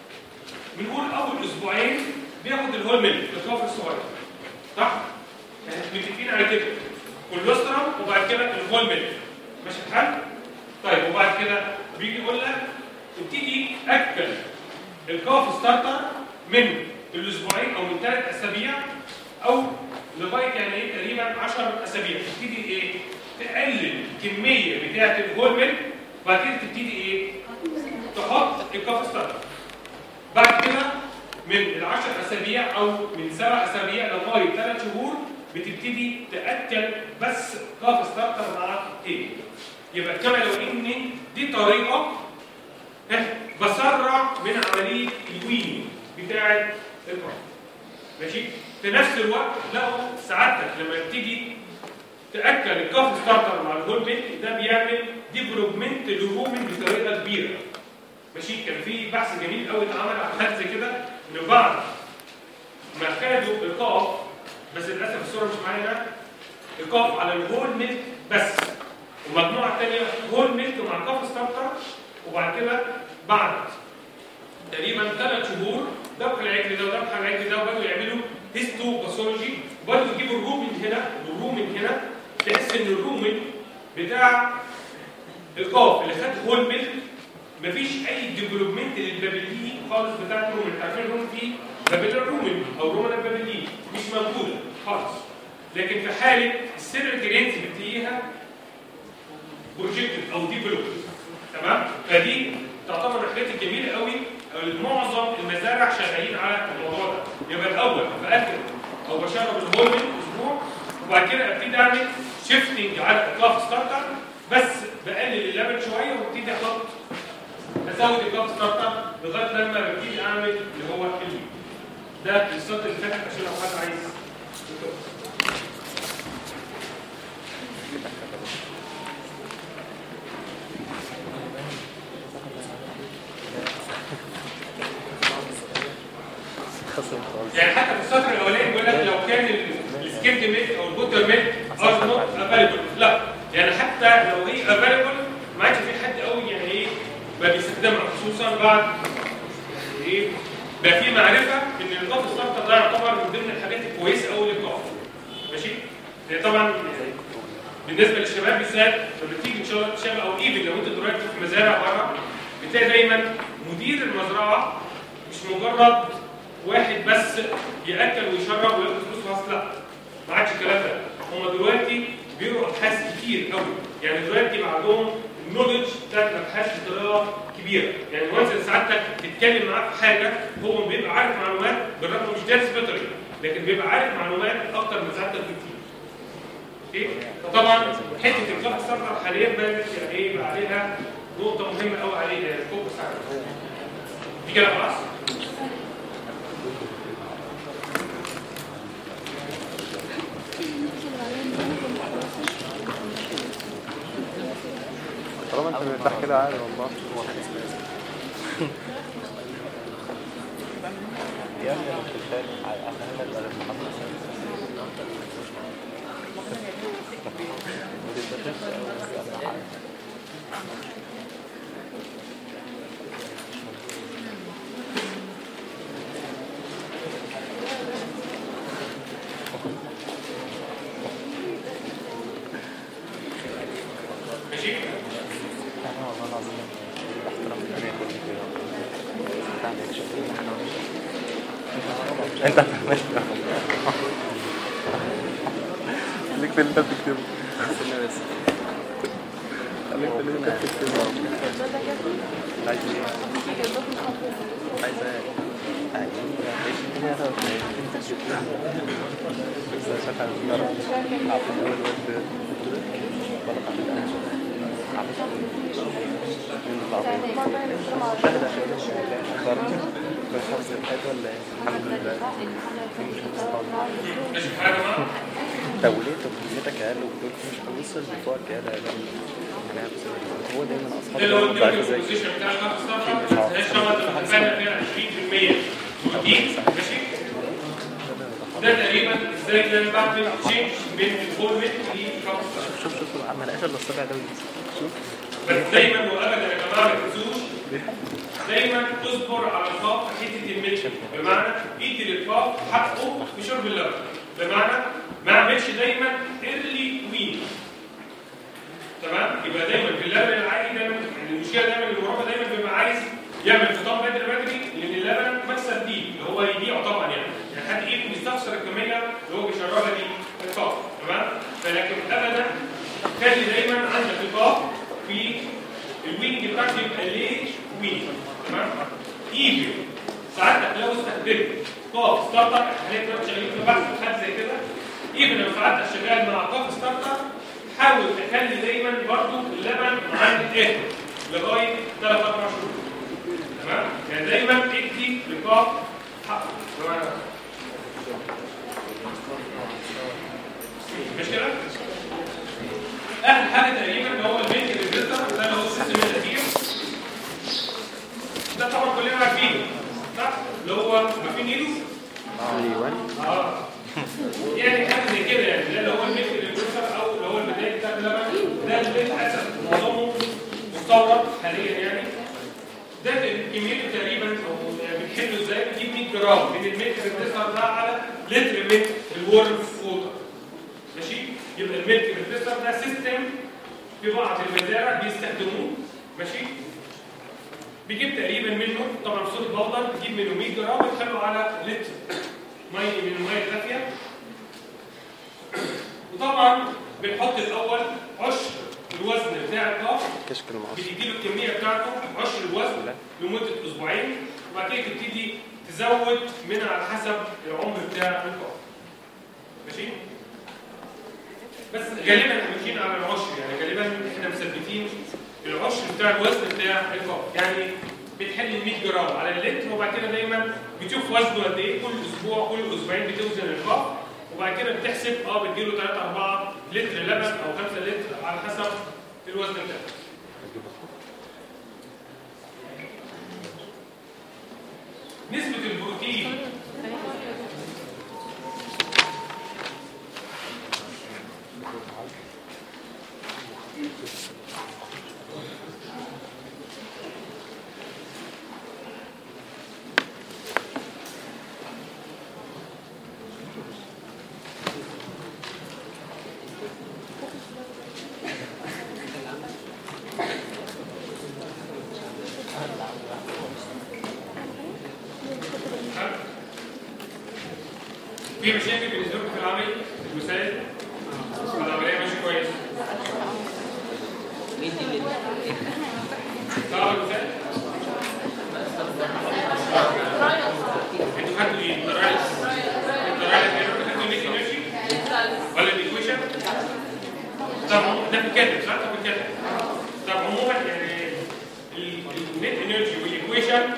بنقول اول اسبوعين بياخد الهول ميل الكاف الصغير صح احنا متفقين على كده كولوسترم وبعد كده الهول ميل ماشي الحال طيب وبعد كده بيجي يقول لك ابتدي اكل الكاف ستارتر من الاسبوعين او من ثلاث اسابيع او لغايه يعني ايه تقريبا 10 اسابيع تبتدي ايه تقلل الكميه بتاعه الهول ميل وبعد كده تبتدي ايه تحط الكاف ستارتر بعد كده من العشر اسابيع او من سبع اسابيع لغايه ثلاث شهور بتبتدي تاكل بس كاف ستارتر مع ايه يبقى كما لو ان دي طريقه إيه؟ بسرع من عمليه الوين بتاعه الكاف ماشي في نفس الوقت لقوا سعادتك لما تيجي تاكل الكاف ستارتر مع الهول ميلك ده بيعمل ديفلوبمنت للرومن بطريقه كبيره ماشي كان في بحث جميل قوي اتعمل على حاجه زي كده ان بعد ما خدوا القاف بس للاسف الصوره مش معايا ده القاف على الهول ميلك بس ومجموعه ثانيه هول ميلك مع كاف ستارتر وبعد كده بعد تقريبا ثلاث شهور ذبح العجل ده وذبح العجل ده وبدأوا يعملوا هيستو باثولوجي وبدأوا يجيبوا الرومن هنا والرومن هنا تحس ان الرومن بتاع القاف اللي خد هول ميلك مفيش اي ديفلوبمنت للبابلين خالص بتاع الرومن انت عارفين الرومن فيه بابل الرومن او رومن البابلين مش موجوده خالص لكن في حاله السيرال جرينز بتلاقيها بروجكتد او ديفلوبد تمام فدي تعتبر من الحاجات الجميله قوي معظم المزارع شغالين على الموضوع ده يبقى الاول باكل او بشرب الهول من اسبوع وبعد كده ابتدي اعمل شيفتنج على الكلاف ستارتر بس بقلل اللبن شويه وابتدي احط ازود الكلاف ستارتر لغايه لما ببتدي اعمل اللي هو الويك ده السطر اللي فاتح عشان لو حد عايز يكتب. يعني حتى في السطر الاولاني بيقول لك لو كان السكيمد ميلك او البوتر ميلك ار نوت افيلبل لا يعني حتى لو هي افيلبل ما عادش في حد قوي يعني ايه بقى بيستخدمها خصوصا بعد ايه بقى في معرفه ان القاف السلطه ده يعتبر من ضمن الحاجات الكويسه قوي للقاف ماشي يعني طبعا بالنسبه للشباب بالذات لما تيجي تشتغل تشتغل او ايفن لو انت دلوقتي في مزارع بره بتلاقي دايما مدير المزرعه مش مجرد واحد بس ياكل ويشرب وياخد فلوس خلاص لا ما عادش الكلام ده هم دلوقتي بيقروا ابحاث كتير قوي يعني دلوقتي بقى عندهم النولج بتاعت الابحاث بطريقه كبيره يعني وانس ان سعادتك تتكلم معاه في حاجه هو بيبقى عارف معلومات بالرغم مش دارس بيطري لكن بيبقى عارف معلومات اكتر من سعادتك بكتير اوكي فطبعا حته الكلاس السفر حاليا بقت يعني ايه بقى عليها نقطه مهمه قوي عليها يعني الفوكس عليها دي كده خلاص طالما انت مرتاح كده عادي والله يا ابني انا كنت فاهم افهمك بدل المحاضره ما تتبسطش أوي، بس أهم حاجة. ماشي احنا والله العظيم باحترام الدنيا كلها كده انت عندك شغل انت هتعمل خليك في اللي انت بتكتبه استنى بس خليك في اللي انت بتكتبه عايز ايه؟ عايز ايه؟ عايز ايش الدنيا بس عشان تعرف عارف الاول ود بلقى في الانجل الحمد لله ماشي حاجه بقى طب وليه طب كلمتك اقل وبتقول مش هنوصل لفوقك يا ده يعني هو دايما اصحاب ده اللي هو الضعف النيوكلير زي بوزيشن بتاع الخط الصفر هي شغله بتتفادى فيها 20% بروتين ماشي ده تقريبا ازاي ان انا بعمل تشينج من الفول ميت لكاب شوف شوف شوف ما لقاش الا السبع ده شوف بس دايما وابدا يا جماعه ما تنسوش دايما اصبر على الخاف في حته الميلك بمعنى ايدي للخاف حقه في شرب اللبن بمعنى ما اعملش دايما ايرلي وين تمام يبقى دايما في اللبن العادي دايما يعني المشكله دايما ان المربى دايما بيبقى عايز يعمل فطام بدري بدري لان اللبن مكسب دي اللي هو يبيعه طبعا يعني يعني حد ايه بيستخسر الكميه اللي هو بيشربها دي الخاف تمام فلكن ابدا خلي دايما عندك الخاف في الوينج بتاعك يبقى ليه وينج تمام ايفن ساعتك لو استخدمت قاف ستارتر احنا دلوقتي شغالين في بحث في حاجه زي كده ايفن لو ساعتك شغال مع قاف ستارتر حاول تخلي دايما برضو اللبن عند ايه لغايه 3 4 شهور تمام يعني دايما ادي لقاف حقه بمعنى مش كده؟ اخر حاجه تقريبا هو المينت ريزيستر ده اللي هو السيستم الاخير ده طبعا كلنا عارفينه صح؟ اللي هو عارفين ايده؟ ايوه اه يعني حاجه زي كده يعني ده اللي هو المينت ريزيستر او اللي هو البدايه بتاع اللبن ده اللي للاسف معظمه مستورد حاليا يعني ده كميته تقريبا او بنحله ازاي؟ بنجيب 100 جرام من المينت ريزيستر ده على لتر من الورم ووتر ماشي يبقى الميلك ريفريزر ده سيستم في بعض المزارع بيستخدموه ماشي بيجيب تقريبا منه طبعا صوت البودر بتجيب منه 100 جرام وتخلوا على لتر ميه من الميه الدافيه وطبعا بنحط الاول عشر الوزن بتاع الطاف كشك المعصر بتديله الكميه بتاعته عشر الوزن لمده اسبوعين وبعد كده تبتدي تزود منها على حسب العمر بتاع الطاف ماشي بس غالبا احنا ماشيين على العشر يعني غالبا احنا مثبتين العشر بتاع الوزن بتاع الكوب يعني بتحل ال 100 جرام على اللتر وبعد كده دايما بتشوف وزنه قد ايه كل اسبوع كل اسبوعين بتوزن الكوب وبعد كده بتحسب اه بتجيله 3 4 لتر لبن او 5 لتر على حسب الوزن بتاعه نسبة البروتين في مشاكل بالنسبه لكم في العمل المسائل العمليه ماشيه كويس صعب المسائل انتوا خدتوا ايه الدرايس الدرايس خدتوا النيك انرجي ولا الايكويشن طب ده في الكاتب صح ده في الكاتب طب عموما يعني النت انرجي والايكويشن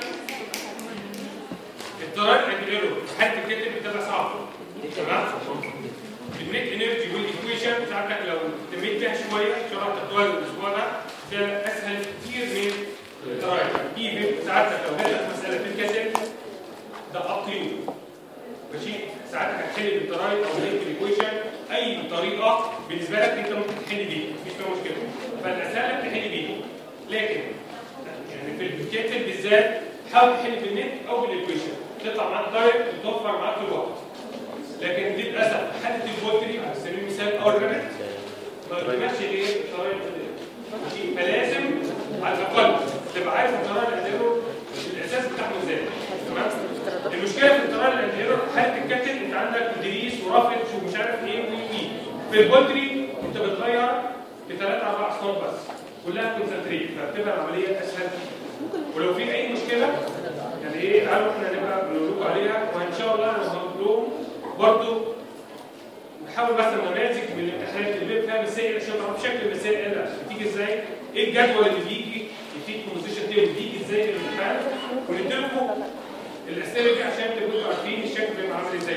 الضرائب الايرور حتى الكاتب بتبقى صعبه تمام النت انرجي والايكويشن بتاعتك لو اهتميت بيها شويه شرحت الدول الاسبوع ده ده اسهل كتير من الضرائب ايفن ساعتك لو جاتلك مساله في الكاتب ده اب تو ماشي ساعتك هتحل بالضرائب او بالايكويشن اي طريقه بالنسبه لك انت ممكن تحل بيها مفيش فيها مشكله فالاسهل لك تحل بيها لكن يعني في الكاتب بالذات حاول تحل بالنت او بالايكويشن تطلع معاك دايركت وتوفر معاك الوقت لكن للاسف حاله البولتري على سبيل المثال او الرمل ما بتمشي غير الطريقه دي فلازم على الاقل تبقى عارف الطريقه الانديرو الاساس بتاعه ازاي تمام المشكله في الطريقه الانديرو حاله الكابتن انت عندك ادريس ورافد ومش عارف ايه وايه في البولتري انت بتغير في ثلاث اربع اصناف بس كلها كونسنتريت فبتبقى العمليه اسهل ولو في اي مشكله يعني ايه تعالوا احنا نبقى بنقول لكم عليها وان شاء الله انا هقول لهم برضه نحاول مثلا نماذج من الامتحانات اللي بيبقى فيها مسائل عشان تعرف شكل المسائل اللي بتيجي ازاي ايه الجدول اللي بيجي يديك كومبوزيشن تيبل بيجي ازاي في الامتحان وندي لكم الاسئله دي عشان تبقوا عارفين الشكل بيبقى عامل ازاي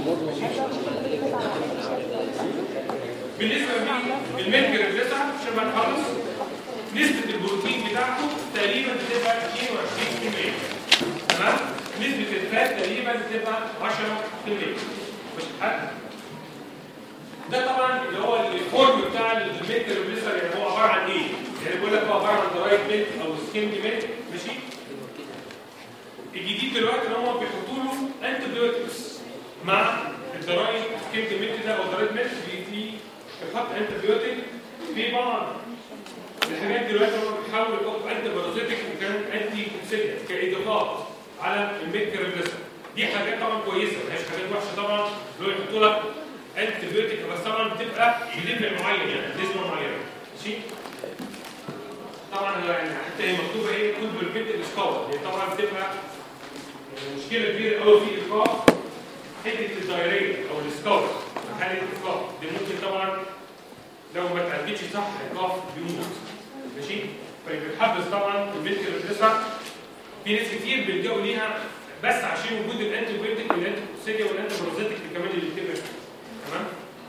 بالنسبه للميديكال ريفليسر عشان ما نخلص نسبه البروتين بتاعته تقريبا بتبقى 22% تمام نسبه الفات تقريبا بتبقى 10% مش حد ده طبعا اللي هو الفورم بتاع الميلك ريبليسر يعني هو عباره عن ايه؟ يعني بيقول لك هو عباره عن درايد ميلك او سكيمد ميلك ماشي؟ الجديد دلوقتي ان هم بيحطوا له انتي بيوتكس مع الدرايد سكيمد ميلك ده او درايد ميلك في بيحط انتي بيوتك في بعض الحاجات دلوقتي هم بيحاولوا يحطوا انتي بارازيتك وكان انتي كونسيليا كاضافات على الميلك ريبليسر دي حاجات طبعا كويسه ما هيش حاجات وحشه طبعا اللي هو يحطوا لك انتي بيوتك بس طبعا بتبقى بليفل معين يعني نسبه معينه ماشي طبعا هو يعني حتى هي مكتوبه ايه كل بالبيت الاسكاور هي طبعا بتبقى مشكله كبيره قوي في ايقاف حته الدايريه او الاسكاور حاله الايقاف دي ممكن طبعا لو ما تعالجتش صح ايقاف بيموت ماشي فبيتحبس طبعا البنت اللي في ناس كتير بيلجأوا ليها بس عشان وجود الانتي بيوتيك والانتي بروسيديا والانتي بروزيتيك كمان اللي بتبقى تمام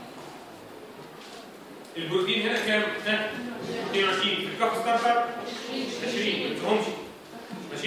البروتين هنا كام؟ ها 22 في الكاف ستارتر 20 ما تفهمش ماشي؟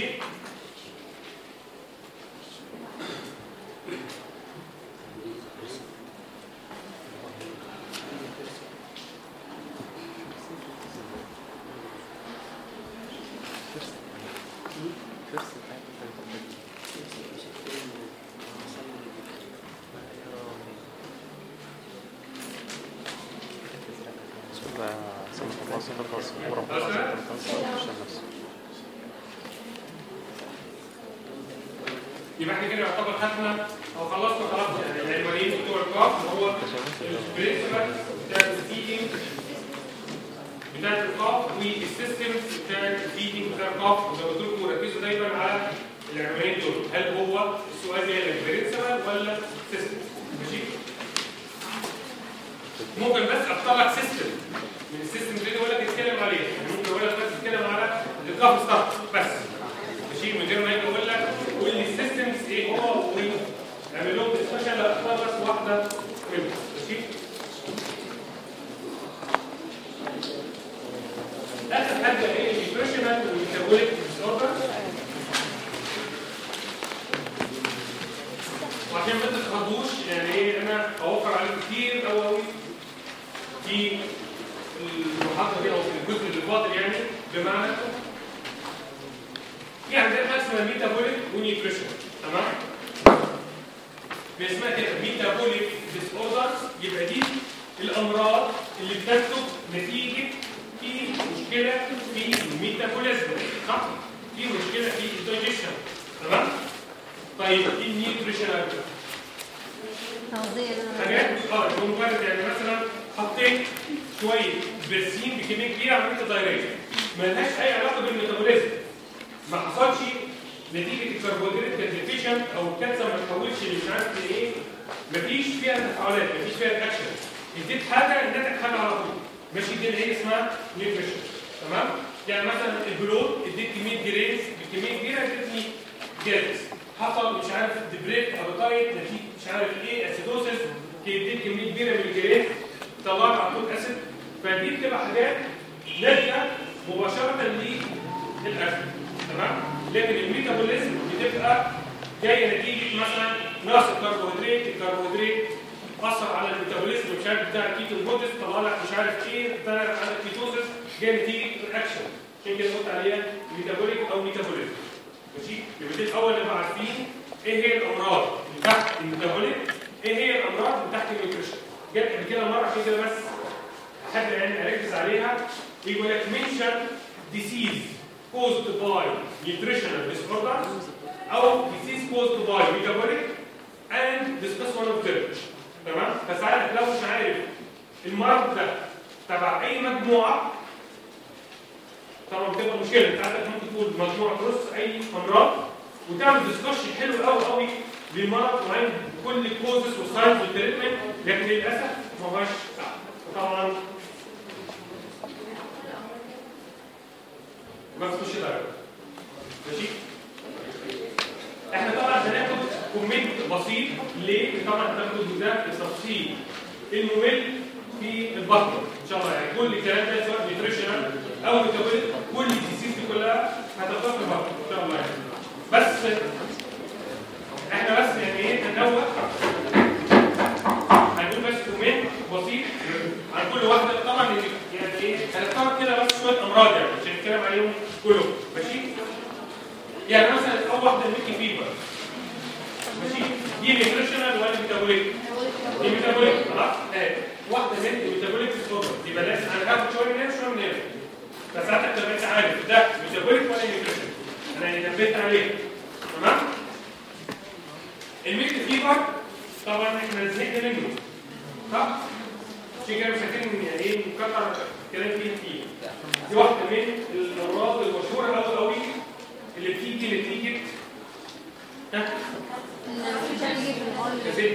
يبقى احنا كده يعتبر خدنا او خلصنا خلاص يعني العنوانين بتوع الكاف اللي هو البرنسبل بتاع الفيدنج بتاع الكاف والسيستمز بتاع الفيدنج بتاع الكاف وزي ما قلت لكم ركزوا دايما على العنوانين دول هل هو السؤال ده البرنسبل ولا سيستم ماشي ممكن بس اختار لك سيستم من السيستم اللي اقول لك اتكلم عليه يعني ممكن اقول لك بس اتكلم على الكاف ستارت بس ماشي من غير ما يجي اقول لك قول لي السيستمز ايه هو واعمل لهم ديسكشن لا اختار بس واحده منهم ماشي اخر حاجه ايه البريشنال والميتابوليك ديسوردر وعشان ما تتخضوش يعني ايه انا اوفر عليكم كتير قوي قوي في المحاضره دي او في الجزء الفاضل يعني بمعنى في عندنا حاجه اسمها ميتابوليك ونيوتريشن تمام اسمها كده ميتابوليك ديس اوردرز يبقى دي الامراض اللي بتنتج نتيجه في مشكله في الميتابوليزم صح في مشكله في الدايجيشن تمام طيب دي النيوتريشن حاجات اه مجرد يعني مثلا حطيت شويه برسيم بكميه كبيره عملت دايريه مالهاش اي علاقه بالميتابوليزم ما حصلش نتيجه الكربوهيدرات كانت ديفيشنت او الكالسيوم ما تحولش مش عارف ايه مفيش فيها تفاعلات مفيش فيها رياكشن اديت حاجه اديتك حاجه على طول ماشي دي اللي هي اسمها نيوتريشن تمام يعني مثلا البلوت اديت كميه جريز بكميه كبيره ادتني جاز حصل مش عارف ديبريك ابيتايت نتيجه مش عارف ايه اسيدوسيس اديت كميه كبيره من الجريز طلعت على طول اسيد فدي بتبقى حاجات ناتجه مباشره للاكل تمام لكن الميتابوليزم بتبقى جايه نتيجه مثلا نقص الكربوهيدرات الكربوهيدرات اثر على الميتابوليزم مش عارف بتاع الكيتو بوديس طلع لك مش عارف ايه طلع على الكيتوزس جايه نتيجه الاكشن عشان كده قلت عليها ميتابوليك او ميتابوليزم ماشي يبقى دي الاول نبقى عارفين ايه هي الامراض اللي تحت الميتابوليك ايه هي الامراض اللي تحت النيوتريشن جت قبل كده مره عشان كده بس حد يعني اركز عليها يقول لك منشن ديسيز caused by nutritional disorders او disease caused by metabolic and discuss one of them تمام فساعتك لو مش عارف المرض ده تبع اي مجموعه طبعا بتبقى مشكله انت عندك ممكن تقول مجموعه ترص اي امراض وتعمل ديسكشن حلو قوي قوي للمرض وعند كل كوزز وساينز والتريتمنت لكن للاسف ما هوش طبعا ما تخش درجه ماشي احنا طبعا هناخد كومنت بسيط ليه طبعا هناخد ده التفصيل الممل في البطن ان شاء الله يعني كل الكلام ده سواء نيوتريشنال او ميتابوليك كل الديسيز دي كلها هتبقى في البطن ان شاء الله يعني بس احنا بس يعني ايه هننوه كل واحده طبعا يعني ايه هنختار كده بس شويه امراض يعني عشان نتكلم عليهم كلهم ماشي يعني مثلا اول واحده الميكي فيبر ماشي دي نيوتريشنال ولا ميتابوليك دي ميتابوليك خلاص اهي واحده من ميتابوليك ديسوردر يبقى لازم انا هاخد شويه من هنا شويه من هنا فساعتك تبقى انت عارف ده ميتابوليك ولا نيوتريشن انا نبهت عليه تمام الميكي فيبر طبعا احنا زهقنا منه صح عشان كده مش هتكلم يعني ايه مكتر كلام فيه كتير دي واحده من الامراض المشهوره قوي قوي اللي بتيجي نتيجه ها كذلك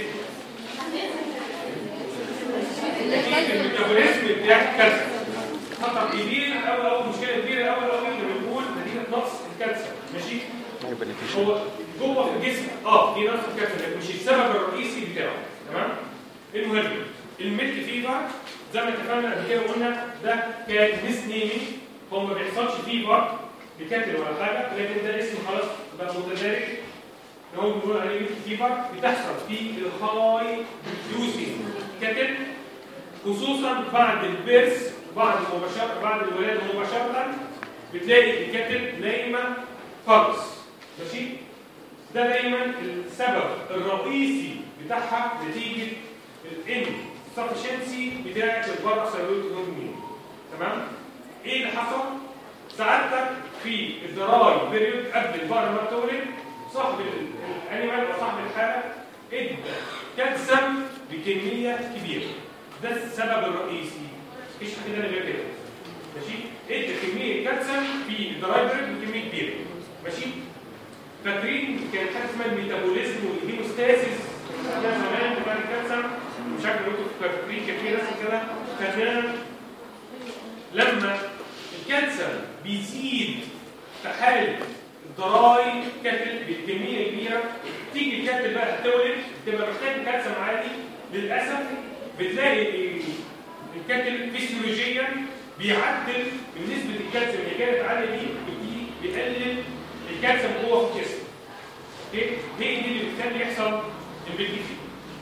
نتيجه الميتابوليزم بتاع الكالسيوم خطر كبير قوي قوي مشكله كبيره قوي قوي لما بنقول نتيجه نقص الكالسيوم ماشي هو جوه في الجسم اه في نقص الكالسيوم لكن مش السبب الرئيسي بتاعه تمام المهم الميلك فيفر زي ما اتفقنا قبل كده قلنا ده كان مس نيمي هو ما بيحصلش فيفر بكاتل ولا حاجه لكن ده اسم خلاص بقى متدارج اللي هو بنقول عليه ميلك فيفر بتحصل في الهاي يوزنج كاتل خصوصا بعد البيرث بعد مباشره بعد الولاده مباشره بتلاقي الكاتل نايمه خالص ماشي ده دايما السبب الرئيسي بتاعها نتيجه الان سفشنسي بتاعه البارا ثيرويد هرمون تمام ايه اللي حصل سعادتك في الدراي بيريود قبل البارا ما تولد صاحب الانيمال او صاحب الحاله ادى كالسيوم بكميه كبيره ده السبب الرئيسي مفيش حد تاني غير كده ماشي ادى كميه كالسيوم في الدراي بيريود بكميه كبيره ماشي فاكرين كان حاجه اسمها الميتابوليزم والهيموستاسيس كان زمان بتاع الكالسيوم مش عارف انتوا فاكرين كان في رسم كده كان لما الكالسيوم بيزيد في حاله الدراي كاتل بكميه كبيره تيجي الكاتل بقى تولد تبقى محتاج كالسيوم عالي للاسف بتلاقي الكاتل فيسيولوجيا بيعدل من نسبه الكالسيوم اللي كانت عاليه دي بيقلل الكالسيوم جوه في الجسم اوكي هي دي اللي بتخلي يحصل البيتيفي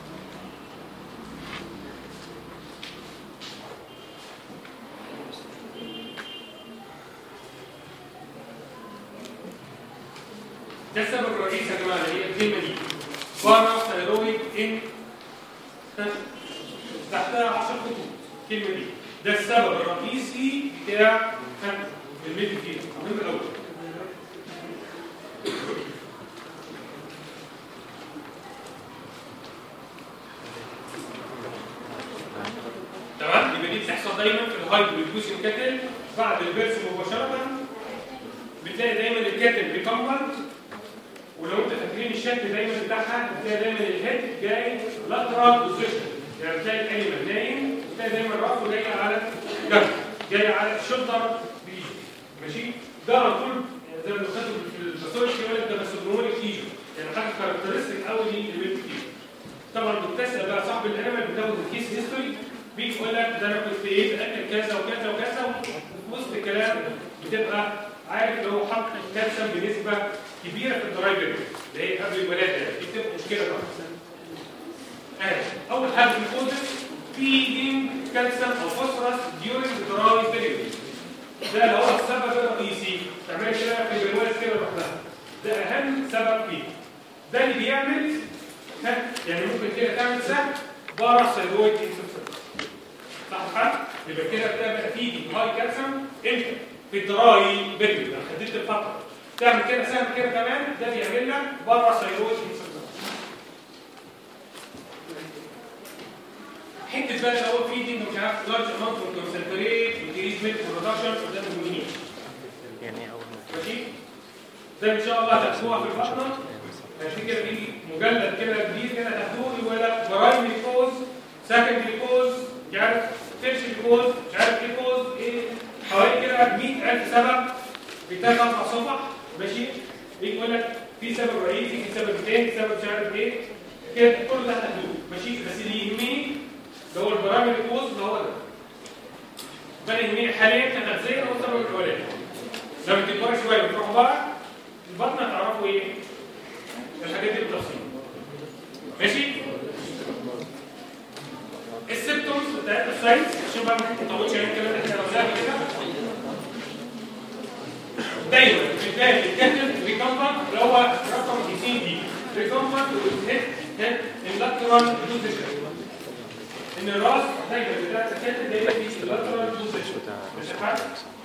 ده السبب الرئيسي يا جماعه اللي هي الكلمه دي بارا ثيرويد ان تحتها 10 خطوط الكلمه دي ده السبب الرئيسي بتاع الميديكين المهم الاول تمام يبقى دي بتحصل دايما في الهايبر ريديوسين كاتل بعد البرس مباشره بتلاقي دايما الكاتل بيكمل ولو انت فاكرين الشكل دايما بتاعها بتلاقي دايما الهيد جاي لاترال بوزيشن يعني بتلاقي الانيمال نايم بتلاقي دايما راسه جاي على جنب جاي على الشولدر بايده ماشي ده على طول يعني زي ما بنخاطب في الباثولوجي يقول لك ده باسودومونيك ايجو يعني حاجه كاركترستيك قوي للبنت كيجو طبعا بتسال بقى صاحب الانيمال بتاخد الكيس هيستوري بيجي يقول لك ده انا كنت ايه باكل كذا وكذا وكذا وفي وسط الكلام بتبقى عارف ان هو حط كالسيوم بنسبه كبيره في الدراي بيريود اللي هي قبل الولاده دي بتبقى مشكله طبعا اهي اول حاجه بنقول فيدنج كالسيوم او فوسفورس ديورنج دراي بيريود ده اللي هو السبب الرئيسي تعمل كده في البرواز كده لوحدها ده اهم سبب فيه ده اللي بيعمل ها يعني ممكن كده تعمل سهم بارا ثيرويد انسفيشنسي صح حد يبقى كده بتبقى فيدنج هاي كالسيوم امتى في الدراي بيريود انا حددت الفتره تعمل كده سهم كده كمان ده بيعمل لك بارا ثيرويد انسفيشنسي حته بقى اللي هو فيدنج مش عارف لارج اماونت اوف كونسنتريت انكريز ميلك برودكشن وده مهمين يعني اول ما ماشي ده ان شاء الله هتاخدوها في البطنه عشان كده في مجلد كده جديد كده تاخدوه يقول لك برايمري كوز سكندري كوز مش عارف تيرشري كوز مش عارف ايه كوز ايه حوالي كده 100000 سبب في ثلاث اربع صفح ماشي يجي يقول لك في سبب رئيسي في سبب تاني في سبب مش عارف ايه كده كل ده هتاخدوه ماشي بس اللي يهمني اللي هو البرامج كوز اللي هو ده ده اللي يهمني حاليا كتغذيه هو السبب الاولاني لما تكبروا شويه وتروحوا بقى البطنه تعرفوا ايه الحاجات دي بالتفصيل ماشي السيمتومز بتاعت الساينس عشان بقى ما نطولش على الكلام اللي احنا قلناه كده دايما في بدايه الكاتب ريكمبر اللي هو رقم 2 دي ريكمبر والهيد هيد اللاترال بوزيشن ان الراس دايما بدايه الكاتب دايما في اللاترال بوزيشن مش عارف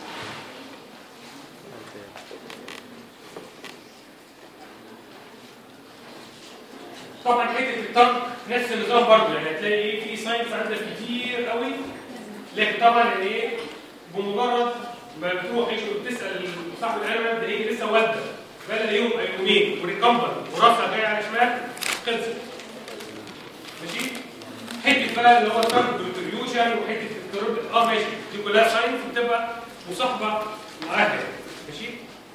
طبعا حته الطنق نفس النظام برضه يعني هتلاقي ايه في ساينس عندك كتير قوي لكن طبعا يعني ايه بمجرد ما بتروح ايش بتسال صاحب العلم ده ايه لسه والده بقى يوم او يومين وريكمبر وراسها جايه على شمال خلصت ماشي حته بقى اللي هو الطنق والبريوشن وحته الترد اه ماشي دي كلها ساينس بتبقى مصاحبه معاها ماشي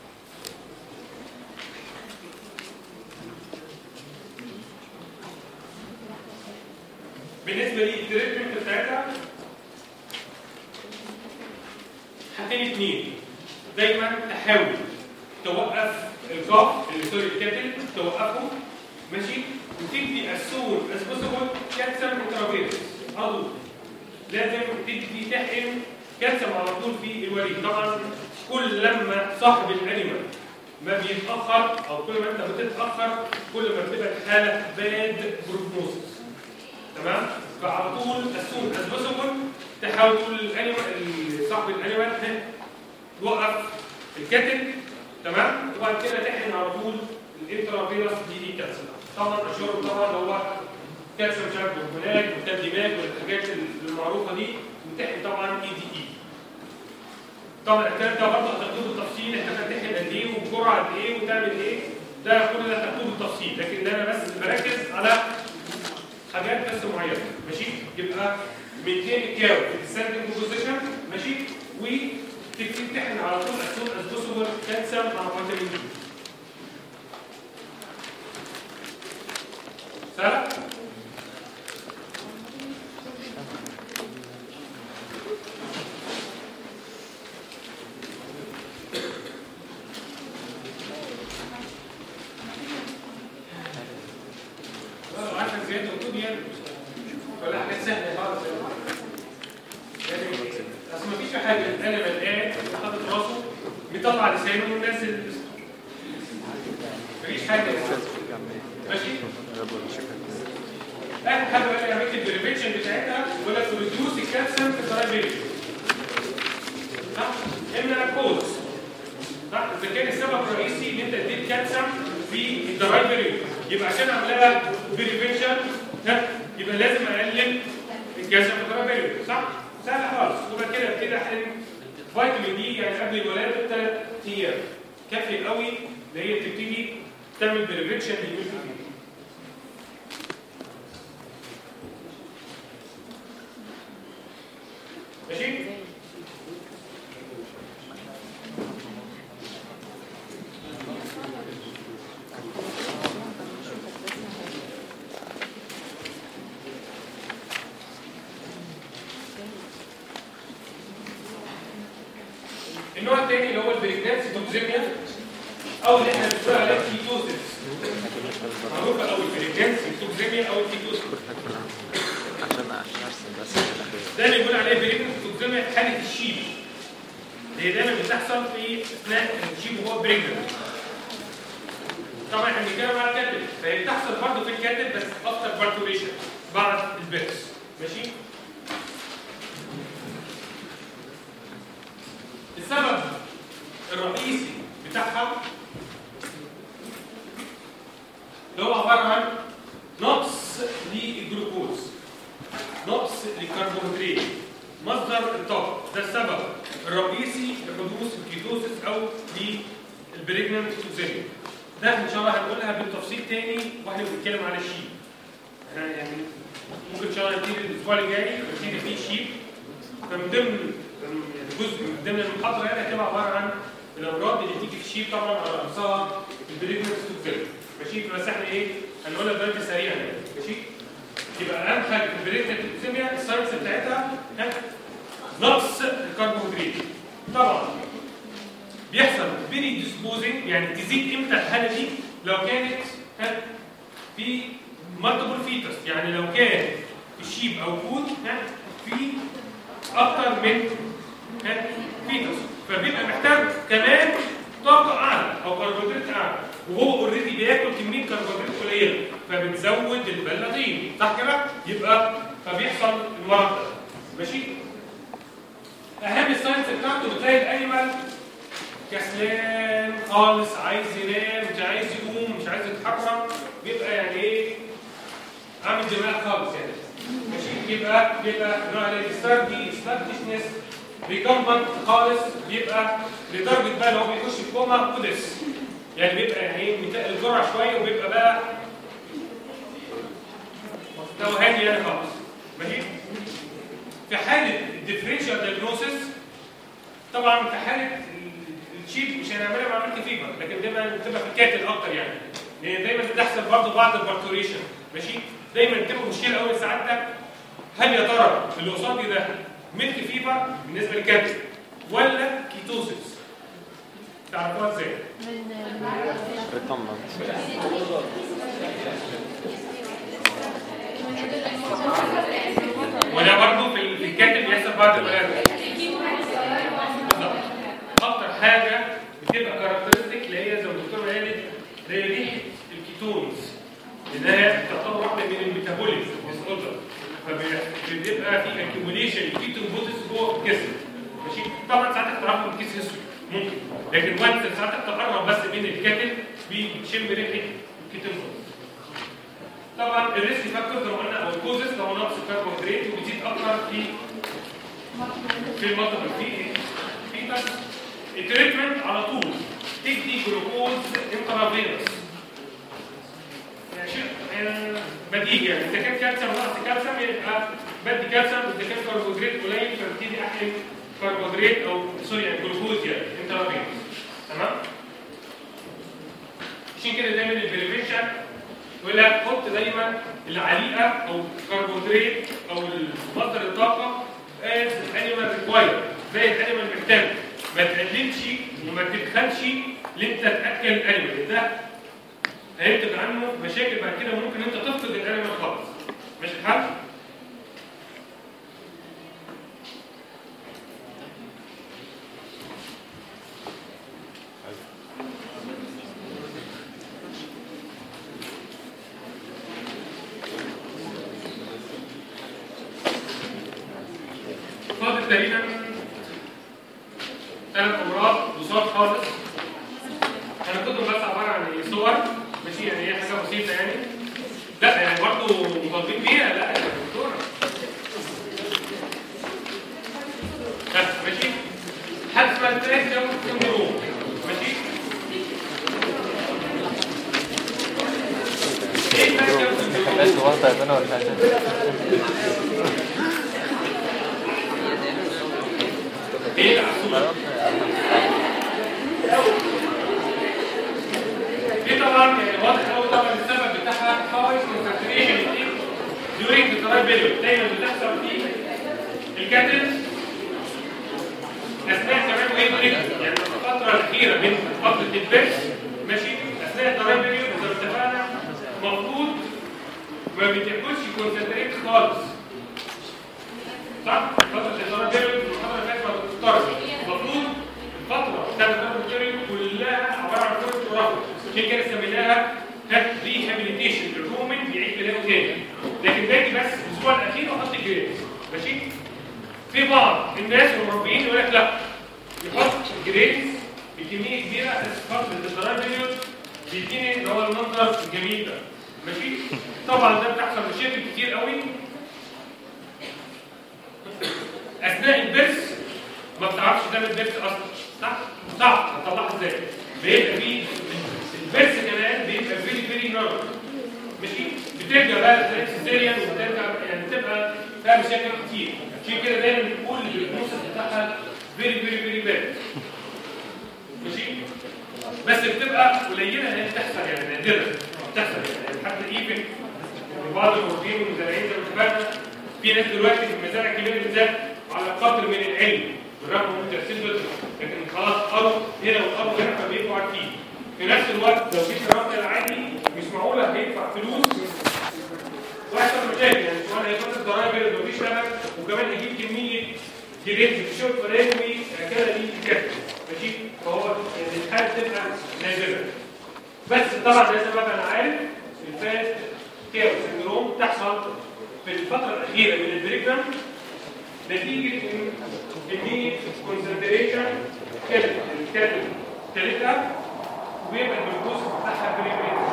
بالنسبه للتريتمنت بتاعتها حاجتين اتنين دايما تحاول توقف الكاف اللي سوري الكاتل توقفه ماشي وتدي السور از بوسيبل كالسيوم انترافيروس على طول لازم تدي تحقن كالسيوم على طول في الوريد طبعا كل لما صاحب الانيمال ما بيتاخر او كل ما انت بتتاخر كل ما بتبقى الحاله باد بروجنوسيس تمام فعلى طول السون از بوسيبل تحاول تقول للانيمال صاحب الانيمال توقف الكاتل تمام وبعد كده تحقن على طول الانترافيروس دي دي كالسيوم طبعا الشرب طبعا هو كالسيوم مش عارف هرمونات وتدريبات والحاجات المعروفه دي وتحقن طبعا اي دي اي طبعا الكلام ده برضه هتاخدوه بالتفصيل احنا هتحقن قد ايه وبجرعه قد ايه وتعمل ايه ده كل ده هتاخدوه بالتفصيل لكن انا بس بركز على حاجات بس معينه ماشي يبقى 200 كاو في الستاندنج بوزيشن ماشي وتمتحن على طول السون از بوسيبل كالسيوم مع فيتامين دي سهل عارفه زياده وجود يعني ولا حاجات سهله خالص يعني اصل ما فيش حاجه انا قاعد حاطط راسه بيطلع لسانه والناس اللي مفيش حاجه ماشي اخر حاجه بقى يعمل لك الديريفيشن بتاعتها يقول لك ريديوس الكالسيوم في الدرايفيشن صح اما كوز صح اذا كان السبب الرئيسي ان انت تديك كالسيوم في الدرايفري يبقى عشان اعملها بريفنشن يبقى لازم اقلل الكالسيوم في الدرايفري صح سهل خالص وبعد كده ابتدي احقن فيتامين دي يعني قبل الولاده بثلاث ايام كافي قوي ان هي تبتدي تعمل بريفنشن للميل ماشي النوع الثاني اللي هو البريجنانسي توكسيميا او اللي احنا بنقول عليه كيتوسيس معروفه او البريجنانسي توكسيميا او الكيتوسيس عشان عشان ارسم بس في الاخير ده اللي بيقول عليه بريجنانسي توكسيميا في حاله الشيب هي دايما بتحصل في اثناء الشيب وهو بريجنانت طبعا احنا بنتكلم على الكاتب فهي بتحصل برضه في الكاتب بس افتر بارتوريشن بعد البيرث ماشي السبب الرئيسي بتاعها اللي هو عباره عن نقص للجلوكوز نقص للكربوهيدرات مصدر الطاقه ده السبب الرئيسي لحدوث الكيتوسيس او للبريجننت توزيميا ده ان شاء الله هنقولها بالتفصيل تاني واحنا بنتكلم على الشيب احنا يعني ممكن ان شاء الله نبتدي الاسبوع الجاي نبتدي فيه الشيب فمن ضمن جزء من ضمن المحاضره هنا هتبقى عباره عن الامراض اللي بتيجي في الشيب طبعا على راسها البريجننت توكسيميا ماشي بس احنا ايه هنقولها دلوقتي سريعا يعني ماشي يبقى اهم حاجه في البريجننت توكسيميا الساينس بتاعتها ها، نقص الكربوهيدرات طبعا بيحصل فيري ديسبوزنج يعني تزيد امتى الحاله دي لو كانت ها، في مالتيبل فيتس يعني لو كان الشيب او كود ها، في اكتر من فيتوس فبيبقى محتاج كمان طاقه اعلى او كربوهيدرات اعلى وهو اوريدي بياكل كميه كربوهيدرات قليله فبتزود البلاتين صح كده؟ يبقى فبيحصل المرض ده ماشي؟ اهم الساينس بتاعته بتلاقي الانيمال كسلان خالص عايز ينام مش عايز يقوم مش عايز يتحرك بيبقى يعني ايه عامل دماغ خالص يعني ماشي يبقى بيبقى نوع الستاردي سلابتشنس ريكمبنت خالص بيبقى لدرجه بقى لو هو بيخش في كوما قدس يعني بيبقى يعني ايه بيتقل الجرعه شويه وبيبقى بقى مستوى هادي يعني خالص ماشي في حاله الديفرنشال دايجنوسيس طبعا في حاله ال- الشيب مش هنعملها مع ملك فيبر لكن دايما بتبقى في الكاتل اكتر يعني لان دايما بتحصل برضه بعض البارتوريشن ماشي دايما بتبقى مشكله قوي سعادتك هل يا ترى اللي قصادي ده ملك فيبر بالنسبه للكاتل ولا كيتوسيس تعرفوها ازاي؟ ريكمبنس وده برضه في في الكاتب بيحصل بعد الولاده بالظبط اكتر حاجه بتبقى كاركترستيك اللي هي زي ما الدكتور قالت اللي هي ريحه الكيتونز لانها تعتبر واحده من الميتابوليك ديس اوردر فبيبقى في اكيوميليشن الكيتون بودز جوه الجسم ماشي طبعا ساعتها تعرفوا من الكيس اسود ممكن لكن وانت ساعتها تقرب بس من الكاتل بيشم ريحه الكيتون بودز طبعا الريسك فاكتور زي ما قلنا او الكوزس لو نقص الكربوهيدرات وبتزيد اكتر في في المطر في في بس التريتمنت على طول تدي جلوكوز انترافينوس يعني شيء آه، بديهي يعني اذا كان كالسيوم نقص كالسيوم يبقى بدي كالسيوم اذا كان كربوهيدرات قليل فببتدي احقن كربوهيدرات او سوري يعني جلوكوز يعني انترافينوس تمام عشان كده دايما البريفنشن يقول لك حط دايما العليقه او الكربوهيدرات او مصدر الطاقه از الانيمال ريكواير زي الانيمال محتاج ما تقللش وما تبخلش اللي انت تاكل الانيمال ده هينتج عنه مشاكل بعد كده ممكن انت تفقد الانيمال خالص ماشي الحال؟ فاضل تقريبا ثلاث امراض بساط خالص هناخدهم بس عباره عن إيه؟ صور ماشي يعني هي حاجه بسيطه يعني لا يعني برضه مطالبين بيها لا يا دكتوره ها، ماشي حد اسمها التراك سندروم ماشي ايه التراك سندروم؟ بس واحدة منها ولا حاجة ايه العسول دي طبعا يعني واضح قوي طبعا السبب بتاعها هاي كونسنتريشن ديورينج ذا دراي بيريود دايما بتحصل في الكاتل اثناء كمان وهي بريك يعني الفتره الاخيره من فتره البرس ماشي اثناء الدراي بيريود زي ما اتفقنا المفروض ما بتاكلش كونسنتريت خالص صح؟ فتره الدراي بيريود الفتره اللي فاتت ما بتضطرش المفروض الفتره بتاعت الدراي بيريود كلها عباره عن كره تراب عشان كده سميناها ريهابيليتيشن الرومن بيعيد بناؤه تاني لكن باجي بس الاسبوع الاخير واحط الجريد ماشي في بعض الناس المربيين يقول لك لا يحط الجريد بكميه كبيره اساس فتره الدراي بيريود بيديني اللي هو المنظر الجميل ده ماشي طبعا ده بتحصل مشاكل كتير قوي اثناء البرس ما بتعرفش تعمل بيرس اصلا صح؟ صعب هتطلعها ازاي؟ بيبقى فيه البرس كمان بيبقى فيري فيري نارو ماشي؟ بترجع بقى زي سيزيريان وبترجع يعني بتبقى فيها مشاكل كتير عشان كده دايما بنقول البروسس بتاعها فيري فيري فيري باد ماشي؟ بس بتبقى قليله ان هي تحصل يعني نادره بتحصل يعني حتى ايفن بعض المربين والمزارعين زي ما اتفقنا في ناس دلوقتي في المزارع الكبيره بالذات على قدر من العلم بالرغم من تاثير بيطري لكن خلاص قروا هنا وقروا هنا فبيبقوا عارفين في نفس الوقت لو في الرمل العادي مش معقوله هيدفع فلوس ويحصل مشاكل يعني سواء هيفضل الضرايب اللي مفيش لبن وكمان هيجيب كميه جريت في الشوط الفلاني وكان لي كده ماشي فهو يعني الحاله تبقى نادره بس طبعا زي ما انا عارف الفات كاو سندروم تحصل في الفتره الاخيره من البريكرام نتيجه ان كميه كونسنتريشن كانت كانت كانت ويبقى الجلوكوز بتاعها بريكرام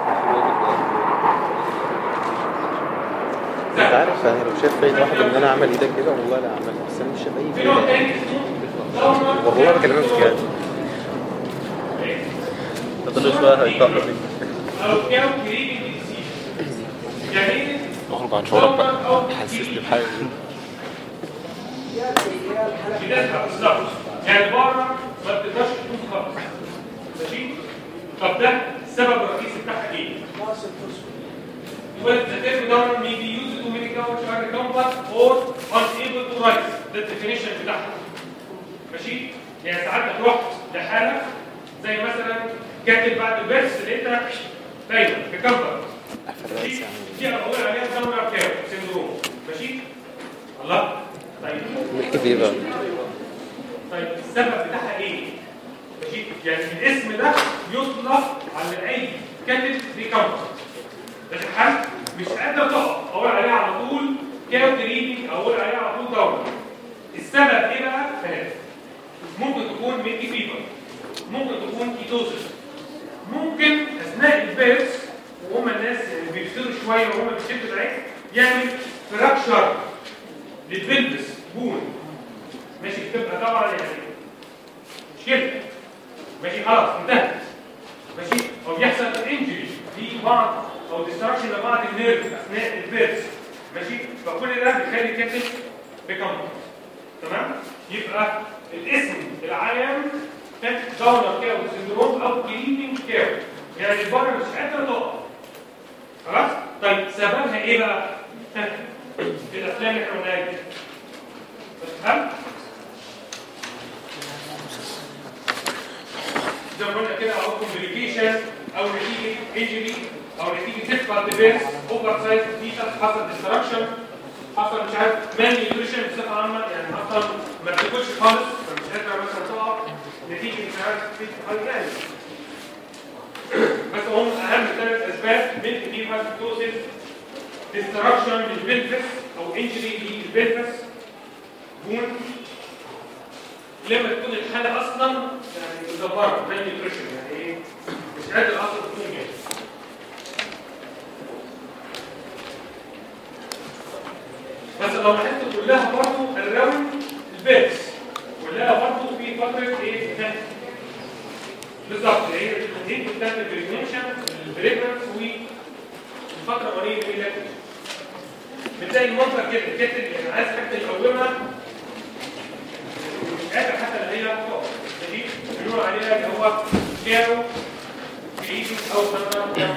انت عارف انا لو شايف اي واحد ان انا اعمل ايدك كده والله لا اعملها بس انا مش شايف اي في نوع فايده تاني اسمه دورمر والله بكلمك بجد تطلع شويه هيطلع او كاو كريمي ديزيز يعني ايه اخرج عن شعورك بقى دورمر أو حسسني بحاجه بتسحب بالظبط يعني بره ما بتقدرش تدوس خالص ماشي طب ده السبب الرئيسي بتاعها ايه؟ Well, the term donor may be used to medical or complex or unable to rise. ده الديفينيشن بتاعها. ماشي؟ يعني ساعات بتروح لحالة زي مثلا كاتب بعد البرس لقيتها دايما بكبر. ماشي؟ دي انا بقول عليها دونر كاو سندروم. ماشي؟ الله؟ طيب نحكي فيه بقى طيب السبب بتاعها ايه؟ ماشي؟ يعني الاسم ده يطلق على اي كاتب ريكامبر لكن حد مش قادر تقف اقول عليها على طول كاو تريدنج اقول عليها على طول دورة السبب ايه بقى؟ ثلاثة ممكن تكون ميكي فيبر ممكن تكون كيتوزس ممكن اثناء البيرس وهم الناس اللي بيفصلوا شويه وهم بيشدوا العين يعمل فراكشر للبلبس بون ماشي بتبقى طبعا يعني مشكله ماشي خلاص انتهت ماشي او بيحصل انجري في بعض او ديستراكشن لبعض النيرف اثناء البيرس ماشي فكل ده بيخلي الكتف بيكمبر تمام يبقى الاسم العام كان داونر كاو سندروم او كليننج كاو يعني البره مش قادره تقف خلاص طيب سببها ايه بقى في الافلام اللي احنا قلناها دي تمام زي ما قلنا كده او كومبليكيشن او نتيجه انجري او نتيجه ديفكالت بيرس اوفر سايز فيتا حصل ديستراكشن حصل مش عارف مان نيوتريشن بصفه عامه يعني اصلا ما بتاكلش خالص فمش قادره مثلا تقف نتيجه مش عارف في حاجه يعني بس هم اهم ثلاث اسباب من فيفا توزن ديستراكشن للبلفس او انجري للبلفس بون لما تكون الحاله اصلا يعني مدبره مان نيوتريشن يعني ايه مش قادر اصلا تقوم يعني بس لو لاحظت كلها برضه الراوند البيرس كلها برضه في فتره ايه ها؟ بالظبط اللي هي التنين بتاعت البريجنيشن البريجنس والفتره قريبه من اللاكتيشن بتلاقي المنظر كده الكتل يعني عايز حاجه يقومها مش قادر حتى اللي هي تقف دي بنقول عليها اللي هو كاو كريتيك او سنتر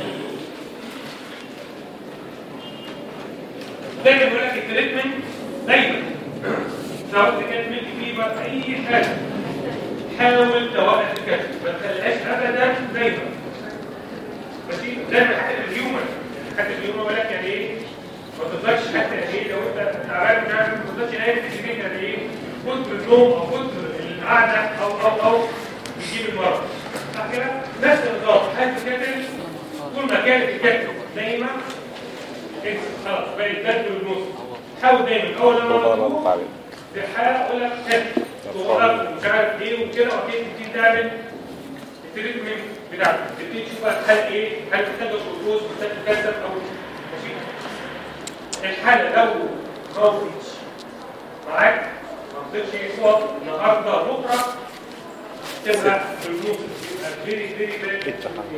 دايما بيقول لك التريتمنت دايما سواء اذا كانت ملك فيبر اي حاجه حاول توقف الكشف ما تخليهاش ابدا دايما ماشي دايما حتى الهيومن حتى الهيومن بيقول لك يعني ايه ما تفضلش حتى يعني ايه لو انت تعبان مش عارف ما تفضلش نايم في البيت يعني ايه كتر النوم او كتر القعده او او او بيجيب المرض صح كده؟ نفس النظام هات الكتل طول ما كانت الكتل دايما اكس خلاص بقت بدل والنص حاول دايما اول لما تروح تحاول لك كتل توقف ومش عارف ايه وكده وبعدين تبتدي تعمل التريتمنت بتاعتك تبتدي تشوف بقى هل ايه هل محتاج جلوكوز محتاج كالسيوم او ماشي الحاله لو خوفت معاك ما فضلش يصوت النهارده بكره تبقى بالجلوكوز يبقى فيري فيري فيري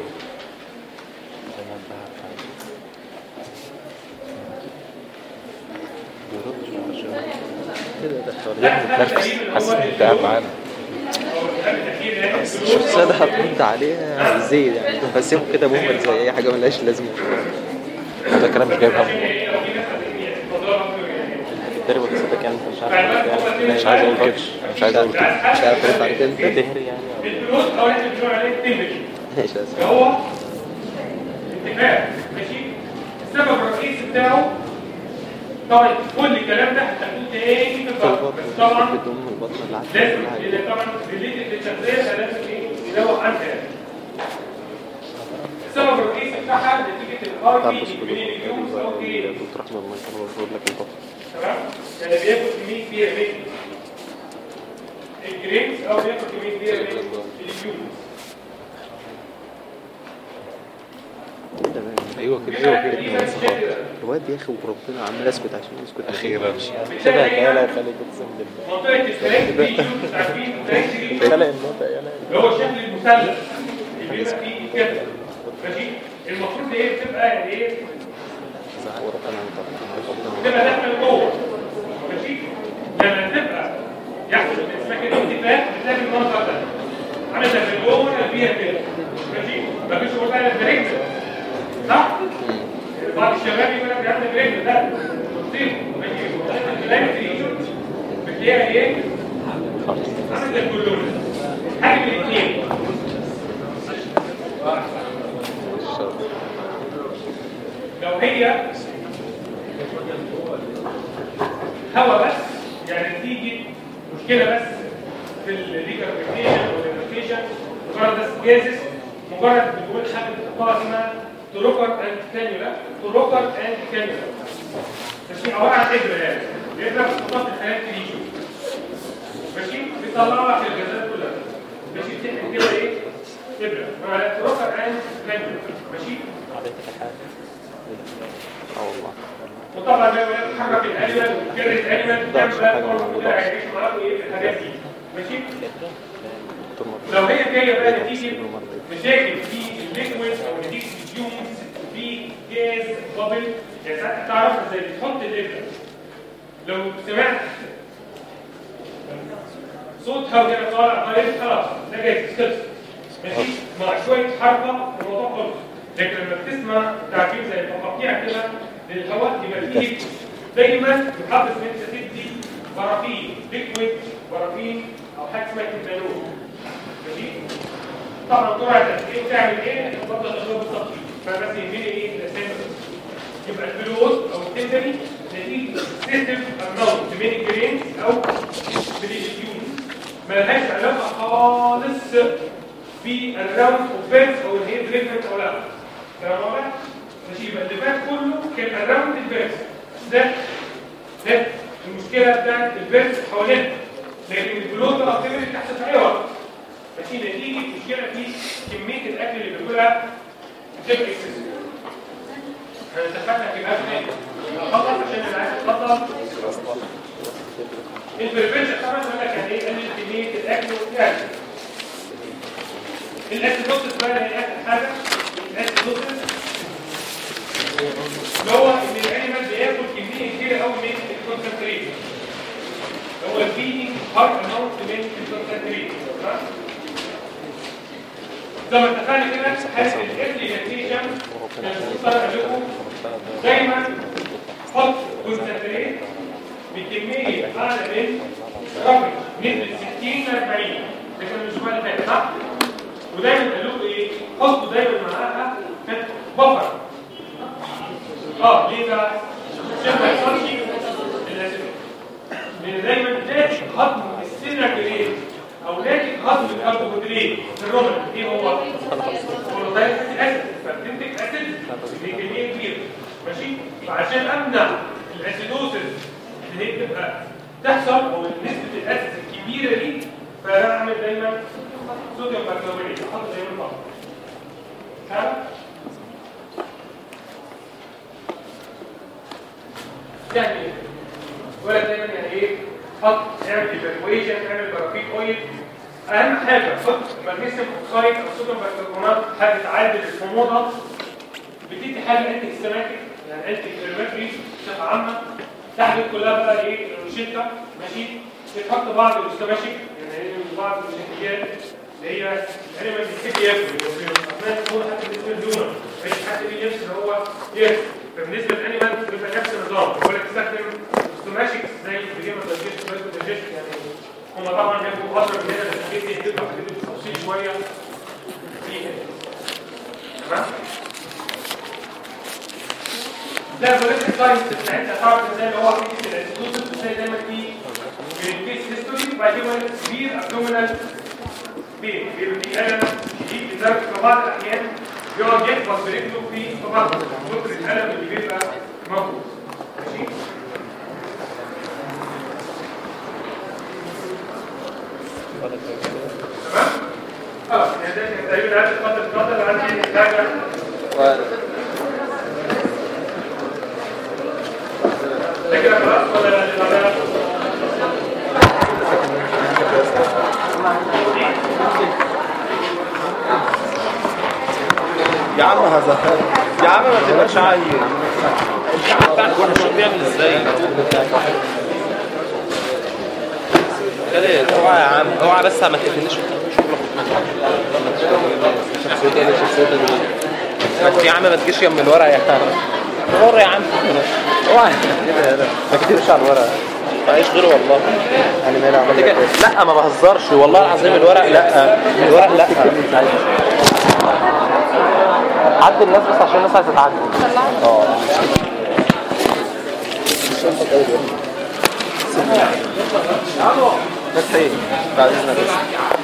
كده ده لا متنرفز حاسس ان انت قاعد معانا الشخصية ده هترد عليها ازاي يعني بسيبه كده مهمل زي اي حاجة ملهاش لازمة ده كلام مش جايب همه الدرب بس ده كان انت مش عارف ترد يعني مش عايز اقول كده مش عايز اقول كده مش عارف ترد عليك انت تهري يعني الفلوس او احنا بنقول عليه التمبري ماشي لازم هو اتفاق ماشي السبب الرئيسي بتاعه طبعا كل الكلام ده هتاخدوه تاني في البطن بس طبعا بدون البطن اللي عارف لازم لان طبعا ريليتد للتغذيه فلازم ايه يدوق عنها يعني السبب الرئيسي بتاعها نتيجه الهاي تعرف بس فيدنج بين اليومز او ايه الدكتور احمد الله يكرمه بيقول لك البطن تمام يعني بياخد كميه كبيره من الجرينز او بياخد كميه كبيره من اليومز ايوه كده ايوه كده الواد يا اخي وربنا عمال اسكت عشان يسكت اخيرا شبه كده خليك اقسم بالله منطقه الفرنك دي يومز عارفين الفرنك دي خلق النطق يا لا اللي هو الشكل المثلث اللي بيبقى فيه كده ماشي المفروض ايه بتبقى يعني ايه وربنا عمل تبقى داخله لجوه ماشي لما تبقى يحصل اسمها كده انتفاخ بتلاقي المنظر ده عامل زي الجوه اللي فيها كده ماشي مفيش هو بقى البريك صح؟ بعض الشباب يقول لك عندك بريك ده بسيط ماشي الكلام تريجن بتلاقيها ايه؟ عامل زي الكلون حاجه من الاثنين لو هي هوا بس يعني تيجي مشكلة بس في الليكرفيكيشن والريكرفيكيشن مجرد بس جازس مجرد بتقول حاجة بتحطها اسمها تروكر اند كانيولا تروكر اند كانيولا ماشي عبارة عن ابرة يعني الابرة بتحطها في الخلايا تريشو ماشي بيطلعها في الجزات كلها ماشي بتعمل كده ايه ابرة تروكر اند كانيولا ماشي اه والله وطبعا بقى بتحرك الانيمال وتجري الانيمال وتعمل بقى كل كده هيعيش معاكم ايه في الحاجات دي ماشي دكتور مرة لو هي جايه بقى نتيجه مشاكل في الليكويد او نتيجه الفيومز في جاز بابل يعني ساعات تعرف ازاي بتحط الابره لو سمعت صوت هواء طالع طالع خلاص ده جاي خلص ماشي مع شويه حركه الموضوع خلص لكن لما بتسمع تعبير زي التقطيع كده للهواء يبقى فيه دايما محافظ ان انت تدي برافين ليكويد برافين او حاجه اسمها كتانول ماشي طبعا جرعه قد ايه وتعمل ايه تفضل تغير بالتفصيل فبس يهمني ايه الاسامي يبقى الفلوس او التندري نتيجه سيستم اماونت من الجرينز او من اليونز ملهاش علاقه خالص بالراوند اوف بيرث او اللي هي بريفنت او لا كلام واضح؟ ماشي يبقى اللي فات كله كان الراوند البيرث ده ده المشكله بتاعت البيرث حوالينا لكن الفلوس ده اكتر اللي تحت في اي وقت ماشي نتيجه مشكله في كميه الاكل اللي بياكلها بتبقى اكسس احنا اتفقنا في الاكل ايه؟ خلص عشان اللي عايز يتفضل البريفنشن طبعا يقول لك يعني ايه قلل كميه الاكل والكلام الاسيدوسس بقى هي اخر حاجه الاسيدوسس اللي هو ان الانيمال بياكل كميه كبيره قوي من الكونسنتريشن هو الفيدنج هارت اماونت من الكونسنتريشن زي ما اتفقنا كده حاله الافليجيشن كان لكم دايما حط كونسنتريت بكميه اعلى من رقم من 60 ل 40 ده كان الاسبوع اللي فات صح؟ ودايما قالوا لكم ايه حطوا دايما معاها بفر اه ليه بقى عشان ما يحصلش الاسيدوز لان دايما ناتج هضم السيناكريت او ناتج هضم الكربوهيدرات في الرمل ايه هو كلوتايد اسيد فبتنتج اسيد بكميه كبيره ماشي فعشان امنع الاسيدوسس اللي هي تبقى تحصل او نسبه الاسيد الكبيره دي فاعمل دايما صوديوم بيكربونات احط دايما فقط تمام يعني ايه ولا دايما يعني ايه حط اعمل ايفالويشن اعمل بارافين اويل اهم حاجه حط مغنيسيوم اوكسايد او صوديوم بيكربونات حاجه تعادل الحموضه بتدي حاجه انتي هيستاماتيك يعني انتي انفلاماتوري بصفه عامه تحدد كلها بقى ايه الروشيتا ماشي بتحط بعض الاستماشيك يعني بعض النتيجات اللي هي الانيمال بيحب ياكل اثناء هو حتى بالنسبه للدونر مش حد بيجي نفسه ان هو ياكل فبالنسبه للانيمال بيبقى نفس النظام بيقول لك استخدم استماشيك زي الجيم دايجيست بايو دايجيست يعني هم طبعا بياخدوا فتره من هنا بس بيدي يحددوا حدود التفاصيل شويه فيها تمام ده البوليتيك ساينس بتاعتنا تعرف ازاي اللي هو فكره الانكلوسيف ازاي دايما في الكيس هيستوري وبعد كده كبير ابدومينال بين بيبقى في الم شديد لدرجه في بعض الاحيان يقعد يخبط برجله في طبعا من كتر الالم اللي بيبقى موجود ماشي تمام؟ اه يعني ده كان تقريبا عندي قدر القدر عندي حاجه ده كده خلاص ولا اللي بعدها؟ يا عم هذا يا عم ما تبقاش عيل الشعب بتاعك وانا شو بيعمل ازاي خالد اوعى يا عم اوعى بس ما تقفلنيش شخصيتي انا شخصيتي يا عم ما تجيش يم الورق يا عم ورا يا عم اوعى ما كتبش على الورق معيش غيره والله انا مالي عمل لك لا ما بهزرش والله العظيم الورق لا الورق لا عدي الناس بس عشان الناس عايزه تعدي اه بس ايه بعد اذنك بس